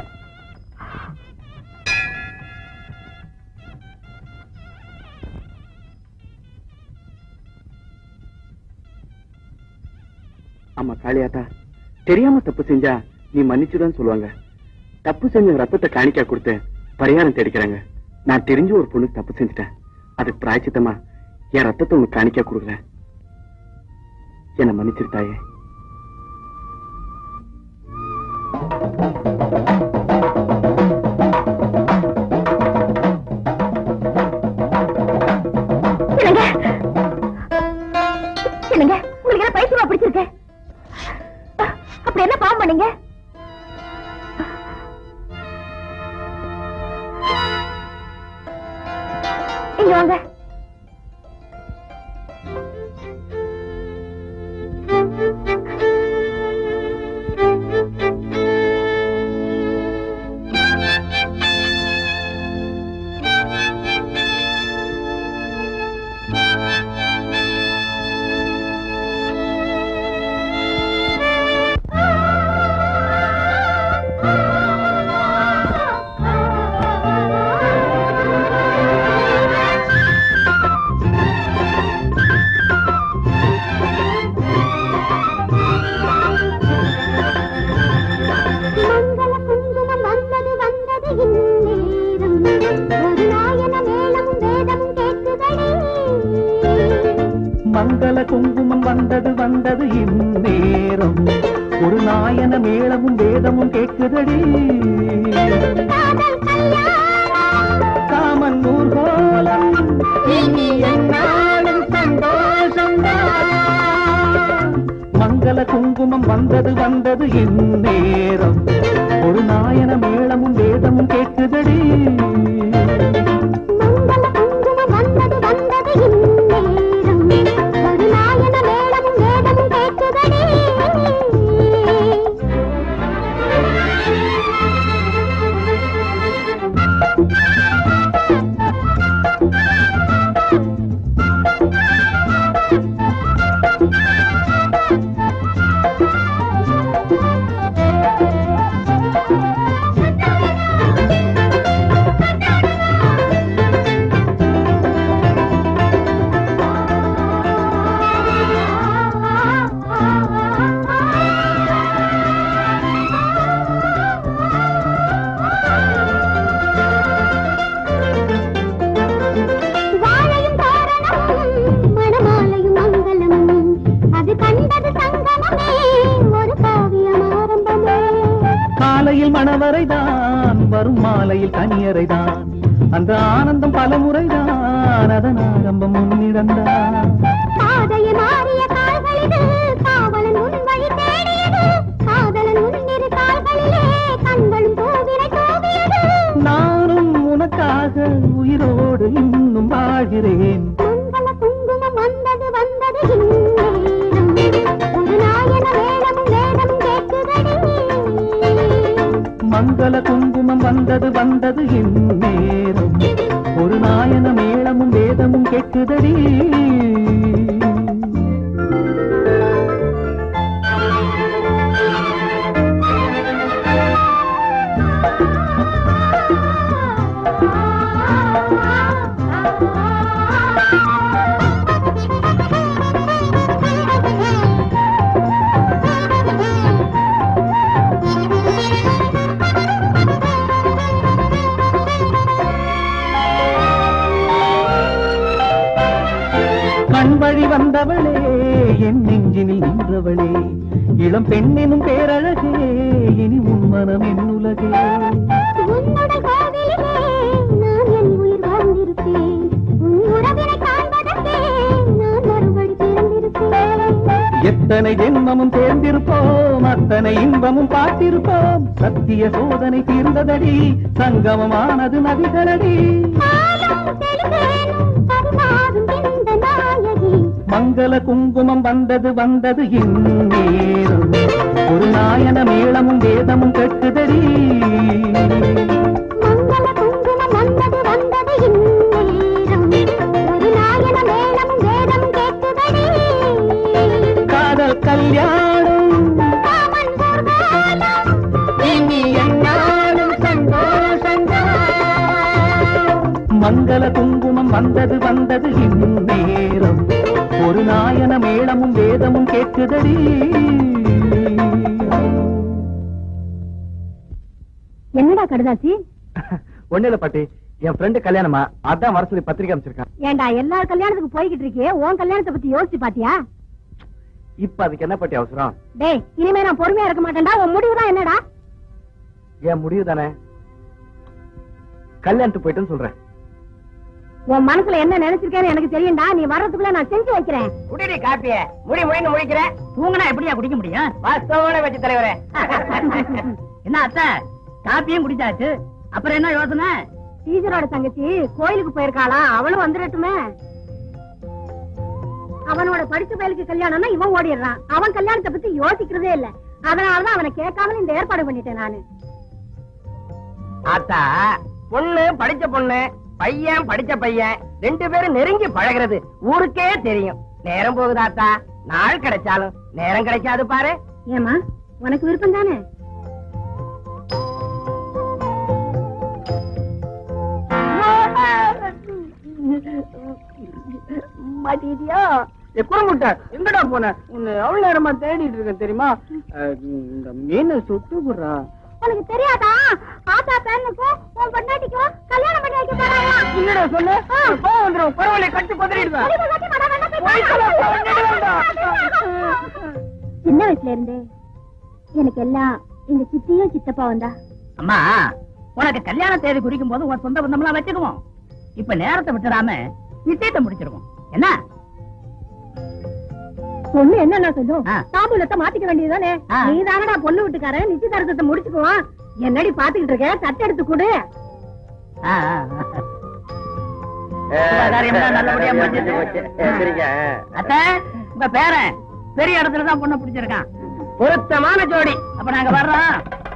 ஆமா காளியாத்தா தெரியாம தப்பு செஞ்சா நீ மன்னிச்சுதான் சொல்லுவாங்க தப்பு செஞ்ச ரத்தத்தை காணிக்கா கொடுத்து பரிகாரம் தேடிக்கிறாங்க நான் தெரிஞ்சு ஒரு பொண்ணுக்கு தப்பு செஞ்சுட்டேன் அதுக்கு பிராய்ச்சித்தமா என் ரத்தத்தை உனக்கு காணிக்கா கொடுக்குறேன் என்ன மன்னிச்சிருத்தாயே என்னங்க என்னங்க உங்களுக்கு என்ன பைத்தியமா பிடிச்சிருக்கு அப்படி என்ன பாவம் பண்ணீங்க இங்க வாங்க மங்கள குங்குமம் வந்தது வந்தது இந்நேரம் ஒரு நாயன மேளமும் வேதமும் கேட்குதடி மங்கள குங்குமம் வந்தது வந்தது இந்நேரம் ஒரு நாயன மேளமும் வேதமும் கேட்குதடி காதல் கல்யாணம் காமன் ஊர்கோலம் இனி என்னாலும் சந்தோஷம்தான் மங்கள குங்குமம் வந்தது வந்தது இந்நேரம் ஒரு நாயன மேளமும் வேதமும் கேட்குதடி மங்கள குங்குமம் வந்தது வந்தது இந்நேரம் ஒரு நாயன மேளமும் வேதமும் கேட்குதடி வாழையும் தோரணமும் மணமாலையும் மங்களமும் அது கண்டது சங்கமமே ஒரு காவியம் ஆரம்பமே காலையில் மணவரைதான் வரும் மாலையில் கனியரைதான் அந்த ஆனந்தம் பல முறைதான் அதன் ஆரம்பம் முன்னிடந்தான் பாதையை மாறிய கால்களிது காவலன் உன் வழி தேடியது காதலன் உன்னிரு கால்களிலே கண்களும் பூவினை தூவியது நானும் உனக்காக உயிரோடு இன்னும் வாழ்கிறேன் மங்கள குங்குமம் வந்தது வந்தது இந்நேரம் ஒரு நாயன வேளமும் வேதமும் கேட்குதடி மங்கள குங்குமம் வந்தது வந்தது இந்நேரம் ஒரு நாயன மேளமும் வேதமும் கேட்குதடி கண் வழி வந்தவளே என் நெஞ்சினில் நின்றவளே இளம் பெண்ணெனும் பேரழகே இனி உன் மனம் என் உலகே உன்னுடைய கோவிலிலே நான் என் உயிர் வாழ்ந்திருப்பேன் உன் உறவினை காண்பதற்கே நான் மறுபடி பிறந்திருப்பேன் எத்தனை ஜென்மமும் தேர்ந்திருப்போம் அத்தனை இன்பமும் பார்த்திருப்போம் சத்திய சோதனை தீர்ந்ததடி சங்கமமானது நதிகளடி காலம் தெளிவேனும் பரிமாறும் இந்த நாயகி மங்கள குங்குமம் வந்தது வந்தது இந்நேரம் ஒரு நாயன மேளமும் வேதமும் கேட்குதடி மங்கள குங்குமம் வந்தது வந்தது இந்நேரம் ஒரு நாள் மங்கள குங்குமம் வந்தது வந்தது இந்நேரம் ஒரு நாயன மேளமும் வேதமும் கேட்குதடி என்னடா கடுதாசி ஒண்ணு இல்ல பாட்டி என் ஃப்ரெண்டு கல்யாணமா அதான் வர சொல்லி பத்திரிக்கை அமைச்சிருக்கான் ஏண்டா எல்லார் கல்யாணத்துக்கு போய்கிட்டு இருக்கியே உன் கல்யாணத்தை பத்தி யோசிச்சு பாத்தியா இப்ப அதுக்கு என்ன பாட்டி அவசரம் டேய் இனிமே நான் பொறுமையா இருக்க மாட்டேன்டா உன் முடிவுதான் என்னடா என் முடிவு தானே கல்யாணத்துக்கு போயிட்டுன்னு சொல்றேன் உன் மனசுல என்ன நினைச்சிருக்கேன்னு எனக்கு தெரியும்டா நீ வர்றதுக்குள்ள நான் செஞ்சு வைக்கிறேன் குடிடி காப்பிய முடி முடின்னு முடிக்கிற தூங்கினா எப்படியா குடிக்க முடியும் வாஸ்தவமான வச்சு தலைவரே என்ன அத்தை காப்பியும் குடிச்சாச்சு அப்புறம் என்ன யோசனை டீச்சரோட தங்கச்சி கோயிலுக்கு போயிருக்காளா அவளும் வந்துடட்டுமே அவனோட படிச்ச பயலுக்கு கல்யாணம்னா இவன் ஓடிடுறான் அவன் கல்யாணத்தை பத்தி யோசிக்கிறதே இல்ல அதனாலதான் அவனை கேட்காம இந்த ஏற்பாடு பண்ணிட்டேன் நானு ஆத்தா பொண்ணு படிச்ச பொண்ணு பையன் படிச்ச பையன் ரெண்டு பேரும் நெருங்கி பழகுறது ஊருக்கே தெரியும் நேரம் போகுது ஆத்தா நாள் கிடைச்சாலும் நேரம் கிடைக்காது பாரு ஏமா உனக்கு விருப்பம் தானே மாட்டிட்டியா குரங்குட்ட எங்கடா போன உன்னை எவ்வளவு நேரமா தேடிட்டு இருக்கேன் தெரியுமா இந்த மீன் சுட்டு போடுறா உனக்கு தெரியாதா ஆத்தா பேரனுக்கும் உன் பொண்டாட்டிக்கும் கல்யாணம் பண்ணி வைக்க போறாங்க என்னடா சொல்லு கோவம் வந்துரும் பரவாயில்ல கட்டி பதறிடுவேன் சின்ன வயசுல இருந்தே எனக்கு எல்லாம் எங்க சித்தியும் சித்தப்பா வந்தா அம்மா உனக்கு கல்யாண தேதி குறிக்கும் போது உன் சொந்த பந்தம்லாம் வச்சுக்குவோம் இப்ப நேரத்தை விட்டுடாம நிச்சயத்தை முடிச்சிருவோம் என்ன பொண்ணு என்ன சொல்லும் ஆ. தாம்பூலத்தை மாத்திக்க வேண்டியதுதானே ஆ. நீ தானடா பொண்ணு வீட்டுக்காரன் நிச்சயதார்த்தத்தை முடிச்சுக்குவான் என்னடி பாத்துக்கிட்டு இருக்க தட்டு எடுத்து கொடு ஆ, ஆ, ஆ. சுபகாரியம்லாம் நல்லபடியா முடிஞ்சிச்சு. அத்தை உங்க பேரன் பெரிய இடத்துல தான் பொண்ணை பிடிச்சிருக்கான் பொருத்தமான ஜோடி அப்ப நாங்க வர்றோம்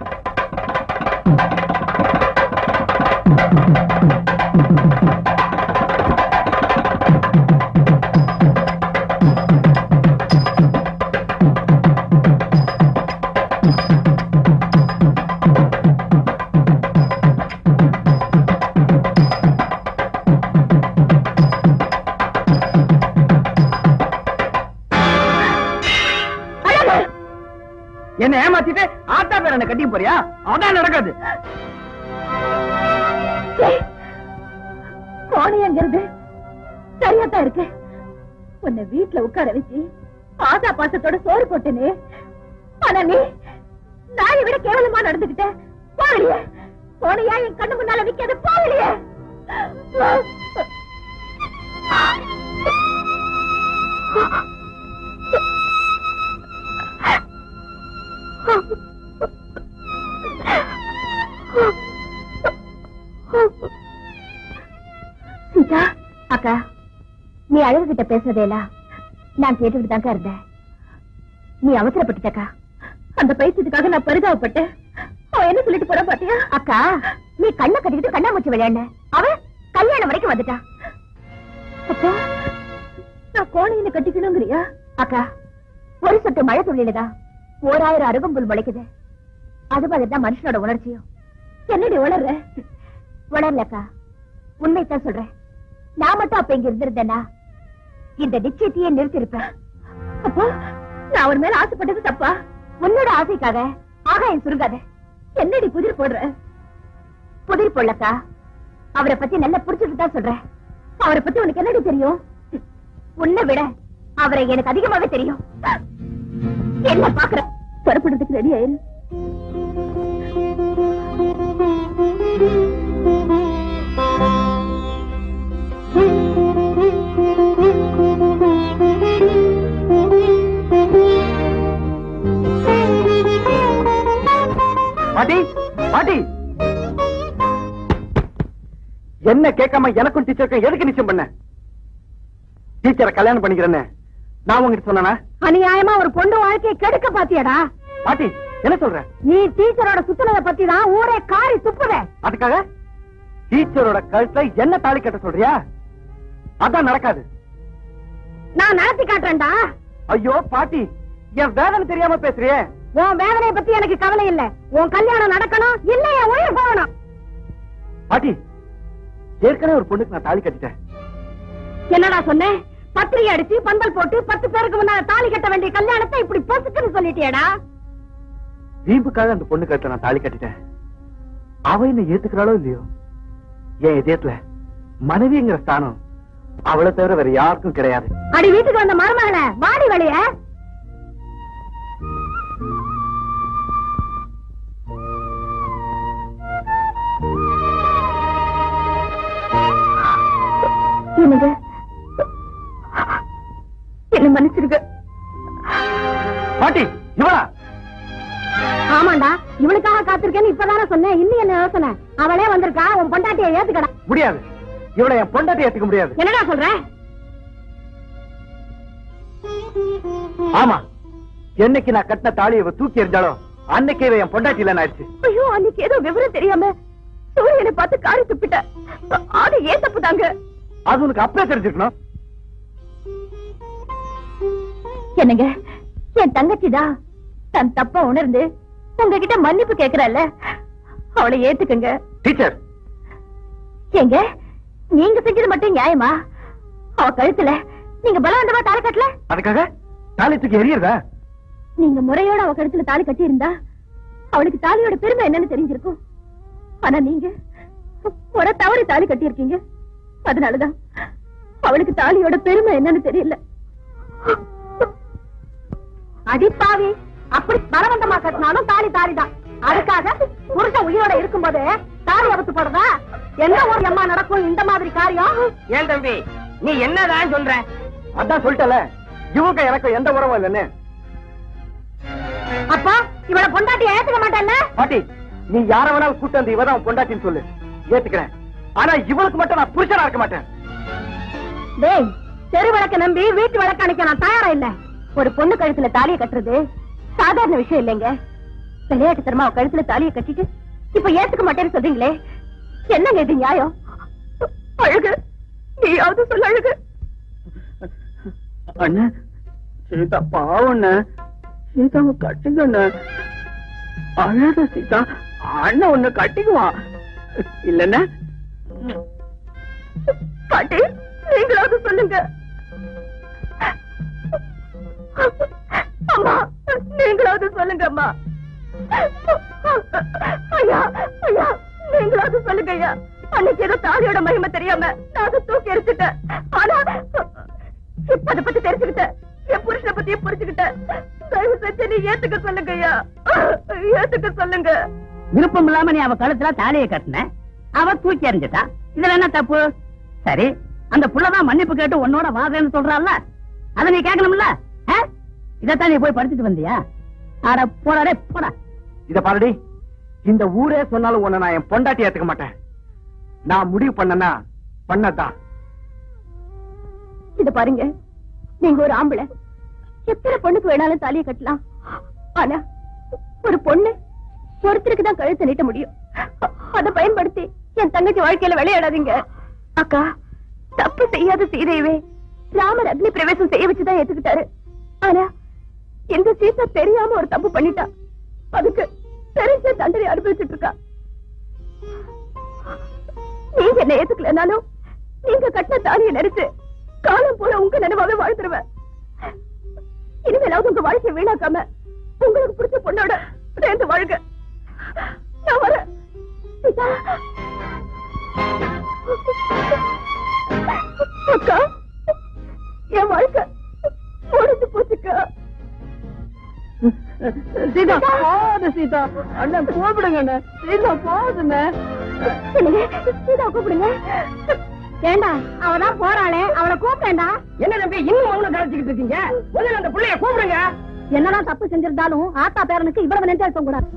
என்ன ஏமாத்திட்டு ஆத்தா பேர் என்ன கட்டி போறியா அதான் நடக்காது கோணையங்கிறது சரியாத்தான் இருக்கு உன்னை வீட்டுல உட்கார வச்சு ஆசா பாசத்தோட சோறு போட்டேனே ஆனா நீ நாயை விட கேவலமா நடந்துகிட்ட போகலையே கோணையா என் கண்ணு முன்னால நிக்காது போகலையே சீதா அக்கா நீ அழகுகிட்ட பேசுறதேலாம் நான் கேட்டுக்கிட்டு தான்க்கா இருந்தேன் நீ அவசரப்பட்டுட்டக்கா அந்த பைத்தியத்துக்காக நான் பரிதாபப்பட்டேன் அவன் என்ன சொல்லிட்டு போறான் பாத்தியா அக்கா நீ கண்ணை கட்டிக்கிட்டு கண்ணாமூச்சி விளையாண்ட அவன் கல்யாணம் வரைக்கும் வந்துட்டான் அப்பா நான் கோணையில கட்டிக்கணுங்கிறியா அக்கா ஒரு சொட்டு மழை துள்ளிலதான் ஓராயிரம் அருகம்புல் முளைக்குது அது மாதிரிதான் மனுஷனோட உணர்ச்சியும் என்னடி வளர்ற வளரலக்கா உண்மைத்தான் சொல்றேன் நான் மட்டும் அப்ப இங்க இருந்திருந்தேனா இந்த நிச்சயத்தையே நிறுத்திருப்பேன் அப்போ நான் அவர் மேல ஆசைப்பட்டது தப்பா உன்னோட ஆசைக்காக ஆகாயம் சுருங்காத என்னடி புதிர் போடுற புதிர் போடலக்கா அவரை பத்தி நல்லா புடிச்சிட்டு தான் சொல்றேன் அவரை பத்தி உனக்கு என்னடி தெரியும் உன்னை விட அவரை எனக்கு அதிகமாவே தெரியும் என்ன பாக்குற புறப்படுறதுக்கு ரெடி ஆயிரு பாட்டி பாட்டி என்ன கேட்காம எனக்கும் டீச்சருக்கும் எதுக்கு நிச்சயம் பண்ண டீச்சரை கல்யாணம் பண்ணிக்கிறேன்னு நான் உங்ககிட்ட சொன்னா அநியாயமா ஒரு பொண்ணு வாழ்க்கையை கெடுக்க பாத்தியாடா பாட்டி என்ன சொல்ற நீ டீச்சரோட சுத்துனத பத்தி தான் ஊரே காரி துப்புத அதுக்காக டீச்சரோட கழுத்துல என்ன தாலி கட்ட சொல்றியா அதான் நடக்காது நான் நடத்தி காட்டுறேன்டா ஐயோ பாட்டி என் வேதனை தெரியாம பேசுறியே உன் வேதனைய பத்தி எனக்கு கவலை இல்ல உன் கல்யாணம் நடக்கணும் இல்ல என் உயிர் போகணும் பாட்டி ஏற்கனவே ஒரு பொண்ணுக்கு நான் தாலி கட்டிட்டேன் என்னடா சொன்னேன் பத்திரிகை அடிச்சு பந்தல் போட்டு பத்து பேருக்கு முன்னால தாலி கட்ட வேண்டிய கல்யாணத்தை இப்படி பொசுக்குன்னு சொல்லிட்டியேடா வீம்புக்காக அந்த பொண்ணு கழுத்துல நான் தாலி கட்டிட்டேன் அவ என்ன ஏத்துக்கிறாளோ இல்லையோ என் இதயத்துல மனைவிங்கிற ஸ்தானம் அவளை தவிர வேற யாருக்கும் கிடையாது அடி வீட்டுக்கு வந்த மருமகனை வாடி வழிய என்னங்க என்ன மன்னிச்சிருக்க பாட்டி இவளா ஆமாண்டா இவளுக்காக காத்திருக்கேன்னு இப்பதானே சொன்னேன் இன்னும் என்ன யோசனை அவளே வந்திருக்கா உன் பொண்டாட்டியை ஏத்துக்கடா முடியாது இவளை என் பொண்டாட்டி ஏத்துக்க முடியாது என்னடா சொல்ற ஆமா என்னைக்கு நான் கட்டின தாலியை இவ தூக்கி எறிஞ்சாலும் அன்னைக்கே இவ என் பொண்டாட்டி இல்லைன்னு ஆயிடுச்சு ஐயோ அன்னைக்கு ஏதோ விவரம் தெரியாம சூரியனை பார்த்து காரி துப்பிட்ட அது ஏன் தப்பு தாங்க அது உனக்கு அப்பவே தெரிஞ்சிருக்கணும் என்னங்க என் தங்கச்சிதான் தன் தப்ப உணர்ந்து உங்ககிட்ட மன்னிப்பு கேக்குறல்ல அவளை ஏத்துக்குங்க டீச்சர் ஏங்க நீங்க செஞ்சது மட்டும் நியாயமா அவ கழுத்துல நீங்க பலவந்தமா தாலி கட்டல அதுக்காக தாலி தூக்கி எறியறதா நீங்க முறையோட அவ கழுத்துல தாலி கட்டி இருந்தா அவளுக்கு தாலியோட பெருமை என்னன்னு தெரிஞ்சிருக்கும் ஆனா நீங்க முறை தவறி தாலி கட்டி இருக்கீங்க அதனாலதான் அவளுக்கு தாலியோட பெருமை என்னன்னு தெரியல அடிப்பாவி அப்படி பலவந்தமா கட்டினாலும் தாலி தாலிதான் அதுக்காக புருஷன் உயிரோட இருக்கும்போது தாலி அவுத்து போடுறதா என்ன ஒரு அம்மா நடக்கும் இந்த மாதிரி காரியம் ஏன் தம்பி நீ என்னதான் சொல்ற அதான் சொல்லிட்டல இவங்க எனக்கு எந்த உறவும் இல்லைன்னு அப்பா இவள பொண்டாட்டிய ஏத்துக்க மாட்டேன்ல பாட்டி நீ யார வேணாலும் கூட்டு வந்து இவதான் உன் பொண்டாட்டின்னு சொல்லு ஏத்துக்கிறேன் ஆனா இவளுக்கு மட்டும் நான் புருஷனா இருக்க மாட்டேன் டேய் தெரு விளக்க நம்பி வீட்டு விளக்க அணைக்க நான் தயாரா இல்ல ஒரு பொண்ணு கழுத்துல தாலியை கட்டுறது சாதாரண விஷயம் இல்லைங்க விளையாட்டுத்தனமா அவ கழுத்துல தாலியை கட்டிட்டு இப்ப ஏத்துக்க மாட்டேன்னு சொல்றீங்களே என்னங்க இது நியாயம் அழுகு நீயாவது சொல்ல அழுகு அண்ணா சீதா பாவண்ண சீதாவை கட்டிக்கண்ண அழாத சீதா அண்ணன் உன்னை கட்டிக்குவான் இல்லன்னா பாட்டி நீங்களாவது சொல்லுங்க அம்மா நீங்களாவது சொல்லுங்க அம்மா ஐயா ஐயா நீங்களாவது சொல்லுங்க ஐயா அன்னைக்கு ஏதோ தாலியோட மகிமை தெரியாம நான் அதை தூக்கி எரிச்சுட்டேன் ஆனா இப்ப அதை பத்தி தெரிஞ்சுக்கிட்டேன் என் புருஷனை பத்தியும் புரிஞ்சுக்கிட்டேன் தயவு செஞ்சு நீ ஏத்துக்க சொல்லுங்க ஐயா ஏத்துக்க சொல்லுங்க விருப்பம் இல்லாம நீ அவ கழுத்துல தாலியை கட்டின அவ தூக்கி எறிஞ்சிட்டா இதுல என்ன தப்பு சரி அந்த புள்ளதான் மன்னிப்பு கேட்டு உன்னோட வாதன்னு சொல்றாள்ல அத நீ கேட்கணும்ல ஆ? இதத்தான் நீ போய் படிச்சுட்டு வந்தியா அட போடாடே போடா இத பாருடி இந்த ஊரே சொன்னாலும் உன்னை நான் என் பொண்டாட்டி ஏத்துக்க மாட்டேன் நான் முடிவு பண்ணனா பண்ணதான் இத பாருங்க நீங்க ஒரு ஆம்பளை எத்தனை பொண்ணுக்கு வேணாலும் தாலியை கட்டலாம் ஆனா ஒரு பொண்ணு ஒருத்தருக்கு தான் கழுத்தை நீட்ட முடியும் அதை பயன்படுத்தி என் தங்கச்சி வாழ்க்கையில விளையாடாதீங்க அக்கா தப்பு செய்யாத சீதையவே ராமர் அக்னி பிரவேசம் செய்ய வச்சுதான் ஏத்துக்கிட்டாரு ஆனா இந்த சீதா தெரியாம ஒரு தப்பு பண்ணிட்டா அதுக்கு தெரிஞ்ச தண்டனை அனுபவிச்சுட்டு இருக்கா நீங்க என்ன ஏத்துக்கலனாலும் நீங்க கட்டின தாலியை நெரிச்சு காலம் போல உங்க நினைவாவே வாழ்த்துருவேன் இனிமேலாவது உங்க வாழ்க்கையை வீணாக்காம உங்களுக்கு பிடிச்ச பொண்ணோட சேர்ந்து வாழ்க நான் வரேன் சீதா. அக்கா என் வாழ்க்கை முடிஞ்சு போச்சுக்கா சீதா போது சீதா அண்ணன் கூப்பிடுங்க அண்ணன் சீதா போதுண்ணே என்னங்க சீதா கூப்பிடுங்க ஏண்டா அவதான் போறாளே அவளை கூப்பிட்டேன்டா என்ன தம்பி இன்னும் அவனை கலைச்சிக்கிட்டு இருக்கீங்க முதல்ல அந்த பிள்ளைய கூப்பிடுங்க என்னதான் தப்பு செஞ்சிருந்தாலும் ஆத்தா பேரனுக்கு இவ்வளவு நெஞ்சா இருக்க கூடாது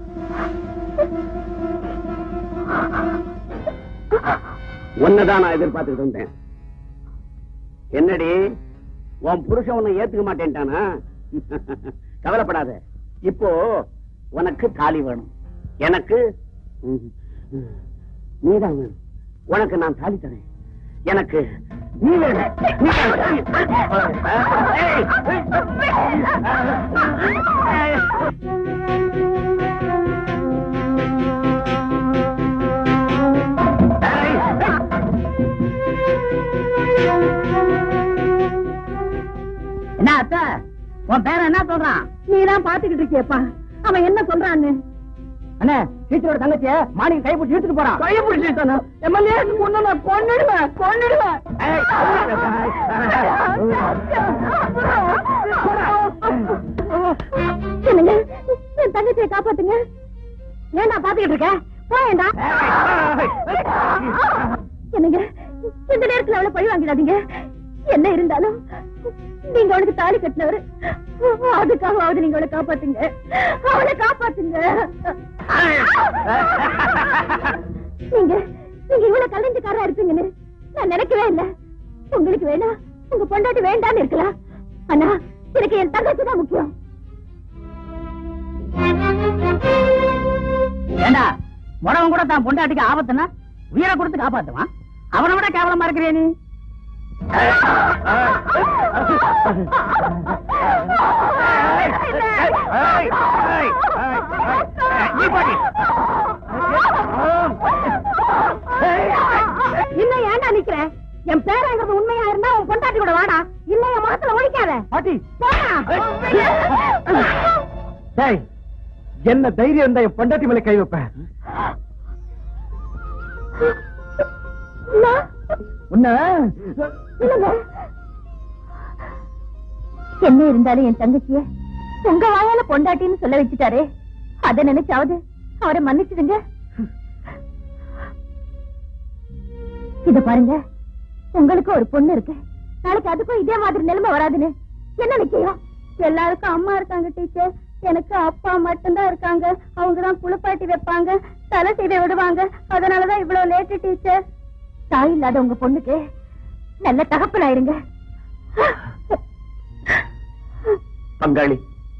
ஒன்னதான் நான் எதிர்பார்த்துக்கிட்டு இருந்தேன் என்னடி உன் புருஷன் உன்னை ஏத்துக்க மாட்டேன்ட்டானா கவலைப்படாத இப்போ உனக்கு தாலி வேணும் எனக்கு ம், ம், நீதான் வேணும் உனக்கு நான் தாலி தரேன் எனக்கு நீ வேணும் நீ தான் ஏய், உன் பேர என்ன சொல்றான் நீ தான் பாத்துக்கிட்டு இருக்கியப்பா அவன் என்ன சொல்றான்னு அண்ணே டீச்சரோட தங்கச்சிய மார்னிங் கை பிடிச்சி இழுத்துட்டு போறான் கையை பிடிச்சிட்டானா எம்எல்ஏ கொண்டு நான் கொன்னிடுவேன் கொன்னிடுவேன் என்னங்க என் தங்கச்சியை காப்பாத்துங்க ஏன்டா பாத்துக்கிட்டு இருக்க போயேண்டா என்னங்க இந்த நேரத்துல அவளை பழி வாங்கிடாதீங்க என்ன இருந்தாலும் நீங்க அவளுக்கு தாலி கட்டினவரு அதுக்காகவாவது நீங்க அவளை காப்பாத்துங்க அவளை காப்பாத்துங்க நீங்க நீங்க இவ்வளவு கலைஞ்சுக்காரா இருப்பீங்கன்னு நான் நினைக்கவே இல்ல உங்களுக்கு வேணா உங்க பொண்டாட்டி வேண்டான்னு இருக்கலாம் ஆனா எனக்கு என் தங்கச்சி தான் முக்கியம் ஏண்டா முடவன் கூட தான் பொண்டாட்டிக்கு ஆபத்துனா உயிரை கொடுத்து காப்பாத்துவான் அவனை விட கேவலமா இருக்கிறே நீ இன்னும் ஏன்டா நிக்கிற என் பேரங்கிறது உண்மையா இருந்தா உன் பொண்டாட்டி கூட வாடா இல்ல என் முகத்துல ஒழிக்காத பாட்டி போடா. டேய் என்ன தைரியம் இருந்தா என் பொண்டாட்டி மேல கை வைப்பேன் அண்ணா, உன்ன இல்லைங்க. என்ன இருந்தாலும் என் தங்கச்சிய உங்க வாயால பொண்டாட்டின்னு சொல்ல வச்சுட்டாரே அத நினைச்சாவது அவரை மன்னிச்சிடுங்க இத பாருங்க உங்களுக்கு ஒரு பொண்ணு இருக்கு நாளைக்கு அதுக்கும் இதே மாதிரி நிலைமை வராதுன்னு என்ன நிச்சயம் எல்லாருக்கும் அம்மா இருக்காங்க டீச்சர் எனக்கு அப்பா மட்டும்தான் இருக்காங்க அவங்க தான் குளிப்பாட்டி வைப்பாங்க தலை செய்த விடுவாங்க அதனாலதான் இவ்வளவு லேட்டு டீச்சர் தாய் இல்லாத உங்க பொண்ணுக்கு நல்ல தகப்பனாயிருங்க பங்காளி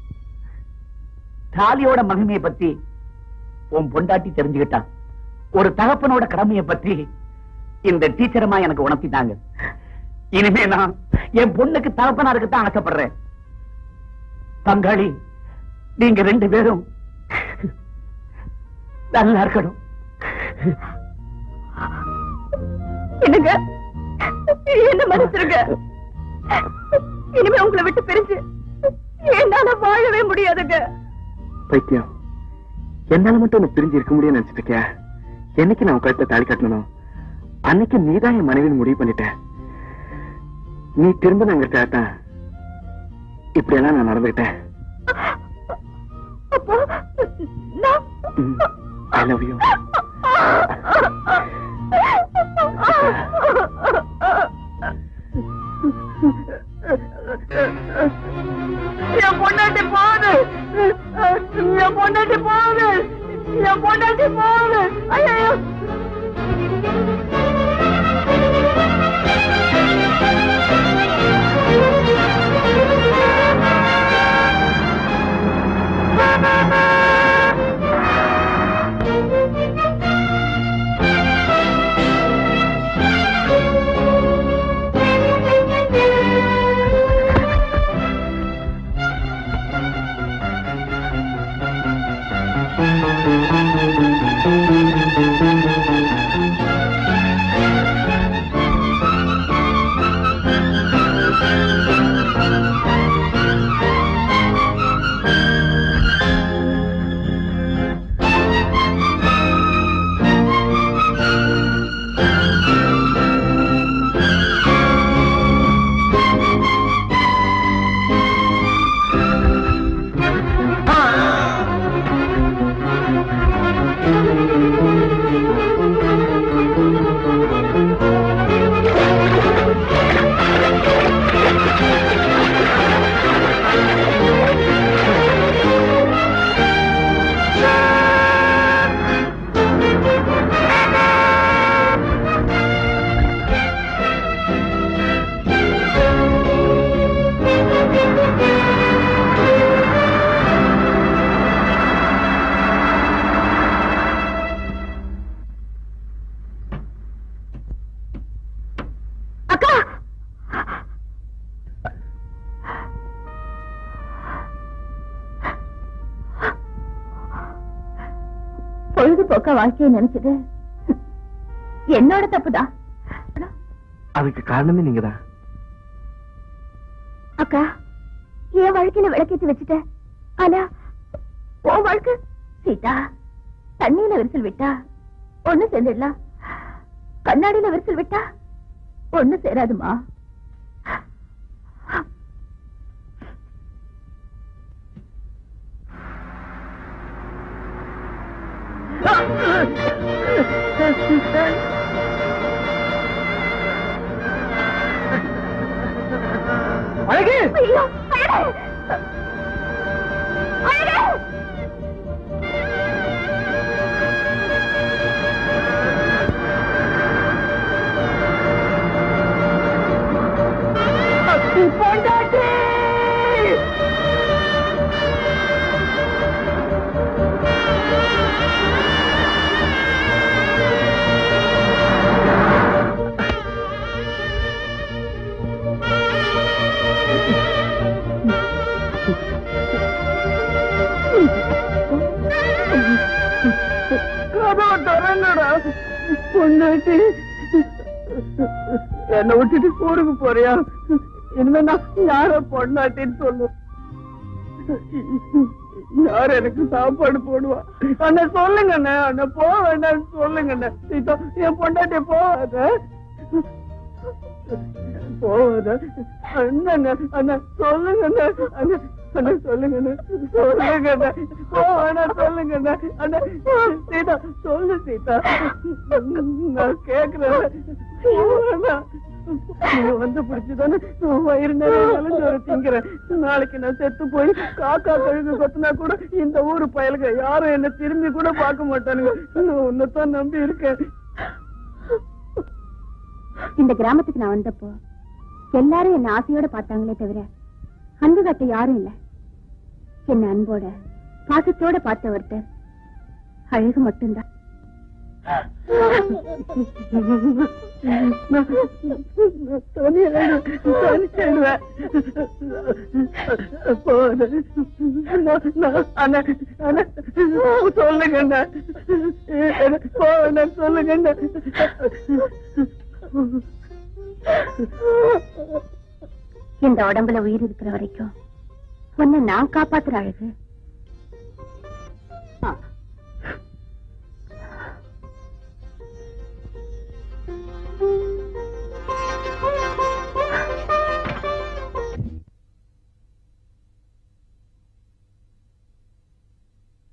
தாலியோட மகிமையை பத்தி உன் பொண்டாட்டி தெரிஞ்சுக்கிட்டா ஒரு தகப்பனோட கடமையை பத்தி இந்த டீச்சரமா எனக்கு உணர்த்திட்டாங்க இனிமே நான் என் பொண்ணுக்கு தகப்பனா இருக்கத்தான் ஆசைப்படுறேன் பங்காளி நீங்க ரெண்டு பேரும் நல்லா இருக்கணும் என்னங்க என்ன மன்னிச்சிருங்க இனிமே உங்களை விட்டு பிரிஞ்சு என்னால வாழவே முடியாதுங்க பைத்தியம் என்னால மட்டும் உனக்கு பிரிஞ்சு இருக்க முடியும்னு நினைச்சிட்டு இருக்கியா என்னைக்கு நான் உன் கழுத்தை தாலி கட்டணும் அன்னைக்கு நீதான் என் மனைவின்னு முடிவு பண்ணிட்ட நீ திரும்ப நாங்க தான் இப்படி எல்லாம் நான் நடந்துகிட்டேன் அப்போ நான் ஐ லவ் யூ என் பொண்டாட்டி போகுது என் பொண்டாட்டி போகுது என் பொண்டாட்டி போகுது ஐயோ அக்கா பொழுதுபோக்க வாழ்க்கையை நினைச்சது என்னோட தப்புதான் அதுக்கு காரணமே நீங்கதான் அக்கா என் வாழ்க்கையில விளக்கேத்தி வச்சுட்ட ஆனா உன் வாழ்க்கை சீதா தண்ணியில விரிசல் விட்டா ஒண்ணு சேர்ந்துடலாம் கண்ணாடியில விரிசல் விட்டா ஒண்ணு சேராதுமா அழகு ஐயோ அழகு! அழகு! பொண்டாட்டி என்ன விட்டுட்டு ஊருக்கு போறியா இனிமே நான் யார பொண்டாட்டின்னு சொல்லு யார் எனக்கு சாப்பாடு போடுவா அண்ணா சொல்லுங்க அண்ணா அண்ணா போக வேண்டாம் சொல்லுங்க அண்ணா சீதா என் பொண்டாட்டி போவாத போவாத அண்ணா அண்ணா சொல்லுங்க அண்ணா அண்ணா அண்ணா சொல்லுங்க அண்ணா சொல்லுங்க அண்ணா போவாண்ணா சொல்லுங்க அண்ணா அண்ணா சீதா சொல்லு சீதா நான் கேக்குறேன் போவாண்ணா. நீ வந்து பிடிச்சுதானே வயிறு நிறைய ஒரு திங்கிறேன் நாளைக்கு நான் செத்து போய் காக்கா கழுகு கொத்துனா கூட இந்த ஊரு பயலுங்க யாரும் என்ன திரும்பி கூட பார்க்க மாட்டானுங்க நான் உன்னைத்தான் நம்பி இருக்கேன் இந்த கிராமத்துக்கு நான் வந்தப்போ எல்லாரும் என்ன ஆசையோட பார்த்தாங்களே தவிர அன்பு காட்ட யாரும் இல்ல என்ன அன்போட பாசத்தோட பார்த்த ஒருத்தர் அழகு மட்டும்தான் சொல்லுங்க சொல்லுங்க இந்த உடம்புல உயிர் இருக்கிற வரைக்கும் உன்னை நான் காப்பாத்துற அழகு